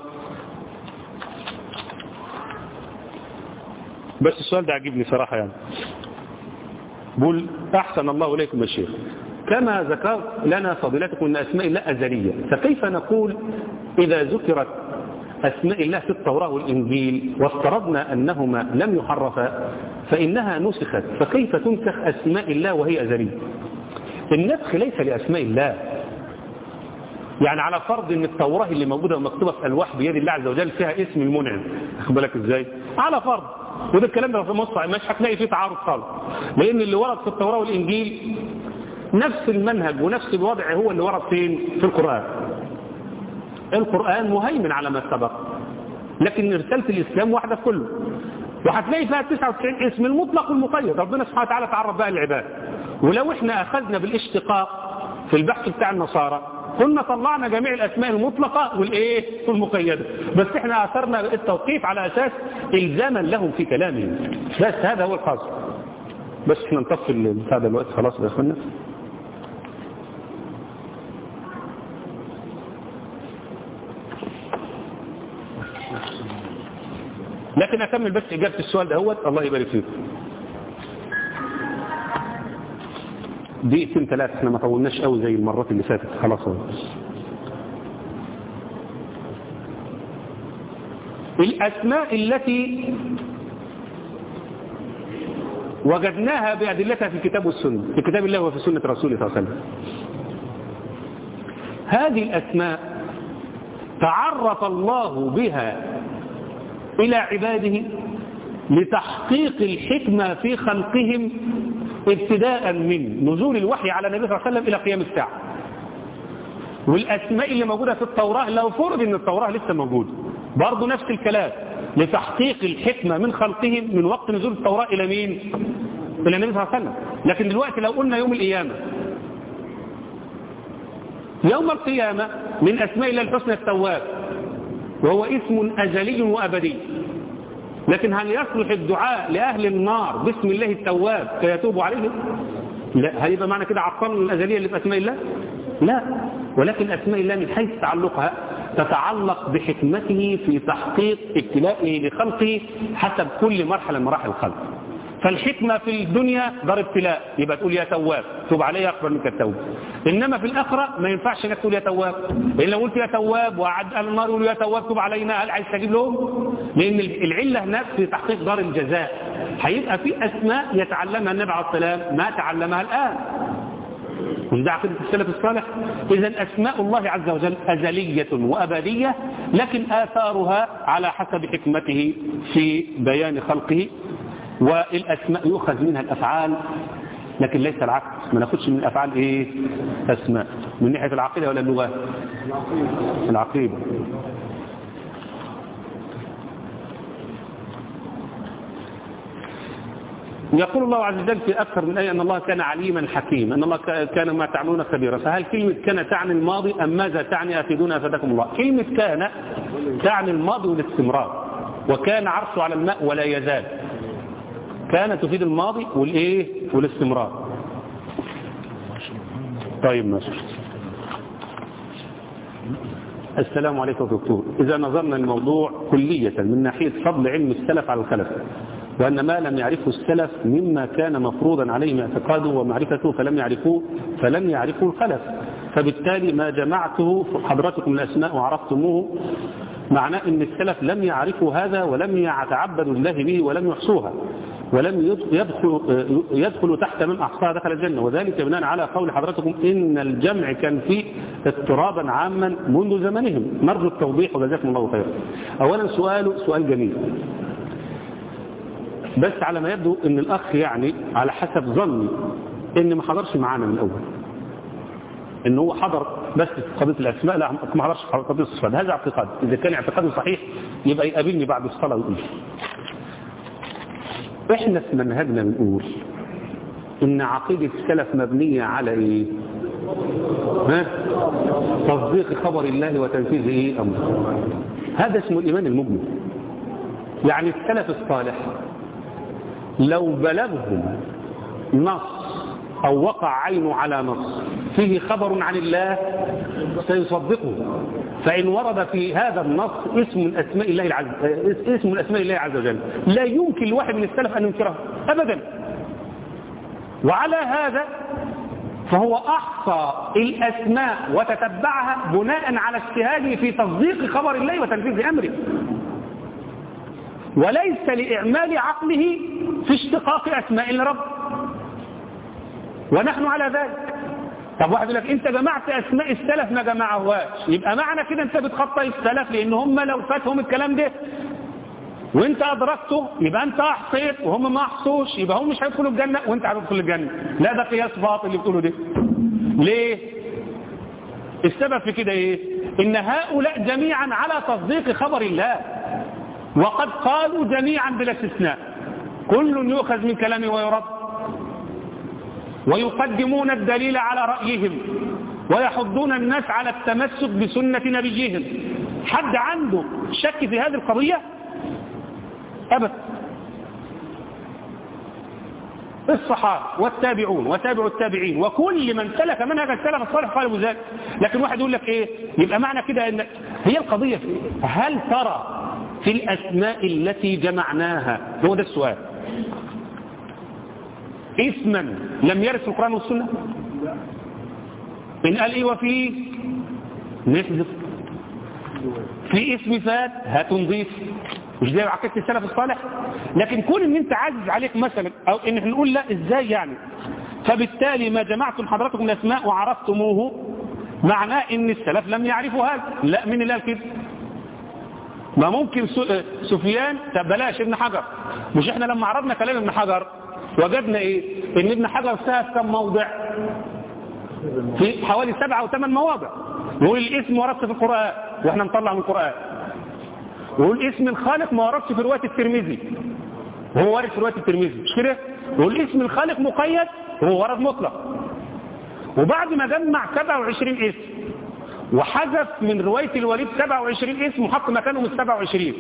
بس السؤال ده عجبني صراحة يعني بقول أحسن الله إليكم يا شيخ كما ذكرت لنا فضيلتكم أن أسماء الله أزلية فكيف نقول إذا ذكرت أسماء الله في التوراة والإنجيل وافترضنا أنهما لم يحرفا فإنها نسخت فكيف تنسخ أسماء الله وهي أزلية النسخ ليس لأسماء الله يعني على فرض ان التوراة اللي موجودة ومكتوبة في الواح بيد الله عز وجل فيها اسم المنعم اخد بالك ازاي على فرض وده الكلام ده في مصر مش هتلاقي فيه تعارض خالص لان اللي ورد في التوراة والانجيل نفس المنهج ونفس الوضع هو اللي ورد فين في القرآن القرآن مهيمن على ما سبق لكن رسالة الإسلام واحدة في كله وهتلاقي فيها 99 اسم المطلق والمقيد ربنا سبحانه وتعالى تعرف بقى العباد ولو احنا أخذنا بالاشتقاق في البحث بتاع النصارى كنا طلعنا جميع الأسماء المطلقة والإيه والمقيدة بس احنا أثرنا التوقيف على أساس إلزاما لهم في كلامهم بس هذا هو القصد بس احنا نطفي البتاع دلوقتي خلاص يا اخوانا لكن أكمل بس إجابة السؤال دهوت الله يبارك فيكم دقيقتين ثلاثة احنا ما طولناش قوي زي المرات اللي فاتت خلاص اهو الأسماء التي وجدناها بأدلتها في الكتاب والسنة في كتاب الله وفي سنة رسوله صلى الله عليه وسلم هذه الأسماء تعرف الله بها إلى عباده لتحقيق الحكمة في خلقهم ابتداء من نزول الوحي على النبي صلى الله عليه وسلم إلى قيام الساعة والأسماء اللي موجودة في التوراة لو فرض أن التوراة لسه موجودة برضه نفس الكلام لتحقيق الحكمة من خلقهم من وقت نزول التوراة إلى مين؟ إلى النبي صلى الله عليه وسلم لكن دلوقتي لو قلنا يوم القيامة يوم القيامة من أسماء الله الحسنى التواب وهو اسم أزلي وأبدي لكن هل يصلح الدعاء لأهل النار باسم الله التواب فيتوب عليهم لا هل يبقى معنى كده عطلنا الأزلية اللي في أسماء الله لا ولكن أسماء الله من حيث تعلقها تتعلق بحكمته في تحقيق ابتلائه لخلقه حسب كل مرحلة من مراحل الخلق فالحكمة في الدنيا دار ابتلاء يبقى تقول يا تواب توب علي أكبر منك التوب إنما في الآخرة ما ينفعش انك تقول يا تواب لأن لو قلت يا تواب وعد أهل النار يقول يا تواب توب علينا هل عايز تجيب لهم لأن العلة هناك في تحقيق دار الجزاء هيبقى في أسماء يتعلمها النبي عليه السلام ما تعلمها الآن مش ده عقيدة السلف الصالح إذا أسماء الله عز وجل أزلية وأبدية لكن آثارها على حسب حكمته في بيان خلقه والأسماء يؤخذ منها الأفعال لكن ليس العكس ما ناخدش من الأفعال إيه أسماء من ناحية العقيدة ولا اللغة العقيدة يقول الله عز وجل في أكثر من آية أن الله كان عليما حكيما أن الله كان ما تعملون خبيرا فهل كلمة كان تعني الماضي أم ماذا تعني أفيدون أفادكم الله كلمة كان تعني الماضي والاستمرار وكان عرشه على الماء ولا يزال كان تفيد الماضي والايه والاستمرار طيب ماشي السلام عليكم دكتور إذا نظرنا الموضوع كلية من ناحية فضل علم السلف على الخلف وأن ما لم يعرفه السلف مما كان مفروضا عليهم اعتقاده ومعرفته فلم يعرفوه فلم يعرفوا الخلف فبالتالي ما جمعته حضراتكم الأسماء وعرفتموه معناه أن السلف لم يعرفوا هذا ولم يتعبدوا الله به ولم يحصوها ولم يدخل, يدخل تحت من أحصاها دخل الجنة وذلك بناء على قول حضرتكم إن الجمع كان فيه اضطرابا عاما منذ زمنهم نرجو التوضيح وجزاكم الله خيرا أولا سؤال سؤال جميل بس على ما يبدو ان الاخ يعني على حسب ظني ان ما حضرش معانا من الاول ان هو حضر بس في قضيه الاسماء لا ما حضرش قضيه الصفات هذا اعتقاد اذا كان اعتقاده صحيح يبقى يقابلني بعد الصلاه ويقول احنا في منهجنا بنقول ان عقيده السلف مبنيه على ايه ها تصديق خبر الله وتنفيذ ايه امره هذا اسمه الايمان المجمل يعني السلف الصالح لو بلغهم نص أو وقع عينه على نص فيه خبر عن الله سيصدقه فإن ورد في هذا النص اسم من أسماء الله العز اسم من أسماء الله عز وجل لا يمكن الواحد من السلف أن ينكره أبدا وعلى هذا فهو أحصى الأسماء وتتبعها بناء على اجتهاده في تصديق خبر الله وتنفيذ أمره وليس لإعمال عقله في اشتقاق أسماء الرب ونحن على ذلك طب واحد يقول لك انت جمعت اسماء السلف ما جمعهاش يبقى معنى كده انت بتخطئ السلف لان هم لو فاتهم الكلام ده وانت ادركته يبقى انت احصيت وهم ما احصوش يبقى هم مش هيدخلوا الجنه وانت هتدخل الجنه لا ده قياس باطل اللي بتقوله ده ليه السبب في كده ايه ان هؤلاء جميعا على تصديق خبر الله وقد قالوا جميعا بلا استثناء كل يؤخذ من كلامه ويرد ويقدمون الدليل على رأيهم ويحضون الناس على التمسك بسنة نبيهم حد عنده شك في هذه القضية أبدا الصحابة والتابعون وتابع التابعين وكل من سلك منهج السلف الصالح قالوا ذلك لكن واحد يقول لك ايه يبقى معنى كده ان هي القضية في إيه؟ هل ترى في الأسماء التي جمعناها هو ده السؤال اسما لم يرث القرآن والسنة إن قال إيه وفيه نحذف في اسم فات هتنضيف مش زي عقيده السلف الصالح لكن كون ان انت عاجز عليك مثلا او ان احنا نقول لا ازاي يعني فبالتالي ما جمعتم حضراتكم الاسماء وعرفتموه معناه ان السلف لم يعرفوا هذا لا مين اللي قال كده ما ممكن سفيان طب بلاش ابن حجر مش احنا لما عرضنا كلام ابن حجر وجدنا ايه ان ابن حجر سهل كم موضع في حوالي سبعة او ثمان مواضع يقول الاسم وردت في القرآن واحنا نطلع من القرآن ويقول اسم الخالق ما وردش في رواية الترمذي وهو وارد في رواية الترمذي مش كده يقول اسم الخالق مقيد وهو ورد مطلق وبعد ما جمع 27 اسم وحذف من رواية الوليد 27 اسم وحط مكانهم ال 27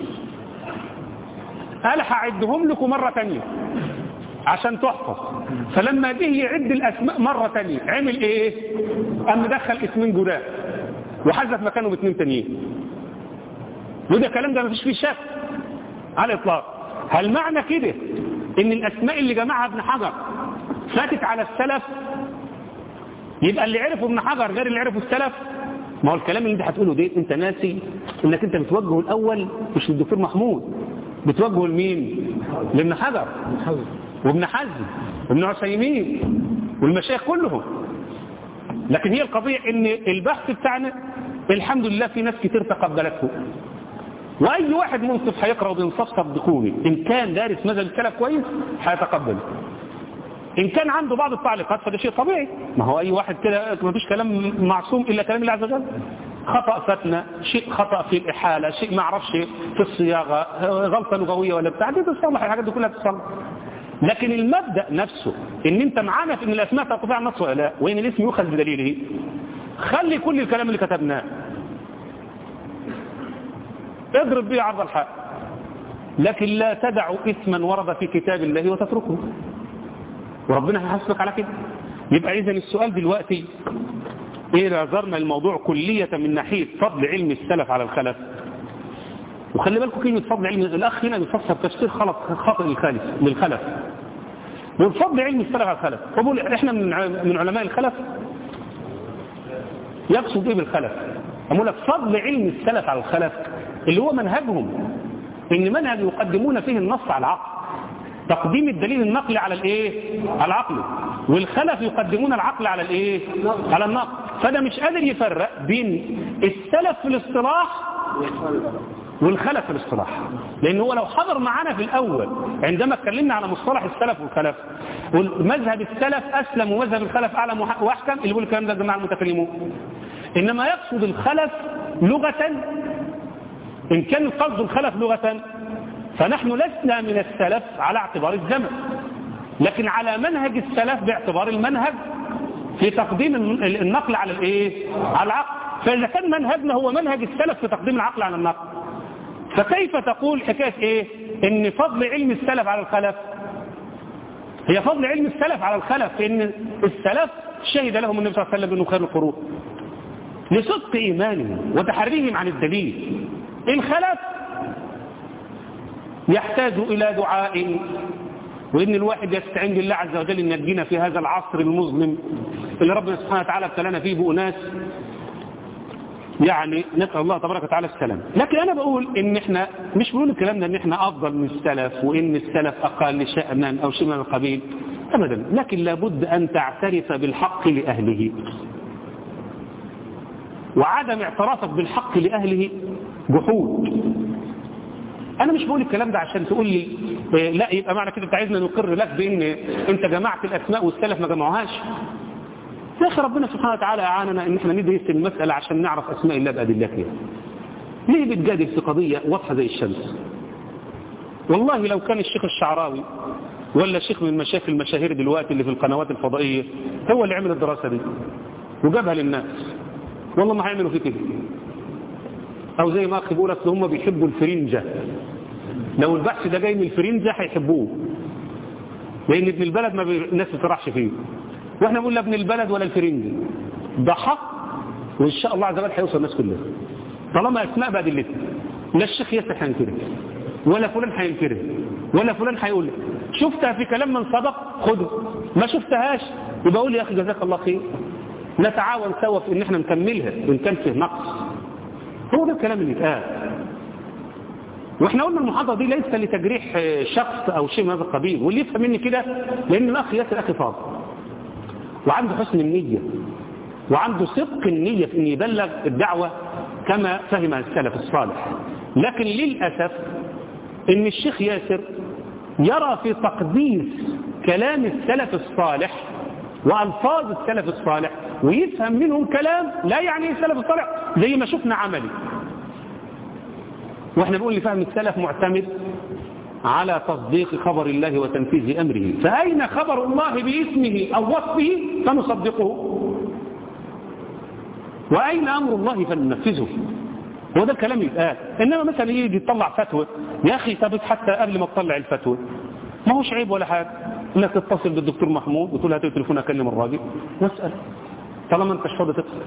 قال هعدهم لكم مرة تانية عشان تحفظ فلما جه يعد الأسماء مرة تانية عمل ايه قام مدخل اسمين جداد وحذف مكانهم اثنين تانيين وده كلام ده مفيش فيه شك على الاطلاق هل معنى كده ان الاسماء اللي جمعها ابن حجر فاتت على السلف يبقى اللي عرفه ابن حجر غير اللي عرفه السلف ما هو الكلام اللي انت هتقوله ده انت ناسي انك انت بتوجهه الاول مش للدكتور محمود بتوجهه لمين لابن حجر وابن حزم وابن عثيمين والمشايخ كلهم لكن هي القضية ان البحث بتاعنا الحمد لله في ناس كتير تقبلته واي واحد منصف هيقرا وبينصف صدقوني ان كان دارس مذهب السلف كويس هيتقبله ان كان عنده بعض التعليقات فده شيء طبيعي ما هو اي واحد كده ما فيش كلام معصوم الا كلام الله عز وجل خطأ فتنة شيء خطأ في الإحالة شيء ما اعرفش في الصياغة غلطة لغوية ولا بتاع دي تصلح الحاجات دي كلها تصلح لكن المبدأ نفسه ان انت معانا في ان الاسماء تقطع النص ولا لا وان الاسم يؤخذ بدليله خلي كل الكلام اللي كتبناه اضرب به عرض الحق لكن لا تدع اسما ورد في كتاب الله وتتركه وربنا هيحاسبك على كده يبقى اذا السؤال دلوقتي ايه نظرنا الموضوع كلية من ناحية فضل علم السلف على الخلف وخلي بالكم كلمة فضل علم الأخ هنا بيفسر تفسير خلط خاطئ للخالف للخلف والفضل علم السلف على الخلف فبقول احنا من من علماء الخلف يقصد ايه بالخلف أقول لك فضل علم السلف على الخلف اللي هو منهجهم ان منهج يقدمون فيه النص على العقل تقديم الدليل النقلي على الايه على العقل والخلف يقدمون العقل على الايه على النقل فده مش قادر يفرق بين السلف في الاصطلاح والخلف في الاصطلاح لان هو لو حضر معانا في الاول عندما اتكلمنا على مصطلح السلف والخلف والمذهب السلف اسلم ومذهب الخلف اعلم واحكم اللي بيقول الكلام ده جماعه المتكلمون انما يقصد الخلف لغه ان كان قصد الخلف لغه فنحن لسنا من السلف على اعتبار الزمن لكن على منهج السلف باعتبار المنهج في تقديم النقل على الايه على العقل فاذا كان منهجنا هو منهج السلف في تقديم العقل على النقل فكيف تقول حكايه ايه ان فضل علم السلف على الخلف هي فضل علم السلف على الخلف ان السلف شهد لهم النبي صلى الله عليه وسلم انه خير القرون لصدق ايمانهم وتحريهم عن الدليل الخلف يحتاج إلى دعاء وإن الواحد يستعين بالله عز وجل أن ينجينا في هذا العصر المظلم اللي ربنا سبحانه وتعالى ابتلانا فيه بأناس يعني نسأل الله تبارك وتعالى السلام لكن أنا بقول إن إحنا مش بقول الكلام ده إن إحنا أفضل من السلف وإن السلف أقل شأنا أو شيء من القبيل أبدا لكن لابد أن تعترف بالحق لأهله وعدم اعترافك بالحق لأهله جحود انا مش بقول الكلام ده عشان تقول لي لا يبقى معنى كده انت عايزنا نقر لك بان انت جمعت الاسماء والسلف ما جمعوهاش يا اخي ربنا سبحانه وتعالى اعاننا ان احنا ندرس المساله عشان نعرف اسماء الله بادلتها ليه بتجادل في قضيه واضحه زي الشمس والله لو كان الشيخ الشعراوي ولا شيخ من المشايخ المشاهير دلوقتي اللي في القنوات الفضائيه هو اللي عمل الدراسه دي وجابها للناس والله ما هيعملوا في كده او زي ما اخي بيقول اصل هم بيحبوا الفرنجة لو البحث ده جاي من الفرنجة هيحبوه لان ابن البلد ما بي... الناس ما بتطرحش فيه واحنا بنقول لا ابن البلد ولا الفرنجة ده حق وان شاء الله عز وجل هيوصل الناس كلها طالما اسماء بادلتها لا الشيخ ياسر هينكره ولا فلان هينكره ولا فلان هيقول شفتها في كلام من سبق خده ما شفتهاش يبقى قول يا اخي جزاك الله خير نتعاون سوا في ان احنا نكملها وان كان فيه نقص هو ده الكلام اللي اتقال واحنا قلنا المحاضرة دي ليس لتجريح شخص او شيء من هذا القبيل واللي يفهم مني كده لان الاخ ياسر اخي فاضل وعنده حسن النية وعنده صدق النية في ان يبلغ الدعوة كما فهم السلف الصالح لكن للأسف ان الشيخ ياسر يرى في تقديس كلام السلف الصالح وألفاظ السلف الصالح ويفهم منهم كلام لا يعني السلف الصالح زي ما شفنا عملي واحنا بنقول لفهم السلف معتمد على تصديق خبر الله وتنفيذ أمره فأين خبر الله باسمه أو وصفه فنصدقه وأين أمر الله فننفذه هو ده الكلام يتقال إنما مثلا يجي يطلع فتوى يا أخي طب حتى قبل ما تطلع الفتوى ما هوش عيب ولا حاجة انك تتصل بالدكتور محمود وتقول هاتوا التليفون اكلم الراجل واسال طالما انت مش فاضي تتصل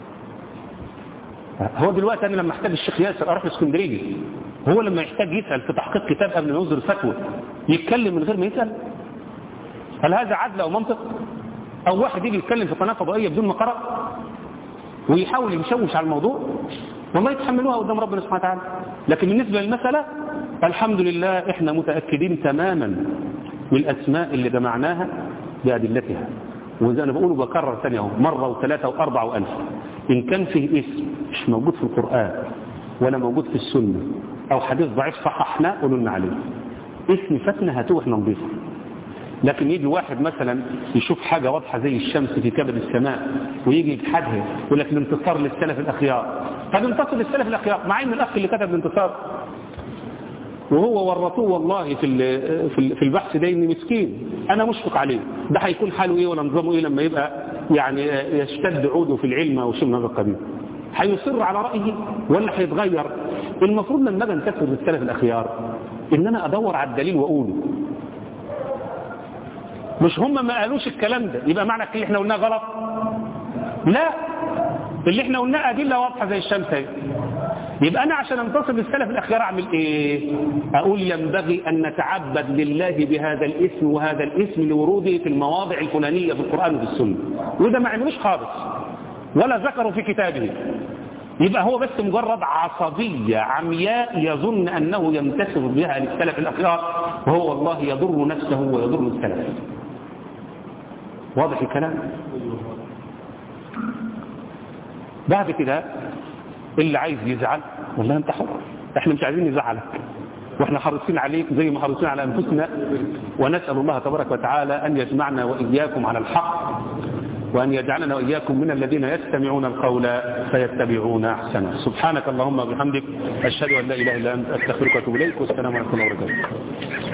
هو دلوقتي انا لما احتاج الشيخ ياسر اروح اسكندريه هو لما يحتاج يسال في تحقيق كتاب قبل ما يصدر فتوى يتكلم من غير ما يسال هل هذا عدل او منطق او واحد يجي يتكلم في قناه فضائيه بدون ما قرأ ويحاول يشوش على الموضوع والله يتحملوها قدام ربنا سبحانه وتعالى لكن بالنسبه للمساله الحمد لله احنا متاكدين تماما والأسماء اللي جمعناها بأدلتها وزي أنا بقول وبكرر ثانية اهو مرة وثلاثة وأربعة وألف إن كان فيه اسم مش موجود في القرآن ولا موجود في السنة أو حديث ضعيف صححناه قولوا لنا عليه اسم فتنة هاتوه احنا نضيفه لكن يجي واحد مثلا يشوف حاجة واضحة زي الشمس في كبد السماء ويجي يجحدها يقول لك الانتصار للسلف الأخيار طب انتصر للسلف الأخيار مع ان الأخ اللي كتب الانتصار وهو ورطوه والله في في البحث ده اني مسكين انا مشفق عليه ده هيكون حاله ايه ولا نظامه ايه لما يبقى يعني يشتد عوده في العلم او شيء من هذا القبيل هيصر على رايه ولا هيتغير المفروض لما اجي انتسب للسلف الاخيار ان انا ادور على الدليل واقوله مش هم ما قالوش الكلام ده يبقى معنى اللي احنا قلناه غلط لا اللي احنا قلناه ادله واضحه زي الشمس اهي يبقى أنا عشان أنتصر للسلف الأخيار أعمل إيه أقول ينبغي أن نتعبد لله بهذا الاسم وهذا الاسم لوروده في المواضع الفلانية في القرآن وفي السنة وده ما عملوش خالص ولا ذكروا في كتابه يبقى هو بس مجرد عصبية عمياء يظن أنه ينتسب بها للسلف الأخيار وهو والله يضر نفسه ويضر السلف واضح الكلام بعد كده اللي عايز يزعل والله انت حر احنا مش عايزين نزعلك واحنا حريصين عليك زي ما حريصين على انفسنا ونسال الله تبارك وتعالى ان يجمعنا واياكم على الحق وان يجعلنا واياكم من الذين يستمعون القول فيتبعون احسنه سبحانك اللهم وبحمدك اشهد ان لا اله الا انت استغفرك واتوب اليك والسلام عليكم ورحمه الله وبركاته